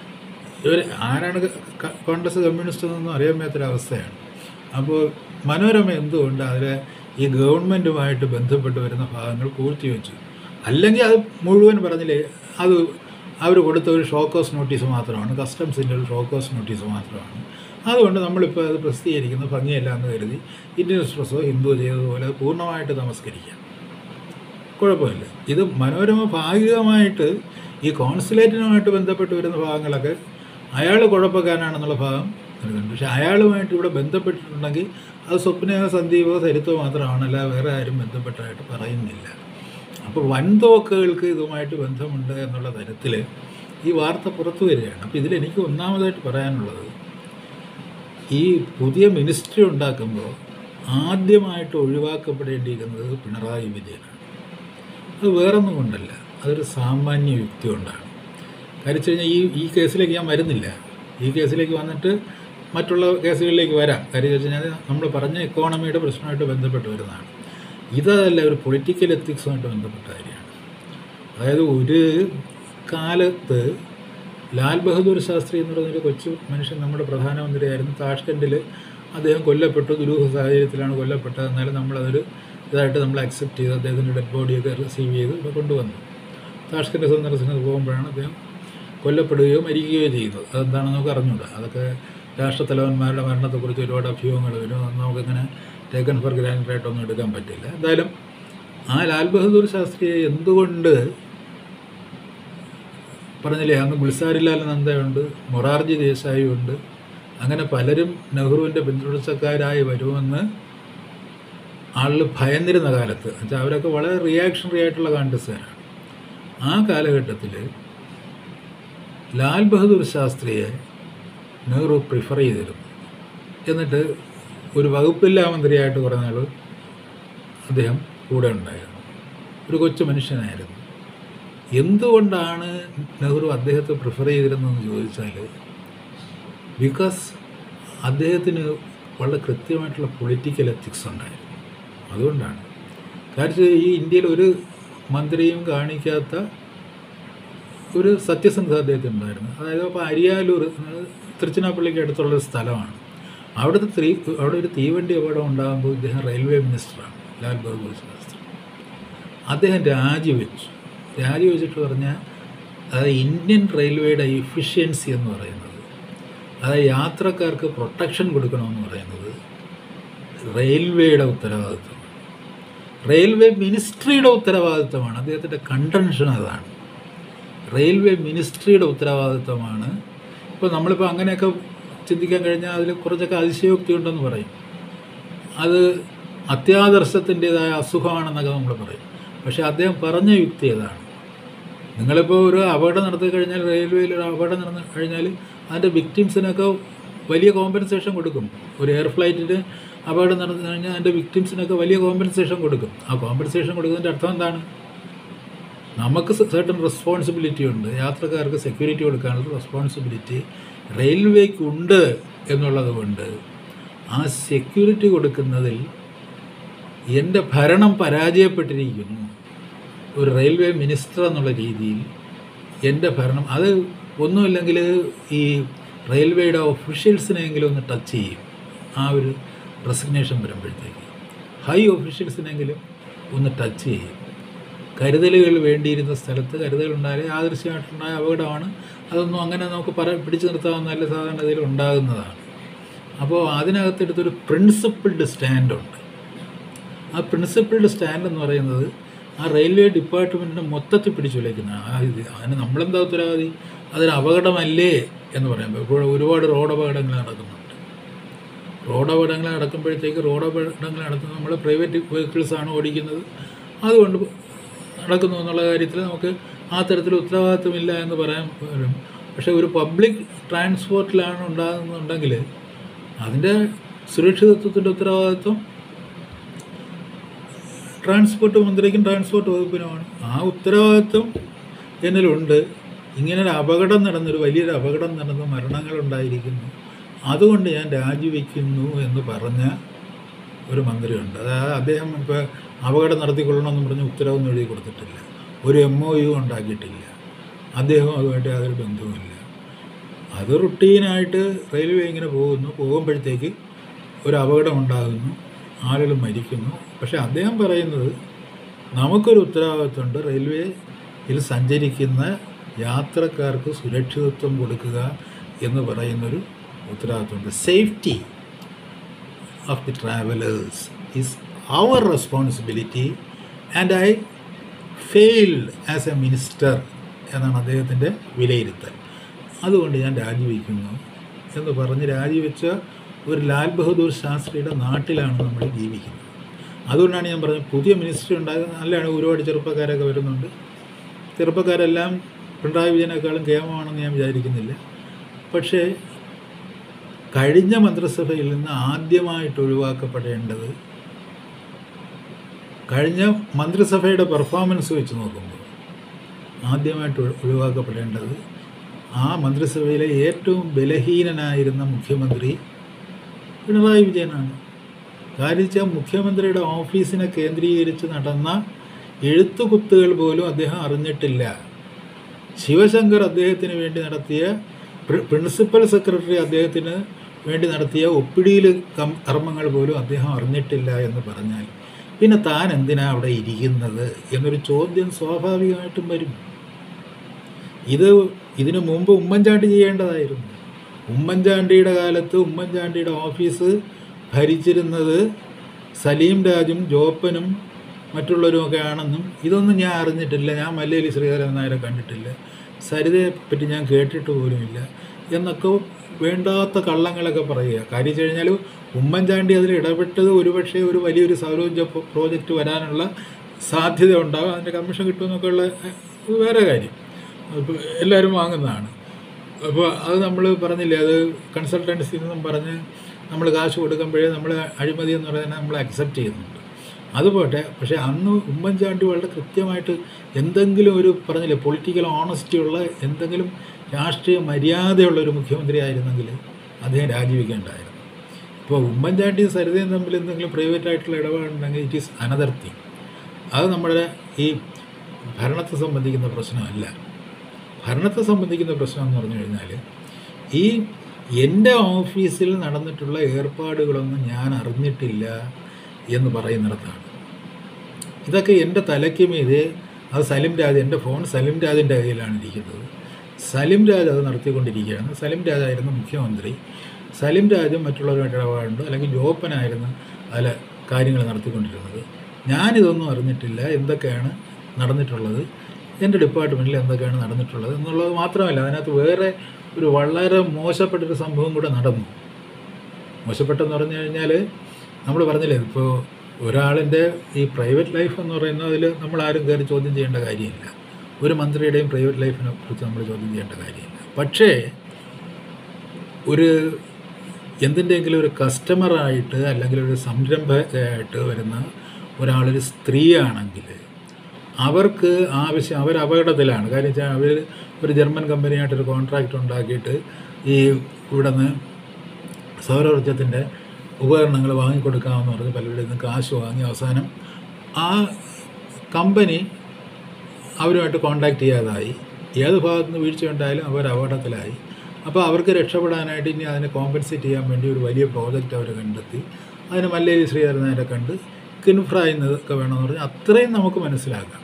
ഇവർ ആരാണ് ക- കോൺഗ്രസ് കമ്മ്യൂണിസ്റ്റ് എന്നൊന്നും അറിയാൻ വയ്യാത്തൊരവസ്ഥയാണ് അപ്പോൾ മനോരമ എന്തുകൊണ്ട് അതിൽ ഈ ഗവൺമെൻറ്റുമായിട്ട് ബന്ധപ്പെട്ട് വരുന്ന ഭാഗങ്ങൾ പൂർത്തിവെച്ചു അല്ലെങ്കിൽ അത് മുഴുവൻ പറഞ്ഞില്ലേ അത് അവർ കൊടുത്ത ഒരു ഷോക്കോസ് നോട്ടീസ് മാത്രമാണ് കസ്റ്റംസിൻ്റെ ഒരു ഷോക്കോസ് നോട്ടീസ് മാത്രമാണ് അതുകൊണ്ട് നമ്മളിപ്പോൾ അത് പ്രസിദ്ധീകരിക്കുന്ന ഭംഗിയല്ല എന്ന് കരുതി ഇന്ത്യൻ എക്സ്പ്രസ്സോ ഹിന്ദു ചെയ്തതുപോലെ അത് പൂർണ്ണമായിട്ട് നമസ്കരിക്കാം കുഴപ്പമില്ല ഇത് മനോരമ ഭാഗികമായിട്ട് ഈ കോൺസുലേറ്റിനുമായിട്ട് ബന്ധപ്പെട്ട് വരുന്ന ഭാഗങ്ങളൊക്കെ അയാൾ കുഴപ്പക്കാരനാണെന്നുള്ള ഭാഗം വരുന്നുണ്ട് പക്ഷേ അയാളുമായിട്ട് ഇവിടെ ബന്ധപ്പെട്ടിട്ടുണ്ടെങ്കിൽ അത് സ്വപ്നയോ സന്ദീപോ സരിത്തോ മാത്രമാണ് അല്ലാതെ വേറെ ആരും ബന്ധപ്പെട്ടായിട്ട് പറയുന്നില്ല അപ്പോൾ വൻതോക്കുകൾക്ക് ഇതുമായിട്ട് ബന്ധമുണ്ട് എന്നുള്ള തരത്തിൽ ഈ വാർത്ത പുറത്തു വരികയാണ് അപ്പോൾ ഇതിലെനിക്ക് ഒന്നാമതായിട്ട് പറയാനുള്ളത് ഈ പുതിയ മിനിസ്ട്രി ഉണ്ടാക്കുമ്പോൾ ആദ്യമായിട്ട് ഒഴിവാക്കപ്പെടേണ്ടിയിരിക്കുന്നത് പിണറായി വിജയനാണ് അത് വേറൊന്നും കൊണ്ടല്ല അതൊരു സാമാന്യ യുക്തി കൊണ്ടാണ് കാര്യം വെച്ച് കഴിഞ്ഞാൽ ഈ ഈ കേസിലേക്ക് ഞാൻ വരുന്നില്ല ഈ കേസിലേക്ക് വന്നിട്ട് മറ്റുള്ള കേസുകളിലേക്ക് വരാം കാര്യം വെച്ച് കഴിഞ്ഞാൽ നമ്മൾ പറഞ്ഞ എക്കോണമിയുടെ പ്രശ്നമായിട്ട് ബന്ധപ്പെട്ട് വരുന്നതാണ് ഇതല്ല ഒരു പൊളിറ്റിക്കൽ എത്തിക്സുമായിട്ട് ബന്ധപ്പെട്ട കാര്യമാണ് അതായത് ഒരു കാലത്ത് ലാൽ ബഹദൂർ ശാസ്ത്രി എന്ന് പറയുന്നൊരു കൊച്ചു മനുഷ്യൻ നമ്മുടെ പ്രധാനമന്ത്രിയായിരുന്നു താഷ്കൻഡിൽ അദ്ദേഹം കൊല്ലപ്പെട്ടു ദുരൂഹ സാഹചര്യത്തിലാണ് കൊല്ലപ്പെട്ടത് എന്നാലും നമ്മളതൊരു ഇതായിട്ട് നമ്മൾ അക്സെപ്റ്റ് ചെയ്ത് അദ്ദേഹത്തിൻ്റെ ഡെഡ് ബോഡിയൊക്കെ റിസീവ് ചെയ്ത് ഇവിടെ കൊണ്ടുവന്നു താഷ്കൻ്റെ സന്ദർശനത്തിന് പോകുമ്പോഴാണ് അദ്ദേഹം കൊല്ലപ്പെടുകയോ മരിക്കുകയോ ചെയ്യുന്നത് അതെന്താണെന്ന് നമുക്ക് അറിഞ്ഞൂടാ അതൊക്കെ രാഷ്ട്രത്തലവന്മാരുടെ മരണത്തെക്കുറിച്ച് ഒരുപാട് അഭ്യൂഹങ്ങൾ വരും അത് നമുക്കങ്ങനെ ടേക്കൺ ഫോർ ഗ്രാൻഡായിട്ടൊന്നും എടുക്കാൻ പറ്റില്ല എന്തായാലും ആ ലാൽ ബഹദൂർ ശാസ്ത്രിയെ എന്തുകൊണ്ട് പറഞ്ഞില്ലേ അന്ന് ഗുൽസാരിലാൽ നന്ദയുണ്ട് മൊറാർജി ദേശായി ഉണ്ട് അങ്ങനെ പലരും നെഹ്റുവിൻ്റെ പിന്തുടർച്ചക്കാരായി വരുമെന്ന് ആളുകൾ ഭയന്നിരുന്ന കാലത്ത് എന്നുവെച്ചാൽ അവരൊക്കെ വളരെ റിയാക്ഷണറി ആയിട്ടുള്ള കോൺഗ്രസ്സുകാരാണ് ആ കാലഘട്ടത്തിൽ ലാൽ ബഹദൂർ ശാസ്ത്രിയെ നെഹ്റു പ്രിഫർ ചെയ്തിരുന്നു എന്നിട്ട് ഒരു വകുപ്പില്ലാ മന്ത്രിയായിട്ട് കുറേ നാൾ അദ്ദേഹം കൂടെ ഉണ്ടായിരുന്നു ഒരു കൊച്ചു മനുഷ്യനായിരുന്നു എന്തുകൊണ്ടാണ് നെഹ്റു അദ്ദേഹത്തെ പ്രിഫർ ചെയ്തിരുന്നതെന്ന് ചോദിച്ചാൽ ബിക്കോസ് അദ്ദേഹത്തിന് വളരെ കൃത്യമായിട്ടുള്ള പൊളിറ്റിക്കൽ എത്തിക്സ് ഉണ്ടായിരുന്നു അതുകൊണ്ടാണ് കാര്യം ഈ ഇന്ത്യയിൽ ഒരു മന്ത്രിയും കാണിക്കാത്ത ഒരു സത്യസന്ധത അദ്ദേഹത്തിന് ഉണ്ടായിരുന്നു അതായത് അപ്പോൾ അരിയാലൂർ എന്നത് തിരുച്ചിനാപ്പള്ളിക്ക് അടുത്തുള്ളൊരു സ്ഥലമാണ് അവിടുത്തെ തീ അവിടെ ഒരു തീവണ്ടി അപകടം ഉണ്ടാകുമ്പോൾ ഇദ്ദേഹം റെയിൽവേ മിനിസ്റ്ററാണ് ലാൽ ബഹദൂർ ശാസ്ത്രി അദ്ദേഹം രാജിവെച്ചു രാജിവെച്ചിട്ട് പറഞ്ഞാൽ അതായത് ഇന്ത്യൻ റെയിൽവേയുടെ എഫിഷ്യൻസി എന്ന് പറയുന്നത് അതായത് യാത്രക്കാർക്ക് പ്രൊട്ടക്ഷൻ കൊടുക്കണമെന്ന് പറയുന്നത് റെയിൽവേയുടെ ഉത്തരവാദിത്വം റെയിൽവേ മിനിസ്ട്രിയുടെ ഉത്തരവാദിത്തമാണ് അദ്ദേഹത്തിൻ്റെ കണ്ടൻഷൻ അതാണ് റെയിൽവേ മിനിസ്ട്രിയുടെ ഉത്തരവാദിത്തമാണ് ഇപ്പോൾ നമ്മളിപ്പോൾ അങ്ങനെയൊക്കെ ചിന്തിക്കാൻ കഴിഞ്ഞാൽ അതിൽ കുറച്ചൊക്കെ അതിശയോക്തി ഉണ്ടെന്ന് പറയും അത് അത്യാദർശത്തിൻ്റെതായ അസുഖമാണെന്നൊക്കെ നമ്മൾ പറയും പക്ഷേ അദ്ദേഹം പറഞ്ഞ യുക്തി അതാണ് നിങ്ങളിപ്പോൾ ഒരു അപകടം നടത്തി കഴിഞ്ഞാൽ റെയിൽവേയിൽ ഒരു അപകടം നടന്നു കഴിഞ്ഞാൽ അതിൻ്റെ വിക്ടിംസിനൊക്കെ വലിയ കോമ്പൻസേഷൻ കൊടുക്കും ഒരു എയർ ഫ്ലൈറ്റിന് അപകടം നടന്നു കഴിഞ്ഞാൽ അതിൻ്റെ വിക്ടിംസിനൊക്കെ വലിയ കോമ്പൻസേഷൻ കൊടുക്കും ആ കോമ്പൻസേഷൻ കൊടുക്കുന്നതിൻ്റെ അർത്ഥം എന്താണ് നമുക്ക് സർട്ടൺ റെസ്പോൺസിബിലിറ്റി ഉണ്ട് യാത്രക്കാർക്ക് സെക്യൂരിറ്റി കൊടുക്കാനുള്ള റെസ്പോൺസിബിലിറ്റി റെയിൽവേക്കുണ്ട് എന്നുള്ളത് കൊണ്ട് ആ സെക്യൂരിറ്റി കൊടുക്കുന്നതിൽ എൻ്റെ ഭരണം പരാജയപ്പെട്ടിരിക്കുന്നു ഒരു റെയിൽവേ മിനിസ്റ്റർ എന്നുള്ള രീതിയിൽ എൻ്റെ ഭരണം അത് ഒന്നുമില്ലെങ്കിൽ ഈ റെയിൽവേയുടെ ഒഫീഷ്യൽസിനെങ്കിലും ഒന്ന് ടച്ച് ചെയ്യും ആ ഒരു റെസിഗ്നേഷൻ വരുമ്പോഴത്തേക്ക് ഹൈ ഒഫീഷ്യൽസിനെങ്കിലും ഒന്ന് ടച്ച് ചെയ്യും കരുതലുകൾ വേണ്ടിയിരുന്ന സ്ഥലത്ത് കരുതൽ ഉണ്ടായാലേ യാദൃശ്യമായിട്ടുണ്ടായ അപകടമാണ് അതൊന്നും അങ്ങനെ നമുക്ക് പറ പിടിച്ചു നിർത്താവുന്നതല്ല സാധാരണഗതിയിൽ ഉണ്ടാകുന്നതാണ് അപ്പോൾ അതിനകത്തെടുത്തൊരു പ്രിൻസിപ്പിൾഡ് സ്റ്റാൻഡുണ്ട് ആ പ്രിൻസിപ്പിൾഡ് സ്റ്റാൻഡ് എന്ന് പറയുന്നത് ആ റെയിൽവേ ഡിപ്പാർട്ട്മെൻറ്റിനെ മൊത്തത്തിൽ പിടിച്ചുലയ്ക്കുന്ന ആ ഇത് അതിന് നമ്മളെന്താ ഉത്തരവാദി അതൊരു അപകടമല്ലേ എന്ന് പറയുമ്പോൾ ഇപ്പോൾ ഒരുപാട് റോഡ് അപകടങ്ങൾ നടക്കുന്നുണ്ട് റോഡ് അപകടങ്ങൾ നടക്കുമ്പോഴത്തേക്ക് റോഡ് അപകടങ്ങൾ നടത്തുന്നത് നമ്മൾ പ്രൈവറ്റ് വെഹിക്കിൾസാണ് ഓടിക്കുന്നത് അതുകൊണ്ട് നടക്കുന്നു എന്നുള്ള കാര്യത്തിൽ നമുക്ക് ആ തരത്തിൽ ഉത്തരവാദിത്വമില്ല എന്ന് പറയാൻ വരും പക്ഷേ ഒരു പബ്ലിക് ട്രാൻസ്പോർട്ടിലാണ് ഉണ്ടാകുന്നുണ്ടെങ്കിൽ അതിൻ്റെ സുരക്ഷിതത്വത്തിൻ്റെ ഉത്തരവാദിത്വം ട്രാൻസ്പോർട്ട് മന്ത്രിക്കും ട്രാൻസ്പോർട്ട് വകുപ്പിനുമാണ് ആ ഉത്തരവാദിത്വം എന്നിലുണ്ട് ഇങ്ങനൊരു അപകടം നടന്നൊരു വലിയൊരു അപകടം നടന്ന് മരണങ്ങളുണ്ടായിരിക്കുന്നു അതുകൊണ്ട് ഞാൻ രാജിവെക്കുന്നു എന്ന് പറഞ്ഞ ഒരു മന്ത്രിയുണ്ട് അതായത് അദ്ദേഹം ഇപ്പോൾ അപകടം നടത്തിക്കൊള്ളണമെന്ന് പറഞ്ഞ് ഉത്തരവൊന്നും എഴുതി കൊടുത്തിട്ടില്ല ഒരു എം ഒ യു ഉണ്ടാക്കിയിട്ടില്ല അദ്ദേഹം അതുമായിട്ട് യാതൊരു ബന്ധവുമില്ല അത് റുട്ടീനായിട്ട് റെയിൽവേ ഇങ്ങനെ പോകുന്നു പോകുമ്പോഴത്തേക്ക് ഒരു അപകടം ഉണ്ടാകുന്നു ആളുകൾ മരിക്കുന്നു പക്ഷേ അദ്ദേഹം പറയുന്നത് നമുക്കൊരു ഉത്തരവാദിത്വമുണ്ട് റെയിൽവേയിൽ സഞ്ചരിക്കുന്ന യാത്രക്കാർക്ക് സുരക്ഷിതത്വം കൊടുക്കുക എന്ന് പറയുന്നൊരു ഉത്തരവാദിത്വമുണ്ട് safety of the travelers is our responsibility and I failed as a minister എന്നാണ് അദ്ദേഹത്തിൻ്റെ വിലയിരുത്തൽ അതുകൊണ്ട് ഞാൻ രാജിവെക്കുന്നു എന്ന് പറഞ്ഞ് രാജിവെച്ച ഒരു ലാൽ ബഹദൂർ ശാസ്ത്രിയുടെ നാട്ടിലാണ് നമ്മൾ ജീവിക്കുന്നത് അതുകൊണ്ടാണ് ഞാൻ പറഞ്ഞത് പുതിയ മിനിസ്റ്റർ ഉണ്ടാകുന്നത് നല്ലതാണ് ഒരുപാട് ചെറുപ്പക്കാരൊക്കെ വരുന്നുണ്ട് ചെറുപ്പക്കാരെല്ലാം പിണറായി വിജയനേക്കാളും കേമമാണെന്ന് ഞാൻ വിചാരിക്കുന്നില്ല പക്ഷേ കഴിഞ്ഞ മന്ത്രിസഭയിൽ നിന്ന് ആദ്യമായിട്ട് ഒഴിവാക്കപ്പെടേണ്ടത് കഴിഞ്ഞ മന്ത്രിസഭയുടെ പെർഫോമൻസ് വെച്ച് നോക്കുമ്പോൾ ആദ്യമായിട്ട് ഒഴി- ഒഴിവാക്കപ്പെടേണ്ടത് ആ മന്ത്രിസഭയിലെ ഏറ്റവും ബലഹീനനായിരുന്ന മുഖ്യമന്ത്രി പിണറായി വിജയനാണ് കാര്യം വെച്ചാൽ മുഖ്യമന്ത്രിയുടെ ഓഫീസിനെ കേന്ദ്രീകരിച്ച് നടന്ന എഴുത്തുകുത്തുകൾ പോലും അദ്ദേഹം അറിഞ്ഞിട്ടില്ല ശിവശങ്കർ അദ്ദേഹത്തിന് വേണ്ടി നടത്തിയ പ്രി- പ്രിൻസിപ്പൽ സെക്രട്ടറി അദ്ദേഹത്തിന് വേണ്ടി നടത്തിയ ഒപ്പിടിയിൽ കം കർമ്മങ്ങൾ പോലും അദ്ദേഹം അറിഞ്ഞിട്ടില്ല എന്ന് പറഞ്ഞാൽ പിന്നെ താൻ എന്തിനാ അവിടെ ഇരിക്കുന്നത് എന്നൊരു ചോദ്യം സ്വാഭാവികമായിട്ടും വരും ഇത് ഇതിനു മുമ്പ് ഉമ്മൻചാണ്ടി ചെയ്യേണ്ടതായിരുന്നു ഉമ്മൻചാണ്ടിയുടെ കാലത്ത് ഉമ്മൻചാണ്ടിയുടെ ഓഫീസ് ഭരിച്ചിരുന്നത് സലീം രാജും ജോപ്പനും മറ്റുള്ളവരുമൊക്കെ ആണെന്നും ഇതൊന്നും ഞാൻ അറിഞ്ഞിട്ടില്ല ഞാൻ മല്ലേലി ശ്രീധരൻ നായരെ കണ്ടിട്ടില്ല സരിതയെ പറ്റി ഞാൻ കേട്ടിട്ട് പോലുമില്ല എന്നൊക്കെ വേണ്ടാത്ത കള്ളങ്ങളൊക്കെ പറയുക കാര്യം വെച്ച് കഴിഞ്ഞാൽ ഉമ്മൻചാണ്ടി അതിൽ ഇടപെട്ടത് ഒരുപക്ഷെ ഒരു വലിയൊരു സൗരോർജ്ജ പ്രോ- പ്രോജക്റ്റ് വരാനുള്ള സാധ്യത ഉണ്ടാകും അതിൻ്റെ കമ്മീഷൻ കിട്ടുമെന്നൊക്കെ ഉള്ള അത് വേറെ കാര്യം അപ്പോൾ എല്ലാവരും വാങ്ങുന്നതാണ് അപ്പോൾ അത് നമ്മൾ പറഞ്ഞില്ലേ അത് കൺസൾട്ടൻസി എന്നും പറഞ്ഞ് നമ്മൾ കാശ് കൊടുക്കുമ്പോഴേ നമ്മൾ അഴിമതി എന്ന് പറയുന്നത് നമ്മൾ അക്സെപ്റ്റ് ചെയ്യുന്നുണ്ട് അതുപോട്ടെ പക്ഷേ അന്ന് ഉമ്മൻചാണ്ടി വളരെ കൃത്യമായിട്ട് എന്തെങ്കിലും ഒരു പറഞ്ഞില്ലേ പൊളിറ്റിക്കൽ ഓണസ്റ്റി ഉള്ള എന്തെങ്കിലും രാഷ്ട്രീയ മര്യാദയുള്ള ഒരു മുഖ്യമന്ത്രി ആയിരുന്നെങ്കിൽ അദ്ദേഹം രാജിവെക്കേണ്ടായിരുന്നു ഇപ്പോൾ ഉമ്മൻചാണ്ടിയും സരിതയും തമ്മിൽ എന്തെങ്കിലും പ്രൈവറ്റ് ആയിട്ടുള്ള ഇടപാടുണ്ടെങ്കിൽ ഇറ്റ് ഈസ് അനദർ തിങ് അത് നമ്മുടെ ഈ ഭരണത്തെ സംബന്ധിക്കുന്ന പ്രശ്നമല്ല ഭരണത്തെ സംബന്ധിക്കുന്ന പ്രശ്നം എന്ന് പറഞ്ഞു കഴിഞ്ഞാൽ ഈ എൻ്റെ ഓഫീസിൽ നടന്നിട്ടുള്ള ഏർപ്പാടുകളൊന്നും ഞാൻ അറിഞ്ഞിട്ടില്ല എന്ന് പറയുന്നിടത്താണ് ഇതൊക്കെ എൻ്റെ തലയ്ക്ക് മീതെ അത് സലിം രാജ് എൻ്റെ ഫോൺ സലിം രാജിൻ്റെ കയ്യിലാണ് ഇരിക്കുന്നത് സലിം രാജ് അത് നടത്തിക്കൊണ്ടിരിക്കുകയാണ് സലിം രാജായിരുന്നു മുഖ്യമന്ത്രി സലിം രാജും മറ്റുള്ളവരുമായിട്ട് ഇടപാടുണ്ട് അല്ലെങ്കിൽ ജോപ്പനായിരുന്നു അതിൽ കാര്യങ്ങൾ നടത്തിക്കൊണ്ടിരുന്നത് ഞാനിതൊന്നും അറിഞ്ഞിട്ടില്ല എന്തൊക്കെയാണ് നടന്നിട്ടുള്ളത് എൻ്റെ ഡിപ്പാർട്ട്മെൻറ്റിൽ എന്തൊക്കെയാണ് നടന്നിട്ടുള്ളത് എന്നുള്ളത് മാത്രമല്ല അതിനകത്ത് വേറെ ഒരു വളരെ മോശപ്പെട്ടൊരു സംഭവം കൂടെ നടന്നു മോശപ്പെട്ടെന്ന് പറഞ്ഞു കഴിഞ്ഞാൽ നമ്മൾ പറഞ്ഞില്ലേ ഇപ്പോൾ ഒരാളിൻ്റെ ഈ പ്രൈവറ്റ് ലൈഫ് എന്ന് പറയുന്നതിൽ നമ്മൾ ആരും കയറി ചോദ്യം ചെയ്യേണ്ട കാര്യമില്ല ഒരു മന്ത്രിയുടെയും പ്രൈവറ്റ് ലൈഫിനെ കുറിച്ച് നമ്മൾ ചോദ്യം ചെയ്യേണ്ട കാര്യമില്ല പക്ഷേ ഒരു എന്തിൻ്റെങ്കിലും ഒരു കസ്റ്റമറായിട്ട് അല്ലെങ്കിൽ ഒരു സംരംഭകയായിട്ട് വരുന്ന ഒരാളൊരു സ്ത്രീയാണെങ്കിൽ അവർക്ക് ആവശ്യം അവർ അപകടത്തിലാണ് കാര്യം വെച്ചാൽ അവർ ഒരു ജർമ്മൻ കമ്പനിയായിട്ടൊരു കോൺട്രാക്റ്റ് ഉണ്ടാക്കിയിട്ട് ഈ ഇവിടെ നിന്ന് സൗരോർജ്ജത്തിൻ്റെ ഉപകരണങ്ങൾ വാങ്ങിക്കൊടുക്കാമെന്ന് പറഞ്ഞ് പലരുടെ നിന്ന് കാശ് വാങ്ങി അവസാനം ആ കമ്പനി അവരുമായിട്ട് കോണ്ടാക്ട് ചെയ്യാതായി ഏത് ഭാഗത്തു നിന്ന് വീഴ്ച ഉണ്ടായാലും അവർ അപകടത്തിലായി അപ്പോൾ അവർക്ക് രക്ഷപ്പെടാനായിട്ട് ഇനി അതിനെ കോമ്പൻസേറ്റ് ചെയ്യാൻ വേണ്ടി ഒരു വലിയ പ്രോജക്റ്റ് അവർ കണ്ടെത്തി അതിന് മല്ലേരി ശ്രീധരനാരെ കണ്ട് കിൻഫ്രായുന്നതൊക്കെ വേണമെന്ന് പറഞ്ഞാൽ അത്രയും നമുക്ക് മനസ്സിലാക്കാം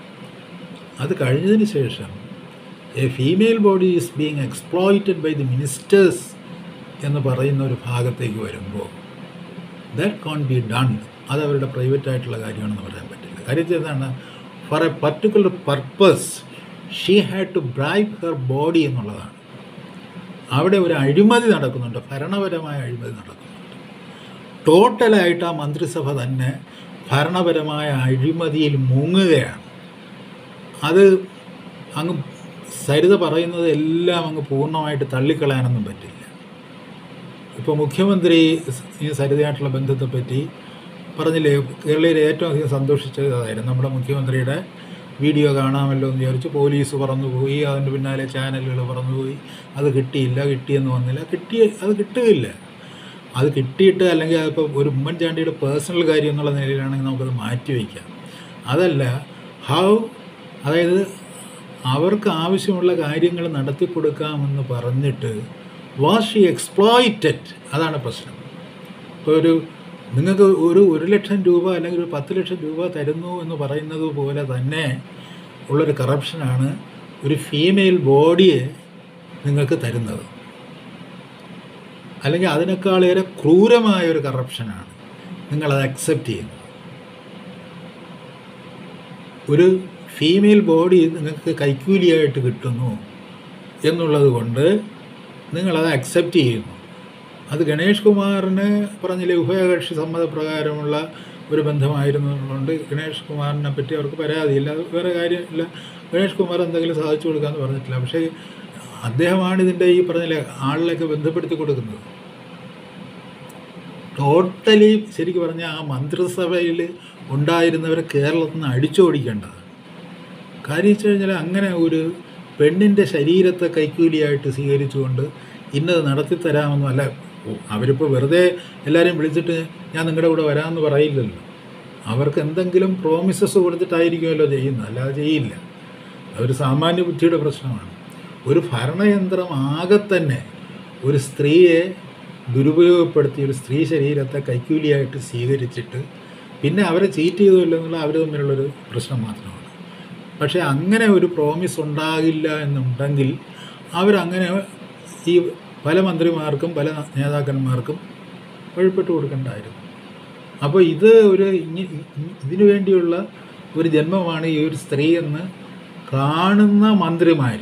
അത് കഴിഞ്ഞതിന് ശേഷം a female body is being exploited by the ministers എന്ന് പറയുന്ന ഒരു ഭാഗത്തേക്ക് വരുമ്പോൾ ദാറ്റ് കോൺ ബി ഡൺ അത് അവരുടെ പ്രൈവറ്റ് ആയിട്ടുള്ള കാര്യമാണെന്ന് പറയാൻ പറ്റില്ല കാര്യം എന്താണ് for a particular purpose she had to bribe her body എന്നുള്ളതാണ് അവിടെ ഒരു അഴിമതി നടക്കുന്നുണ്ട് ഭരണപരമായ അഴിമതി നടക്കുന്നുണ്ട് ടോട്ടലായിട്ട് ആ മന്ത്രിസഭ തന്നെ ഭരണപരമായ അഴിമതിയിൽ മുങ്ങുകയാണ് അത് അങ്ങ് സരിത പറയുന്നത് എല്ലാം അങ്ങ് പൂർണ്ണമായിട്ട് തള്ളിക്കളയാനൊന്നും പറ്റില്ല ഇപ്പോൾ മുഖ്യമന്ത്രി ഈ സരിതയായിട്ടുള്ള ബന്ധത്തെപ്പറ്റി പറഞ്ഞില്ലേ കേരളയിൽ ഏറ്റവും അധികം സന്തോഷിച്ചത് അതായിരുന്നു നമ്മുടെ മുഖ്യമന്ത്രിയുടെ വീഡിയോ കാണാമല്ലോ എന്ന് വിചാരിച്ച് പോലീസ് പറന്നുപോയി അതിൻ്റെ പിന്നാലെ ചാനലുകൾ പറന്നുപോയി അത് കിട്ടിയില്ല കിട്ടിയെന്ന് വന്നില്ല കിട്ടിയ അത് കിട്ടുകയില്ല അത് കിട്ടിയിട്ട് അല്ലെങ്കിൽ അതിപ്പോൾ ഒരു ഉമ്മൻചാണ്ടിയുടെ പേഴ്സണൽ കാര്യം എന്നുള്ള നിലയിലാണെങ്കിൽ നമുക്കത് മാറ്റി വയ്ക്കാം അതല്ല ഹൗ അതായത് അവർക്ക് ആവശ്യമുള്ള കാര്യങ്ങൾ നടത്തി കൊടുക്കാമെന്ന് പറഞ്ഞിട്ട് വാസ് ഷി എക്സ്പ്ലോയിറ്റഡ് അതാണ് പ്രശ്നം ഇപ്പോൾ ഒരു നിങ്ങൾക്ക് ഒരു ഒരു ലക്ഷം രൂപ അല്ലെങ്കിൽ ഒരു പത്ത് ലക്ഷം രൂപ തരുന്നു എന്ന് പറയുന്നത് പോലെ തന്നെ ഉള്ളൊരു കറപ്ഷനാണ് ഒരു ഫീമെയിൽ ബോഡിയെ നിങ്ങൾക്ക് തരുന്നത് അല്ലെങ്കിൽ അതിനേക്കാളേറെ ക്രൂരമായ ഒരു കറപ്ഷനാണ് നിങ്ങളത് അക്സെപ്റ്റ് ചെയ്യുന്നത് ഒരു ഫീമെയിൽ ബോഡി നിങ്ങൾക്ക് കൈക്കൂലിയായിട്ട് കിട്ടുന്നു എന്നുള്ളത് കൊണ്ട് നിങ്ങളത് അക്സെപ്റ്റ് ചെയ്യുന്നു അത് ഗണേഷ് കുമാറിന് പറഞ്ഞില്ലേ ഉഭയകക്ഷി സമ്മതപ്രകാരമുള്ള ഒരു ബന്ധമായിരുന്നതുകൊണ്ട് ഗണേഷ് കുമാറിനെ പറ്റി അവർക്ക് പരാതിയില്ല അത് വേറെ കാര്യമില്ല ഗണേഷ് കുമാർ എന്തെങ്കിലും സാധിച്ചു കൊടുക്കാമെന്ന് പറഞ്ഞിട്ടില്ല പക്ഷേ അദ്ദേഹമാണ് ഇതിൻ്റെ ഈ പറഞ്ഞില്ലേ ആളിലേക്ക് ബന്ധപ്പെടുത്തി കൊടുക്കുന്നത് ടോട്ടലി ശരിക്കും പറഞ്ഞാൽ ആ മന്ത്രിസഭയിൽ ഉണ്ടായിരുന്നവരെ കേരളത്തിൽ നിന്ന് അടിച്ചോടിക്കേണ്ടത് കാര്യം വെച്ച് കഴിഞ്ഞാൽ അങ്ങനെ ഒരു പെണ്ണിൻ്റെ ശരീരത്തെ കൈക്കൂലിയായിട്ട് സ്വീകരിച്ചുകൊണ്ട് ഇന്നത് നടത്തിത്തരാമെന്നും അല്ല അവരിപ്പോൾ വെറുതെ എല്ലാവരെയും വിളിച്ചിട്ട് ഞാൻ നിങ്ങളുടെ കൂടെ വരാമെന്ന് പറയില്ലല്ലോ അവർക്ക് എന്തെങ്കിലും പ്രോമിസസ് കൊടുത്തിട്ടായിരിക്കുമല്ലോ ചെയ്യുന്നത് അല്ലാതെ ചെയ്യില്ല അതൊരു സാമാന്യ ബുദ്ധിയുടെ പ്രശ്നമാണ് ഒരു ഭരണയന്ത്രം ആകെ തന്നെ ഒരു സ്ത്രീയെ ദുരുപയോഗപ്പെടുത്തി ഒരു സ്ത്രീ ശരീരത്തെ കൈക്കൂലിയായിട്ട് സ്വീകരിച്ചിട്ട് പിന്നെ അവരെ ചീറ്റ് ചെയ്തോ എന്നുള്ള അവർ തമ്മിലുള്ളൊരു പ്രശ്നം മാത്രമാണ് പക്ഷേ അങ്ങനെ ഒരു പ്രോമിസ് ഉണ്ടാകില്ല എന്നുണ്ടെങ്കിൽ അവരങ്ങനെ ഈ പല മന്ത്രിമാർക്കും പല നേതാക്കന്മാർക്കും വഴിപ്പെട്ട് കൊടുക്കേണ്ടായിരുന്നു അപ്പോൾ ഇത് ഒരു ഇങ്ങ- ഇ- ഇതിനു വേണ്ടിയുള്ള ഒരു ജന്മമാണ് ഈ ഒരു സ്ത്രീ എന്ന് കാണുന്ന മന്ത്രിമാർ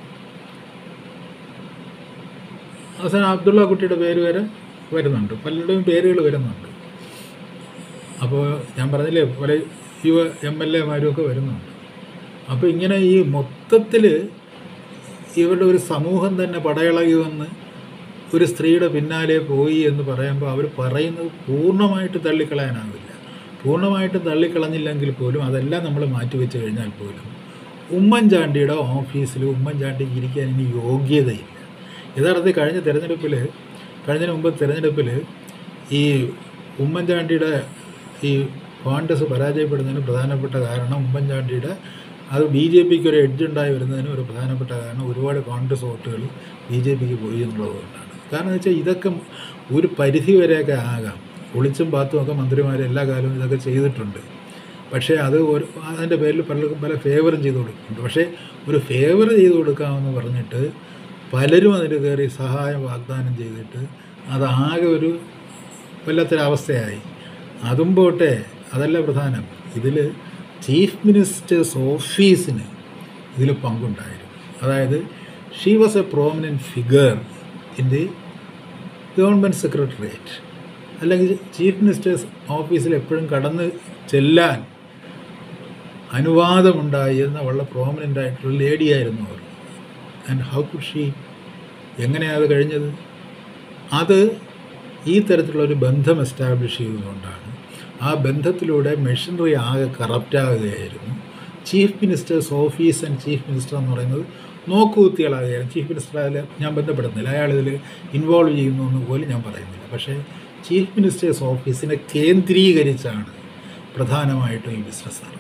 അവസാനം അബ്ദുള്ള കുട്ടിയുടെ പേര് വരെ വരുന്നുണ്ട് പലരുടെയും പേരുകൾ വരുന്നുണ്ട് അപ്പോൾ ഞാൻ പറഞ്ഞില്ലേ പല യുവ എം എൽ എമാരും ഒക്കെ വരുന്നുണ്ട് അപ്പോൾ ഇങ്ങനെ ഈ മൊത്തത്തിൽ ഇവരുടെ ഒരു സമൂഹം തന്നെ പടയിളകി വന്ന് ഒരു സ്ത്രീയുടെ പിന്നാലെ പോയി എന്ന് പറയുമ്പോൾ അവർ പറയുന്നത് പൂർണ്ണമായിട്ട് തള്ളിക്കളയാനാവില്ല പൂർണ്ണമായിട്ടും തള്ളിക്കളഞ്ഞില്ലെങ്കിൽ പോലും അതെല്ലാം നമ്മൾ മാറ്റിവെച്ച് കഴിഞ്ഞാൽ പോലും ഉമ്മൻചാണ്ടിയുടെ ഓഫീസിൽ ഉമ്മൻചാണ്ടിക്ക് ഇരിക്കാൻ ഇനി യോഗ്യതയില്ല യഥാർത്ഥത്തിൽ കഴിഞ്ഞ തിരഞ്ഞെടുപ്പിൽ കഴിഞ്ഞ മുമ്പ് തിരഞ്ഞെടുപ്പിൽ ഈ ഉമ്മൻചാണ്ടിയുടെ ഈ കോൺഗ്രസ് പരാജയപ്പെടുന്നതിന് പ്രധാനപ്പെട്ട കാരണം ഉമ്മൻചാണ്ടിയുടെ അത് ബി ജെ പിക്ക് ഒരു എഡ്ജ് ഉണ്ടായി വരുന്നതിന് ഒരു പ്രധാനപ്പെട്ട കാരണം ഒരുപാട് കോൺഗ്രസ് വോട്ടുകൾ ബി ജെ പിക്ക് പോയി എന്നുള്ളതുകൊണ്ടാണ് കാരണം എന്ന് വെച്ചാൽ ഇതൊക്കെ ഒരു പരിധി വരെയൊക്കെ ആകാം ഒളിച്ചും പാത്തും ഒക്കെ മന്ത്രിമാർ എല്ലാ കാലവും ഇതൊക്കെ ചെയ്തിട്ടുണ്ട് പക്ഷേ അത് ഒരു അതിൻ്റെ പേരിൽ പലർക്കും പല ഫേവറും ചെയ്ത് കൊടുക്കുന്നുണ്ട് പക്ഷേ ഒരു ഫേവർ ചെയ്ത് കൊടുക്കാമെന്ന് പറഞ്ഞിട്ട് പലരും അതിൽ കയറി സഹായം വാഗ്ദാനം ചെയ്തിട്ട് അതാകെ ഒരു വല്ലാത്തൊരവസ്ഥയായി അതും പോട്ടെ അതല്ല പ്രധാനം ഇതിൽ ചീഫ് മിനിസ്റ്റേഴ്സ് ഓഫീസിന് ഇതിൽ പങ്കുണ്ടായിരുന്നു അതായത് she was a prominent figure in the government secretariat അല്ലെങ്കിൽ ചീഫ് മിനിസ്റ്റേഴ്സ് ഓഫീസിൽ എപ്പോഴും കടന്ന് ചെല്ലാൻ അനുവാദമുണ്ടായിരുന്ന വളരെ പ്രോമിനൻ്റ് ആയിട്ടുള്ള ലേഡിയായിരുന്നു അവർ ആൻഡ് ഹൗ കുഡ് ഷീ എങ്ങനെയാണ് അത് കഴിഞ്ഞത് അത് ഈ തരത്തിലുള്ള ഒരു ബന്ധം എസ്റ്റാബ്ലിഷ് ചെയ്തുകൊണ്ടാണ് ആ ബന്ധത്തിലൂടെ മെഷീനറി ആകെ കറപ്റ്റാകുകയായിരുന്നു chief minister's office and chief minister എന്ന് പറയുന്നത് നോക്കുകുത്തികളാകുകയായിരുന്നു ചീഫ് മിനിസ്റ്റർ അതിൽ ഞാൻ ബന്ധപ്പെടുന്നില്ല അയാൾ ഇതിൽ ഇൻവോൾവ് ചെയ്യുന്നു എന്ന് പോലും ഞാൻ പറയുന്നില്ല പക്ഷേ ചീഫ് മിനിസ്റ്റേഴ്സ് ഓഫീസിനെ കേന്ദ്രീകരിച്ചാണ് പ്രധാനമായിട്ടും ഈ ബിസിനസ് നടന്നത്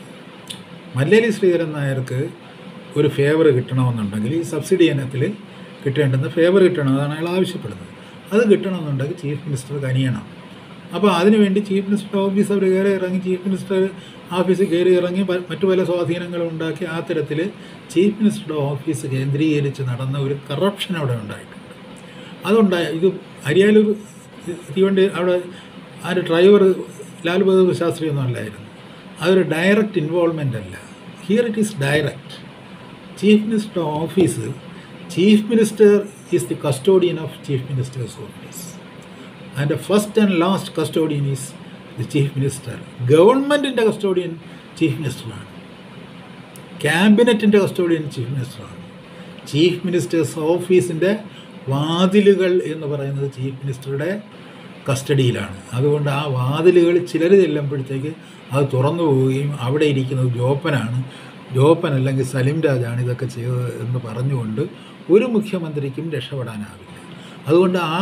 മല്ലേലി ശ്രീധരൻ നായർക്ക് ഒരു ഫേവർ കിട്ടണമെന്നുണ്ടെങ്കിൽ ഈ സബ്സിഡി ഇനത്തിൽ കിട്ടേണ്ടുന്ന ഫേവർ കിട്ടണം അതാണ് അയാൾ ആവശ്യപ്പെടുന്നത് അത് കിട്ടണമെന്നുണ്ടെങ്കിൽ ചീഫ് മിനിസ്റ്റർ കനിയണം അപ്പോൾ അതിനുവേണ്ടി ചീഫ് മിനിസ്റ്റർ ഓഫീസ് അവർ കയറി ഇറങ്ങി ചീഫ് മിനിസ്റ്റർ ഓഫീസിൽ കയറി ഇറങ്ങി പ- മറ്റു പല സ്വാധീനങ്ങളും ഉണ്ടാക്കി ആ തരത്തിൽ ചീഫ് മിനിസ്റ്ററുടെ ഓഫീസ് കേന്ദ്രീകരിച്ച് നടന്ന ഒരു കറപ്ഷൻ അവിടെ ഉണ്ടായിട്ടുണ്ട് അതുണ്ടായ ഇത് അരിയാലൂർ തീവണ്ടി അവിടെ ആ ഒരു ഡ്രൈവർ ലാൽ ബഹദൂർ ശാസ്ത്രി ഒന്നും അല്ലായിരുന്നു അതൊരു ഡയറക്റ്റ് ഇൻവോൾവ്മെൻ്റ് അല്ല here it is direct chief minister office chief minister is the custodian of chief minister's office and first and last custodian is the chief minister ഗവൺമെൻറ്റിൻ്റെ കസ്റ്റോഡിയൻ ചീഫ് മിനിസ്റ്ററാണ് ക്യാബിനറ്റിൻ്റെ കസ്റ്റോഡിയൻ ചീഫ് മിനിസ്റ്ററാണ് chief minister's ഓഫീസിൻ്റെ വാതിലുകൾ എന്ന് പറയുന്നത് chief മിനിസ്റ്ററുടെ കസ്റ്റഡിയിലാണ് അതുകൊണ്ട് ആ വാതിലുകൾ ചിലർ ചെല്ലുമ്പോഴത്തേക്ക് അത് തുറന്നു പോവുകയും അവിടെ ഇരിക്കുന്നത് ജോപ്പനാണ് ജോപ്പൻ അല്ലെങ്കിൽ സലിം രാജാണ് ഇതൊക്കെ ചെയ്തത് എന്ന് പറഞ്ഞുകൊണ്ട് ഒരു മുഖ്യമന്ത്രിക്കും രക്ഷപ്പെടാനാവില്ല അതുകൊണ്ട് ആ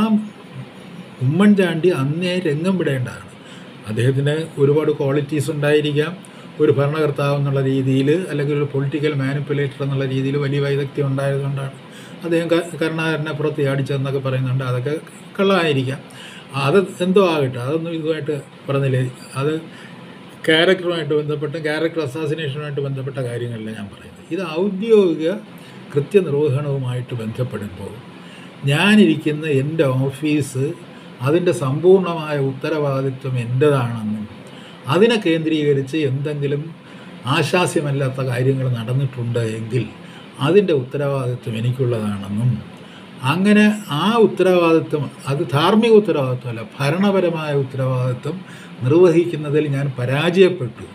ഉമ്മൻചാണ്ടി അന്നേ രംഗം വിടേണ്ടതാണ് അദ്ദേഹത്തിന് ഒരുപാട് ക്വാളിറ്റീസ് ഉണ്ടായിരിക്കാം ഒരു ഭരണകർത്താവ് എന്നുള്ള രീതിയിൽ അല്ലെങ്കിൽ ഒരു പൊളിറ്റിക്കൽ മാനിപ്പുലേറ്റർ എന്നുള്ള രീതിയിൽ വലിയ വൈദഗ്ധ്യം ഉണ്ടായതുകൊണ്ടാണ് അദ്ദേഹം ക- കരുണാകരനെ പുറത്ത് ചാടിച്ചതെന്നൊക്കെ പറയുന്നുണ്ട് അതൊക്കെ കള്ളമായിരിക്കാം അത് എന്തോ ആകട്ടെ അതൊന്നും ഇതുമായിട്ട് പറഞ്ഞില്ലേ അത് ക്യാരക്ടറുമായിട്ട് ബന്ധപ്പെട്ട ക്യാരക്ടർ അസാസിനേഷനുമായിട്ട് ബന്ധപ്പെട്ട കാര്യങ്ങളല്ല ഞാൻ പറയുന്നത് ഇത് ഔദ്യോഗിക കൃത്യനിർവഹണവുമായിട്ട് ബന്ധപ്പെടുമ്പോൾ ഞാനിരിക്കുന്ന എൻ്റെ ഓഫീസ് അതിൻ്റെ സമ്പൂർണ്ണമായ ഉത്തരവാദിത്വം എൻ്റെതാണെന്നും അതിനെ കേന്ദ്രീകരിച്ച് എന്തെങ്കിലും ആശാസ്യമല്ലാത്ത കാര്യങ്ങൾ നടന്നിട്ടുണ്ട് എങ്കിൽ അതിൻ്റെ ഉത്തരവാദിത്വം എനിക്കുള്ളതാണെന്നും അങ്ങനെ ആ ഉത്തരവാദിത്വം അത് ധാർമ്മിക ഉത്തരവാദിത്വമല്ല ഭരണപരമായ ഉത്തരവാദിത്വം നിർവഹിക്കുന്നതിൽ ഞാൻ പരാജയപ്പെട്ടു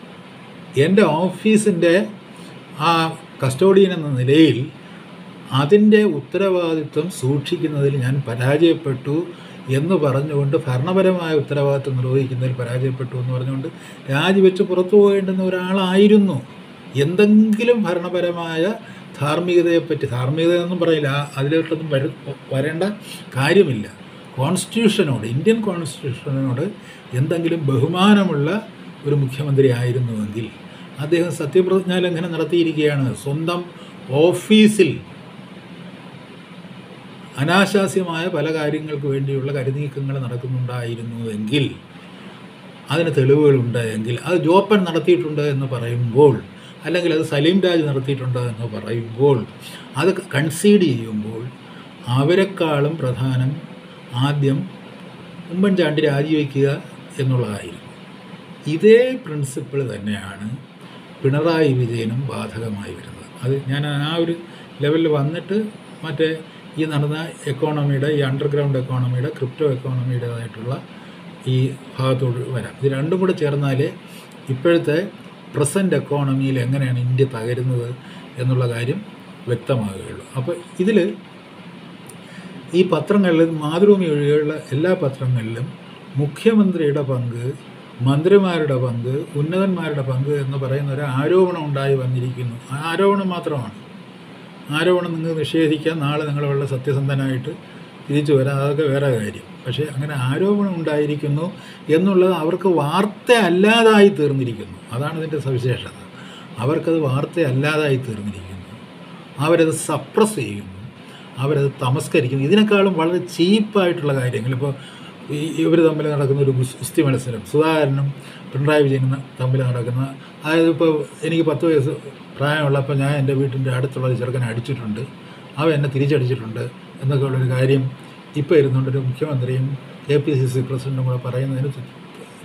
എൻ്റെ ഓഫീസിൻ്റെ ആ കസ്റ്റോഡിയൻ എന്ന നിലയിൽ അതിൻ്റെ ഉത്തരവാദിത്വം സൂക്ഷിക്കുന്നതിൽ ഞാൻ പരാജയപ്പെട്ടു എന്ന് പറഞ്ഞുകൊണ്ട് ഭരണപരമായ ഉത്തരവാദിത്വം നിർവഹിക്കുന്നതിൽ പരാജയപ്പെട്ടു എന്ന് പറഞ്ഞുകൊണ്ട് രാജിവെച്ച് പുറത്തു പോകേണ്ടുന്ന ഒരാളായിരുന്നു എന്തെങ്കിലും ഭരണപരമായ ധാർമ്മികതയെപ്പറ്റി ധാർമ്മികത എന്നും പറയില്ല ആ- അതിലോട്ടൊന്നും വര വരേണ്ട കാര്യമില്ല കോൺസ്റ്റിറ്റ്യൂഷനോട് ഇന്ത്യൻ കോൺസ്റ്റിറ്റ്യൂഷനോട് എന്തെങ്കിലും ബഹുമാനമുള്ള ഒരു മുഖ്യമന്ത്രി ആയിരുന്നുവെങ്കിൽ അദ്ദേഹം സത്യപ്രതിജ്ഞാലംഘനം നടത്തിയിരിക്കുകയാണ് സ്വന്തം ഓഫീസിൽ അനാശാസ്യമായ പല കാര്യങ്ങൾക്ക് വേണ്ടിയുള്ള കരുനീക്കങ്ങൾ നടക്കുന്നുണ്ടായിരുന്നുവെങ്കിൽ അതിന് തെളിവുകളുണ്ട് എങ്കിൽ അത് ജോപ്പൻ നടത്തിയിട്ടുണ്ട് എന്ന് പറയുമ്പോൾ അല്ലെങ്കിൽ അത് സലീം രാജ് നടത്തിയിട്ടുണ്ട് എന്ന് പറയുമ്പോൾ അത് കൺസീഡ് ചെയ്യുമ്പോൾ അവരെക്കാളും പ്രധാനം ആദ്യം ഉമ്മൻചാണ്ടി രാജിവെക്കുക എന്നുള്ളതായിരുന്നു ഇതേ പ്രിൻസിപ്പിൾ തന്നെയാണ് പിണറായി വിജയനും ബാധകമായി വരുന്നത് അത് ഞാൻ ആ ഒരു ലെവലിൽ വന്നിട്ട് മറ്റേ ഈ നടന്ന എക്കോണമിയുടെ ഈ അണ്ടർഗ്രൗണ്ട് എക്കോണമിയുടെ ക്രിപ്റ്റോ എക്കോണമിയുടേതായിട്ടുള്ള ഈ ഭാഗത്തോട് വരാം ഇത് രണ്ടും കൂടെ ചേർന്നാലേ ഇപ്പോഴത്തെ പ്രസൻറ്റ് എക്കോണമിയിൽ എങ്ങനെയാണ് ഇന്ത്യ തകരുന്നത് എന്നുള്ള കാര്യം വ്യക്തമാകുകയുള്ളൂ അപ്പോൾ ഇതിൽ ഈ പത്രങ്ങളിൽ മാതൃഭൂമി ഒഴികെയുള്ള എല്ലാ പത്രങ്ങളിലും മുഖ്യമന്ത്രിയുടെ പങ്ക് മന്ത്രിമാരുടെ പങ്ക് ഉന്നതന്മാരുടെ പങ്ക് എന്ന് പറയുന്ന ഒരു ആരോപണം ഉണ്ടായി വന്നിരിക്കുന്നു ആ ആരോപണം മാത്രമാണ് ആരോപണം നിങ്ങൾ നിഷേധിക്കാൻ നാളെ നിങ്ങൾ വളരെ സത്യസന്ധനായിട്ട് തിരിച്ചു വരാം അതൊക്കെ വേറെ കാര്യം പക്ഷേ അങ്ങനെ ആരോപണം ഉണ്ടായിരിക്കുന്നു എന്നുള്ളത് അവർക്ക് വാർത്ത അല്ലാതായി തീർന്നിരിക്കുന്നു അതാണ് ഇതിൻ്റെ സവിശേഷത അവർക്കത് വാർത്ത അല്ലാതായി തീർന്നിരിക്കുന്നു അവരത് സപ്രസ് ചെയ്യുന്നു അവരത് തമസ്കരിക്കുന്നു ഇതിനേക്കാളും വളരെ ചീപ്പായിട്ടുള്ള കാര്യങ്ങൾ ഇപ്പോൾ ഈ ഇവർ തമ്മിൽ നടക്കുന്ന ഒരു ഗുസ്- ഗുസ്തി മത്സരം സുധാകരനും പിണറായി വിജയനും ന- തമ്മിൽ നടക്കുന്ന അതായത് ഇപ്പോൾ എനിക്ക് പത്ത് വയസ്സ് പ്രായമുള്ളപ്പോൾ ഞാൻ എൻ്റെ വീട്ടിൻ്റെ അടുത്തുള്ള ഒരു ചെറുക്കനെ അടിച്ചിട്ടുണ്ട് അവൻ എന്നെ തിരിച്ചടിച്ചിട്ടുണ്ട് എന്നൊക്കെ ഉള്ളൊരു കാര്യം ഇപ്പോൾ ഇരുന്നുകൊണ്ട് ഒരു മുഖ്യമന്ത്രിയും കെ പി സി സി പ്രസിഡൻറ്റും കൂടെ പറയുന്നതിന് തു-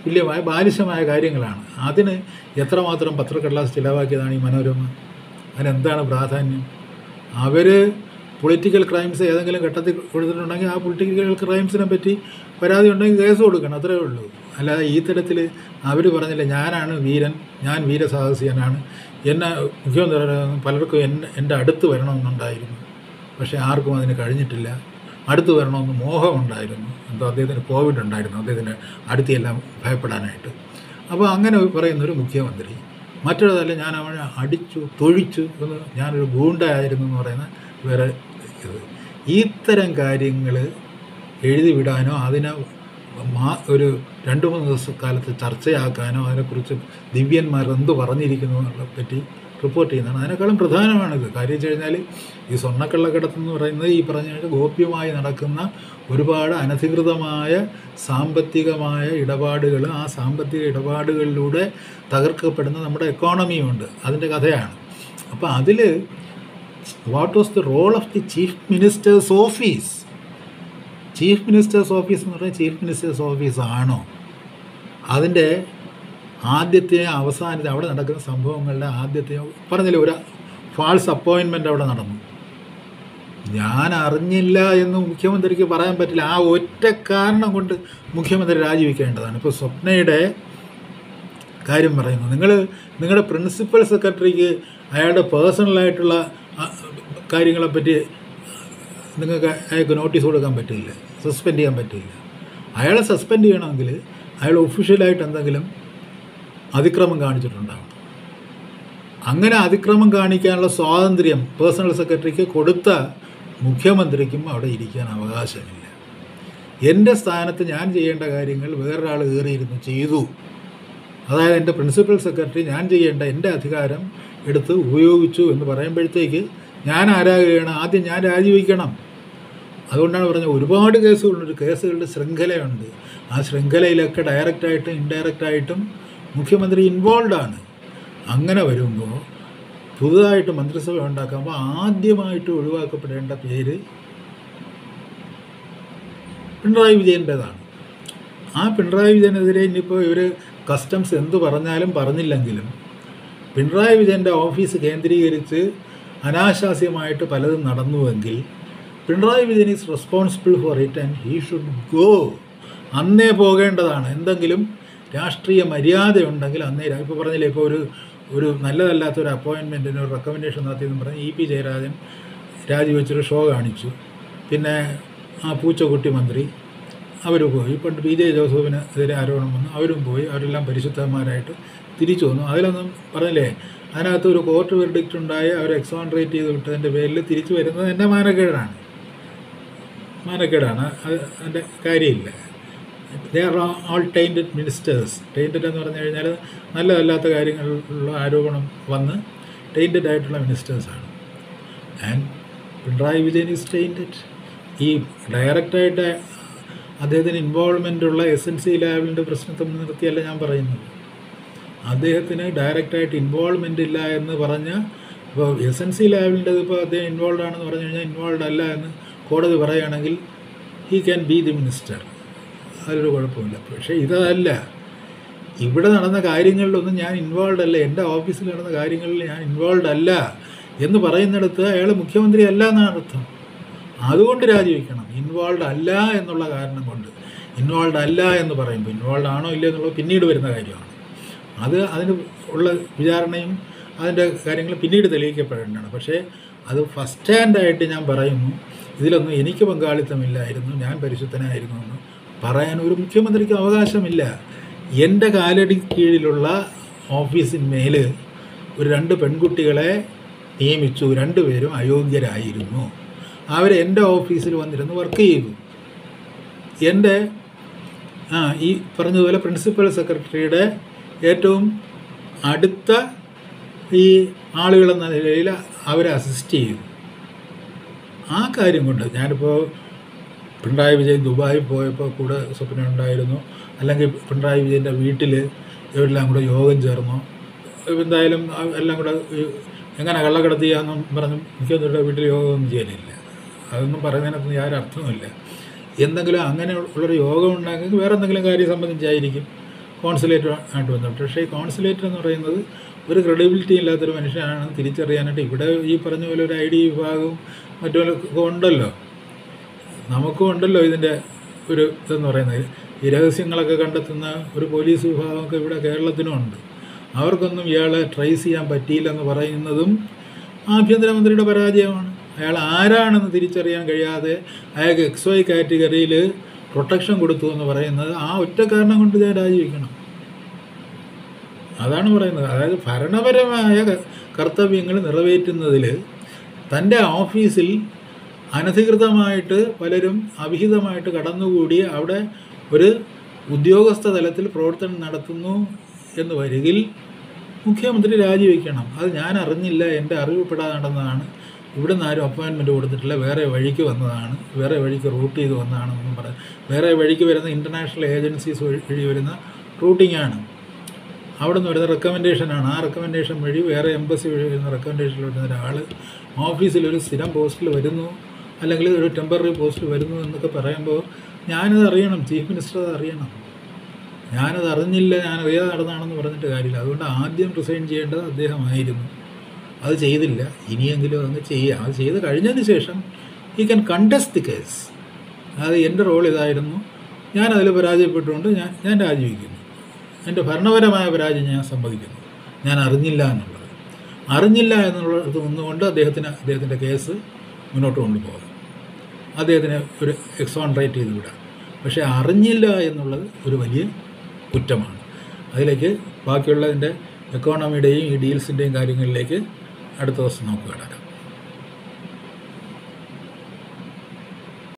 തുല്യമായ ബാലിശമായ കാര്യങ്ങളാണ് അതിന് എത്രമാത്രം പത്രക്കടലാസ് ചിലവാക്കിയതാണ് ഈ മനോരമ അതിനെന്താണ് പ്രാധാന്യം അവർ പൊളിറ്റിക്കൽ ക്രൈംസ് ഏതെങ്കിലും ഘട്ടത്തിൽ കൊടുത്തിട്ടുണ്ടെങ്കിൽ ആ പൊളിറ്റിക്കൽ ക്രൈംസിനെ പറ്റി പരാതി ഉണ്ടെങ്കിൽ കേസ് കൊടുക്കണം അത്രേ ഉള്ളൂ അല്ലാതെ ഈ തരത്തിൽ അവർ പറഞ്ഞില്ല ഞാനാണ് വീരൻ ഞാൻ വീരസാഹസികനാണ് എന്നെ മുഖ്യമന്ത്രി പലർക്കും എന്നെ എൻ്റെ അടുത്ത് വരണമെന്നുണ്ടായിരുന്നു പക്ഷേ ആർക്കും അതിന് കഴിഞ്ഞിട്ടില്ല അടുത്ത് വരണമെന്ന് മോഹമുണ്ടായിരുന്നു എന്തോ അദ്ദേഹത്തിന് കോവിഡ് ഉണ്ടായിരുന്നു അദ്ദേഹത്തിന് അടുത്തെല്ലാം ഭയപ്പെടാനായിട്ട് അപ്പോൾ അങ്ങനെ പറയുന്നൊരു മുഖ്യമന്ത്രി മറ്റൊരുതല്ല ഞാൻ അവനെ അടിച്ചു തൊഴിച്ചു എന്ന് ഞാനൊരു ഗൂണ്ടായിരുന്നു എന്ന് പറയുന്ന വേറെ ഇത് ഇത്തരം കാര്യങ്ങൾ എഴുതി വിടാനോ അതിനെ മാ ഒരു രണ്ട് മൂന്ന് ദിവസക്കാലത്ത് ചർച്ചയാക്കാനോ അതിനെക്കുറിച്ച് ദിവ്യന്മാർ എന്ത് പറഞ്ഞിരിക്കുന്നു എന്നുള്ളതിനെ പറ്റി റിപ്പോർട്ട് ചെയ്യുന്നതാണ് അതിനേക്കാളും പ്രധാനമാണിത് കാര്യം വെച്ച് കഴിഞ്ഞാൽ ഈ സ്വർണ്ണക്കള്ളക്കടത്ത് എന്ന് പറയുന്നത് ഈ പറഞ്ഞ കണക്ക് ഗോപ്യമായി നടക്കുന്ന ഒരുപാട് അനധികൃതമായ സാമ്പത്തികമായ ഇടപാടുകൾ ആ സാമ്പത്തിക ഇടപാടുകളിലൂടെ തകർക്കപ്പെടുന്ന നമ്മുടെ എക്കോണമിയുണ്ട് അതിൻ്റെ കഥയാണ് അപ്പോൾ അതിൽ what was the role of the chief minister's office chief minister's office എന്ന് പറഞ്ഞാൽ ചീഫ് മിനിസ്റ്റേഴ്സ് ഓഫീസ് ആണോ അതിൻ്റെ ആദ്യത്തെ അവസാനത്തെ അവിടെ നടക്കുന്ന സംഭവങ്ങളുടെ ആദ്യത്തെ പറഞ്ഞില്ലേ ഒരു ഫാൾസ് അപ്പോയിൻമെൻ്റ് അവിടെ നടന്നു ഞാൻ അറിഞ്ഞില്ല എന്ന് മുഖ്യമന്ത്രിക്ക് പറയാൻ പറ്റില്ല ആ ഒറ്റ കാരണം കൊണ്ട് മുഖ്യമന്ത്രി രാജിവെക്കേണ്ടതാണ് ഇപ്പോൾ സ്വപ്നയുടെ കാര്യം പറയുന്നു നിങ്ങൾ നിങ്ങളുടെ പ്രിൻസിപ്പൽ സെക്രട്ടറിക്ക് അയാളുടെ പേഴ്സണലായിട്ടുള്ള ആ, കാര്യങ്ങളെപ്പറ്റി നിങ്ങൾക്ക് അയാൾക്ക് നോട്ടീസ് കൊടുക്കാൻ പറ്റില്ല സസ്പെൻഡ് ചെയ്യാൻ പറ്റില്ല അയാളെ സസ്പെൻഡ് ചെയ്യണമെങ്കിൽ അയാൾ ഒഫീഷ്യലായിട്ട് എന്തെങ്കിലും അതിക്രമം കാണിച്ചിട്ടുണ്ടാവും അങ്ങനെ അതിക്രമം കാണിക്കാനുള്ള സ്വാതന്ത്ര്യം പേഴ്സണൽ സെക്രട്ടറിക്ക് കൊടുത്ത മുഖ്യമന്ത്രിക്കും അവിടെ ഇരിക്കാൻ അവകാശമില്ല എൻ്റെ സ്ഥാനത്ത് ഞാൻ ചെയ്യേണ്ട കാര്യങ്ങൾ വേറൊരാൾ കയറിയിരുന്നു ചെയ്തു അതായത് എൻ്റെ പ്രിൻസിപ്പൽ സെക്രട്ടറി ഞാൻ ചെയ്യേണ്ട എൻ്റെ അധികാരം എടുത്ത് ഉപയോഗിച്ചു എന്ന് പറയുമ്പോഴത്തേക്ക് ഞാൻ ആരാകുകയാണ് ആദ്യം ഞാൻ രാജിവെക്കണം അതുകൊണ്ടാണ് പറഞ്ഞത് ഒരുപാട് കേസുകളുണ്ട് കേസുകളുടെ ശൃംഖലയുണ്ട് ആ ശൃംഖലയിലൊക്കെ ഡയറക്റ്റായിട്ടും ഇൻഡയറക്റ്റായിട്ടും മുഖ്യമന്ത്രി ഇൻവോൾവ് ആണ് അങ്ങനെ വരുമ്പോൾ പുതുതായിട്ട് മന്ത്രിസഭ ഉണ്ടാക്കുമ്പോൾ ആദ്യമായിട്ട് ഒഴിവാക്കപ്പെടേണ്ട പേര് പിണറായി വിജയൻ്റേതാണ് ആ പിണറായി വിജയനെതിരെ ഇനിയിപ്പോൾ ഇവർ കസ്റ്റംസ് എന്ത് പറഞ്ഞാലും പറഞ്ഞില്ലെങ്കിലും പിണറായി വിജയൻ്റെ ഓഫീസ് കേന്ദ്രീകരിച്ച് അനാശാസ്യമായിട്ട് പലതും നടന്നുവെങ്കിൽ Pinarayi Vijayan is responsible for it and he should go അന്നേ പോകേണ്ടതാണ് എന്തെങ്കിലും രാഷ്ട്രീയ മര്യാദയുണ്ടെങ്കിൽ അന്നേ രാ- ഇപ്പോൾ പറഞ്ഞില്ലേ ഇപ്പോൾ ഒരു ഒരു നല്ലതല്ലാത്ത ഒരു അപ്പോയിൻമെൻറ്റിന് ഒരു റെക്കമെൻഡേഷൻ നടത്തിയെന്ന് പറഞ്ഞ് ഇ പി ജയരാജൻ രാജിവെച്ചൊരു ഷോ കാണിച്ചു പിന്നെ ആ പൂച്ചക്കുട്ടി മന്ത്രി അവർ പോയി പണ്ട് പി ജെ ജോസഫിന് എതിരെ ആരോപണം വന്നു അവരും പോയി അവരെല്ലാം പരിശുദ്ധന്മാരായിട്ട് തിരിച്ചു വന്നു അതിലൊന്നും പറഞ്ഞില്ലേ അതിനകത്ത് ഒരു കോർട്ട് വെർഡിക്റ്റ് ഉണ്ടായി അവരെ എക്സോണറേറ്റ് ചെയ്ത് വിട്ടതിൻ്റെ പേരിൽ തിരിച്ചു വരുന്നത് എൻ്റെ മാനക്കേടാണ് മാനക്കേടാണ് അത് അതിൻ്റെ കാര്യമില്ല they are all tainted ministers tainted എന്ന് പറഞ്ഞു കഴിഞ്ഞാൽ നല്ലതല്ലാത്ത കാര്യങ്ങളിലുള്ള ആരോപണം വന്ന് ടൈൻറ്റഡ് ആയിട്ടുള്ള മിനിസ്റ്റേഴ്സാണ് and Pinarayi Vijayan is tainted ഈ ഡയറക്റ്റായിട്ട് അദ്ദേഹത്തിന് ഇൻവോൾവ്മെൻ്റ് ഉള്ള എസ് എൻ സി ലാബിൻ്റെ പ്രശ്നത്തെ മുൻനിർത്തിയല്ല ഞാൻ പറയുന്നത് അദ്ദേഹത്തിന് ഡയറക്റ്റായിട്ട് ഇൻവോൾവ്മെൻ്റ് ഇല്ല എന്ന് പറഞ്ഞ ഇപ്പോൾ എസ് എൻ സി ലാബിൻ്റെ ഇപ്പോൾ അദ്ദേഹം ഇൻവോൾവ് ആണെന്ന് പറഞ്ഞു കഴിഞ്ഞാൽ ഇൻവോൾവ് അല്ല എന്ന് കോടതി പറയുകയാണെങ്കിൽ he can be the minister അതിലൊരു കുഴപ്പമില്ല പക്ഷേ ഇതല്ല ഇവിടെ നടന്ന കാര്യങ്ങളിലൊന്നും ഞാൻ ഇൻവോൾവ് അല്ല എൻ്റെ ഓഫീസിൽ നടന്ന കാര്യങ്ങളിൽ ഞാൻ ഇൻവോൾവ് അല്ല എന്ന് പറയുന്നിടത്ത് അയാൾ മുഖ്യമന്ത്രി അല്ല എന്നാണ് അർത്ഥം അതുകൊണ്ട് രാജിവെക്കണം ഇൻവോൾവ് അല്ല എന്നുള്ള കാരണം കൊണ്ട് ഇൻവോൾവ് അല്ല എന്ന് പറയുമ്പോൾ ഇൻവോൾവ് ആണോ ഇല്ലയോ എന്നുള്ളത് പിന്നീട് വരുന്ന കാര്യമാണ് അത് അതിന് ഉള്ള വിചാരണയും അതിൻ്റെ കാര്യങ്ങൾ പിന്നീട് തെളിയിക്കപ്പെടേണ്ടതാണ് പക്ഷേ അത് ഫസ്റ്റ് ഹാൻഡായിട്ട് ഞാൻ പറയുന്നു ഇതിലൊന്നും എനിക്ക് പങ്കാളിത്തമില്ലായിരുന്നു ഞാൻ പരിശുദ്ധനായിരുന്നു എന്ന് പറയാൻ ഒരു മുഖ്യമന്ത്രിക്ക് അവകാശമില്ല എൻ്റെ കാലടി കീഴിലുള്ള ഓഫീസിന്മേൽ ഒരു രണ്ട് പെൺകുട്ടികളെ നിയമിച്ചു രണ്ടുപേരും അയോഗ്യരായിരുന്നു അവർ എൻ്റെ ഓഫീസിൽ വന്നിരുന്ന് വർക്ക് ചെയ്തു എൻ്റെ ആ ഈ പറഞ്ഞതുപോലെ പ്രിൻസിപ്പൽ സെക്രട്ടറിയുടെ ഏറ്റവും അടുത്ത ഈ ആളുകളെന്ന നിലയിൽ അവരെ അസിസ്റ്റ് ചെയ്തു ആ കാര്യം കൊണ്ട് ഞാനിപ്പോൾ പിണറായി വിജയൻ ദുബായിൽ പോയപ്പോൾ കൂടെ സ്വപ്നം ഉണ്ടായിരുന്നു അല്ലെങ്കിൽ പിണറായി വിജയൻ്റെ വീട്ടിൽ ഇവരെല്ലാം കൂടെ യോഗം ചേർന്നു എന്തായാലും ആ- എല്ലാം കൂടെ ഈ എങ്ങനെ കള്ളക്കടത്തിയാന്നും പറഞ്ഞ് മുഖ്യമന്ത്രിയുടെ വീട്ടിൽ യോഗമൊന്നും ചെയ്യലില്ല അതൊന്നും പറയുന്നതിനകത്ത് യാതൊരു അർത്ഥവുമില്ല എന്തെങ്കിലും അങ്ങനെ ഉള്ളൊരു യോഗം ഉണ്ടെങ്കിൽ വേറെ എന്തെങ്കിലും കാര്യം സംബന്ധിച്ചായിരിക്കും കോൺസുലേറ്റ് ആയിട്ട് ബന്ധപ്പെട്ട് പക്ഷേ ഈ കോൺസുലേറ്റ് എന്ന് പറയുന്നത് ഒരു ക്രെഡിബിലിറ്റി ഇല്ലാത്തൊരു മനുഷ്യനാണെന്ന് തിരിച്ചറിയാനായിട്ട് ഇവിടെ ഈ പറഞ്ഞ പോലെ ഒരു ഐ ഡി വിഭാഗവും മറ്റുമൊക്കെ ഉണ്ടല്ലോ നമുക്കും ഉണ്ടല്ലോ ഇതിൻ്റെ ഒരു ഇതെന്ന് പറയുന്നത് ഈ രഹസ്യങ്ങളൊക്കെ കണ്ടെത്തുന്ന ഒരു പോലീസ് വിഭാഗമൊക്കെ ഇവിടെ കേരളത്തിനും ഉണ്ട് അവർക്കൊന്നും ഇയാളെ ട്രേസ് ചെയ്യാൻ പറ്റിയില്ലെന്ന് പറയുന്നതും ആഭ്യന്തരമന്ത്രിയുടെ പരാജയമാണ് അയാൾ ആരാണെന്ന് തിരിച്ചറിയാൻ കഴിയാതെ അയാൾക്ക് എക്സ് വൈ കാറ്റഗറിയിൽ പ്രൊട്ടക്ഷൻ കൊടുത്തു എന്ന് പറയുന്നത് ആ ഒറ്റ കാരണം കൊണ്ട് ഞാൻ രാജിവെക്കണം അതാണ് പറയുന്നത് അതായത് ഭരണപരമായ ക- കർത്തവ്യങ്ങൾ നിറവേറ്റുന്നതിൽ തൻ്റെ ഓഫീസിൽ അനധികൃതമായിട്ട് പലരും അവിഹിതമായിട്ട് കടന്നുകൂടി അവിടെ ഒരു ഉദ്യോഗസ്ഥ തലത്തിൽ പ്രവർത്തനം നടത്തുന്നു എന്ന് വരികിൽ മുഖ്യമന്ത്രി രാജിവെക്കണം അത് ഞാൻ അറിഞ്ഞില്ല എൻ്റെ അറിവിൽപ്പെടാതെ നടന്നതാണ് ഇവിടെ നിന്ന് ആരും അപ്പോയിൻമെൻറ്റ് കൊടുത്തിട്ടില്ല വേറെ വഴിക്ക് വന്നതാണ് വേറെ വഴിക്ക് റൂട്ട് ചെയ്ത് വന്നതാണെന്നൊന്നും പറയാം വേറെ വഴിക്ക് വരുന്ന ഇൻ്റർനാഷണൽ ഏജൻസീസ് വഴി വഴി വരുന്ന റൂട്ടിങ്ങാണ് അവിടെ നിന്ന് വരുന്ന റെക്കമെൻഡേഷനാണ് ആ റെക്കമെൻഡേഷൻ വഴി വേറെ എംബസി വഴി വരുന്ന റെക്കമെൻഡേഷനിൽ വരുന്ന ഒരാൾ ഓഫീസിൽ ഒരു സ്ഥിരം പോസ്റ്റിൽ വരുന്നു അല്ലെങ്കിൽ ഒരു ടെമ്പററി പോസ്റ്റിൽ വരുന്നു എന്നൊക്കെ പറയുമ്പോൾ ഞാനത് അറിയണം ചീഫ് മിനിസ്റ്റർ അത് അറിയണം ഞാനത് അറിഞ്ഞില്ല ഞാൻ അറിയാതെ നടന്നതാണെന്ന് പറഞ്ഞിട്ട് കാര്യമില്ല അതുകൊണ്ട് ആദ്യം റിസൈൻ ചെയ്യേണ്ടത് അദ്ദേഹമായിരുന്നു അത് ചെയ്തില്ല ഇനിയെങ്കിലും അങ്ങ് ചെയ്യാം അത് ചെയ്ത് കഴിഞ്ഞതിന് ശേഷം ഈ ക്യാൻ കണ്ടസ്റ്റ് ദി കേസ് അത് എൻ്റെ റോൾ ഇതായിരുന്നു ഞാൻ അതിൽ പരാജയപ്പെട്ടുകൊണ്ട് ഞാൻ ഞാൻ രാജിവെക്കുന്നു എൻ്റെ ഭരണപരമായ പരാജയം ഞാൻ സമ്മതിക്കുന്നു ഞാൻ അറിഞ്ഞില്ല എന്നുള്ളത് അറിഞ്ഞില്ല എന്നുള്ളത് നിന്നുകൊണ്ട് അദ്ദേഹത്തിന് അദ്ദേഹത്തിൻ്റെ കേസ് മുന്നോട്ട് കൊണ്ടുപോകാം അദ്ദേഹത്തിന് ഒരു എക്സോൺറേറ്റ് ചെയ്ത് വിടാം പക്ഷേ അറിഞ്ഞില്ല എന്നുള്ളത് ഒരു വലിയ കുറ്റമാണ് അതിലേക്ക് ബാക്കിയുള്ളതിൻ്റെ എക്കോണമിയുടെയും ഈ ഡീൽസിൻ്റെയും കാര്യങ്ങളിലേക്ക് അടുത്ത ദിവസം നമുക്ക് കിടക്കാം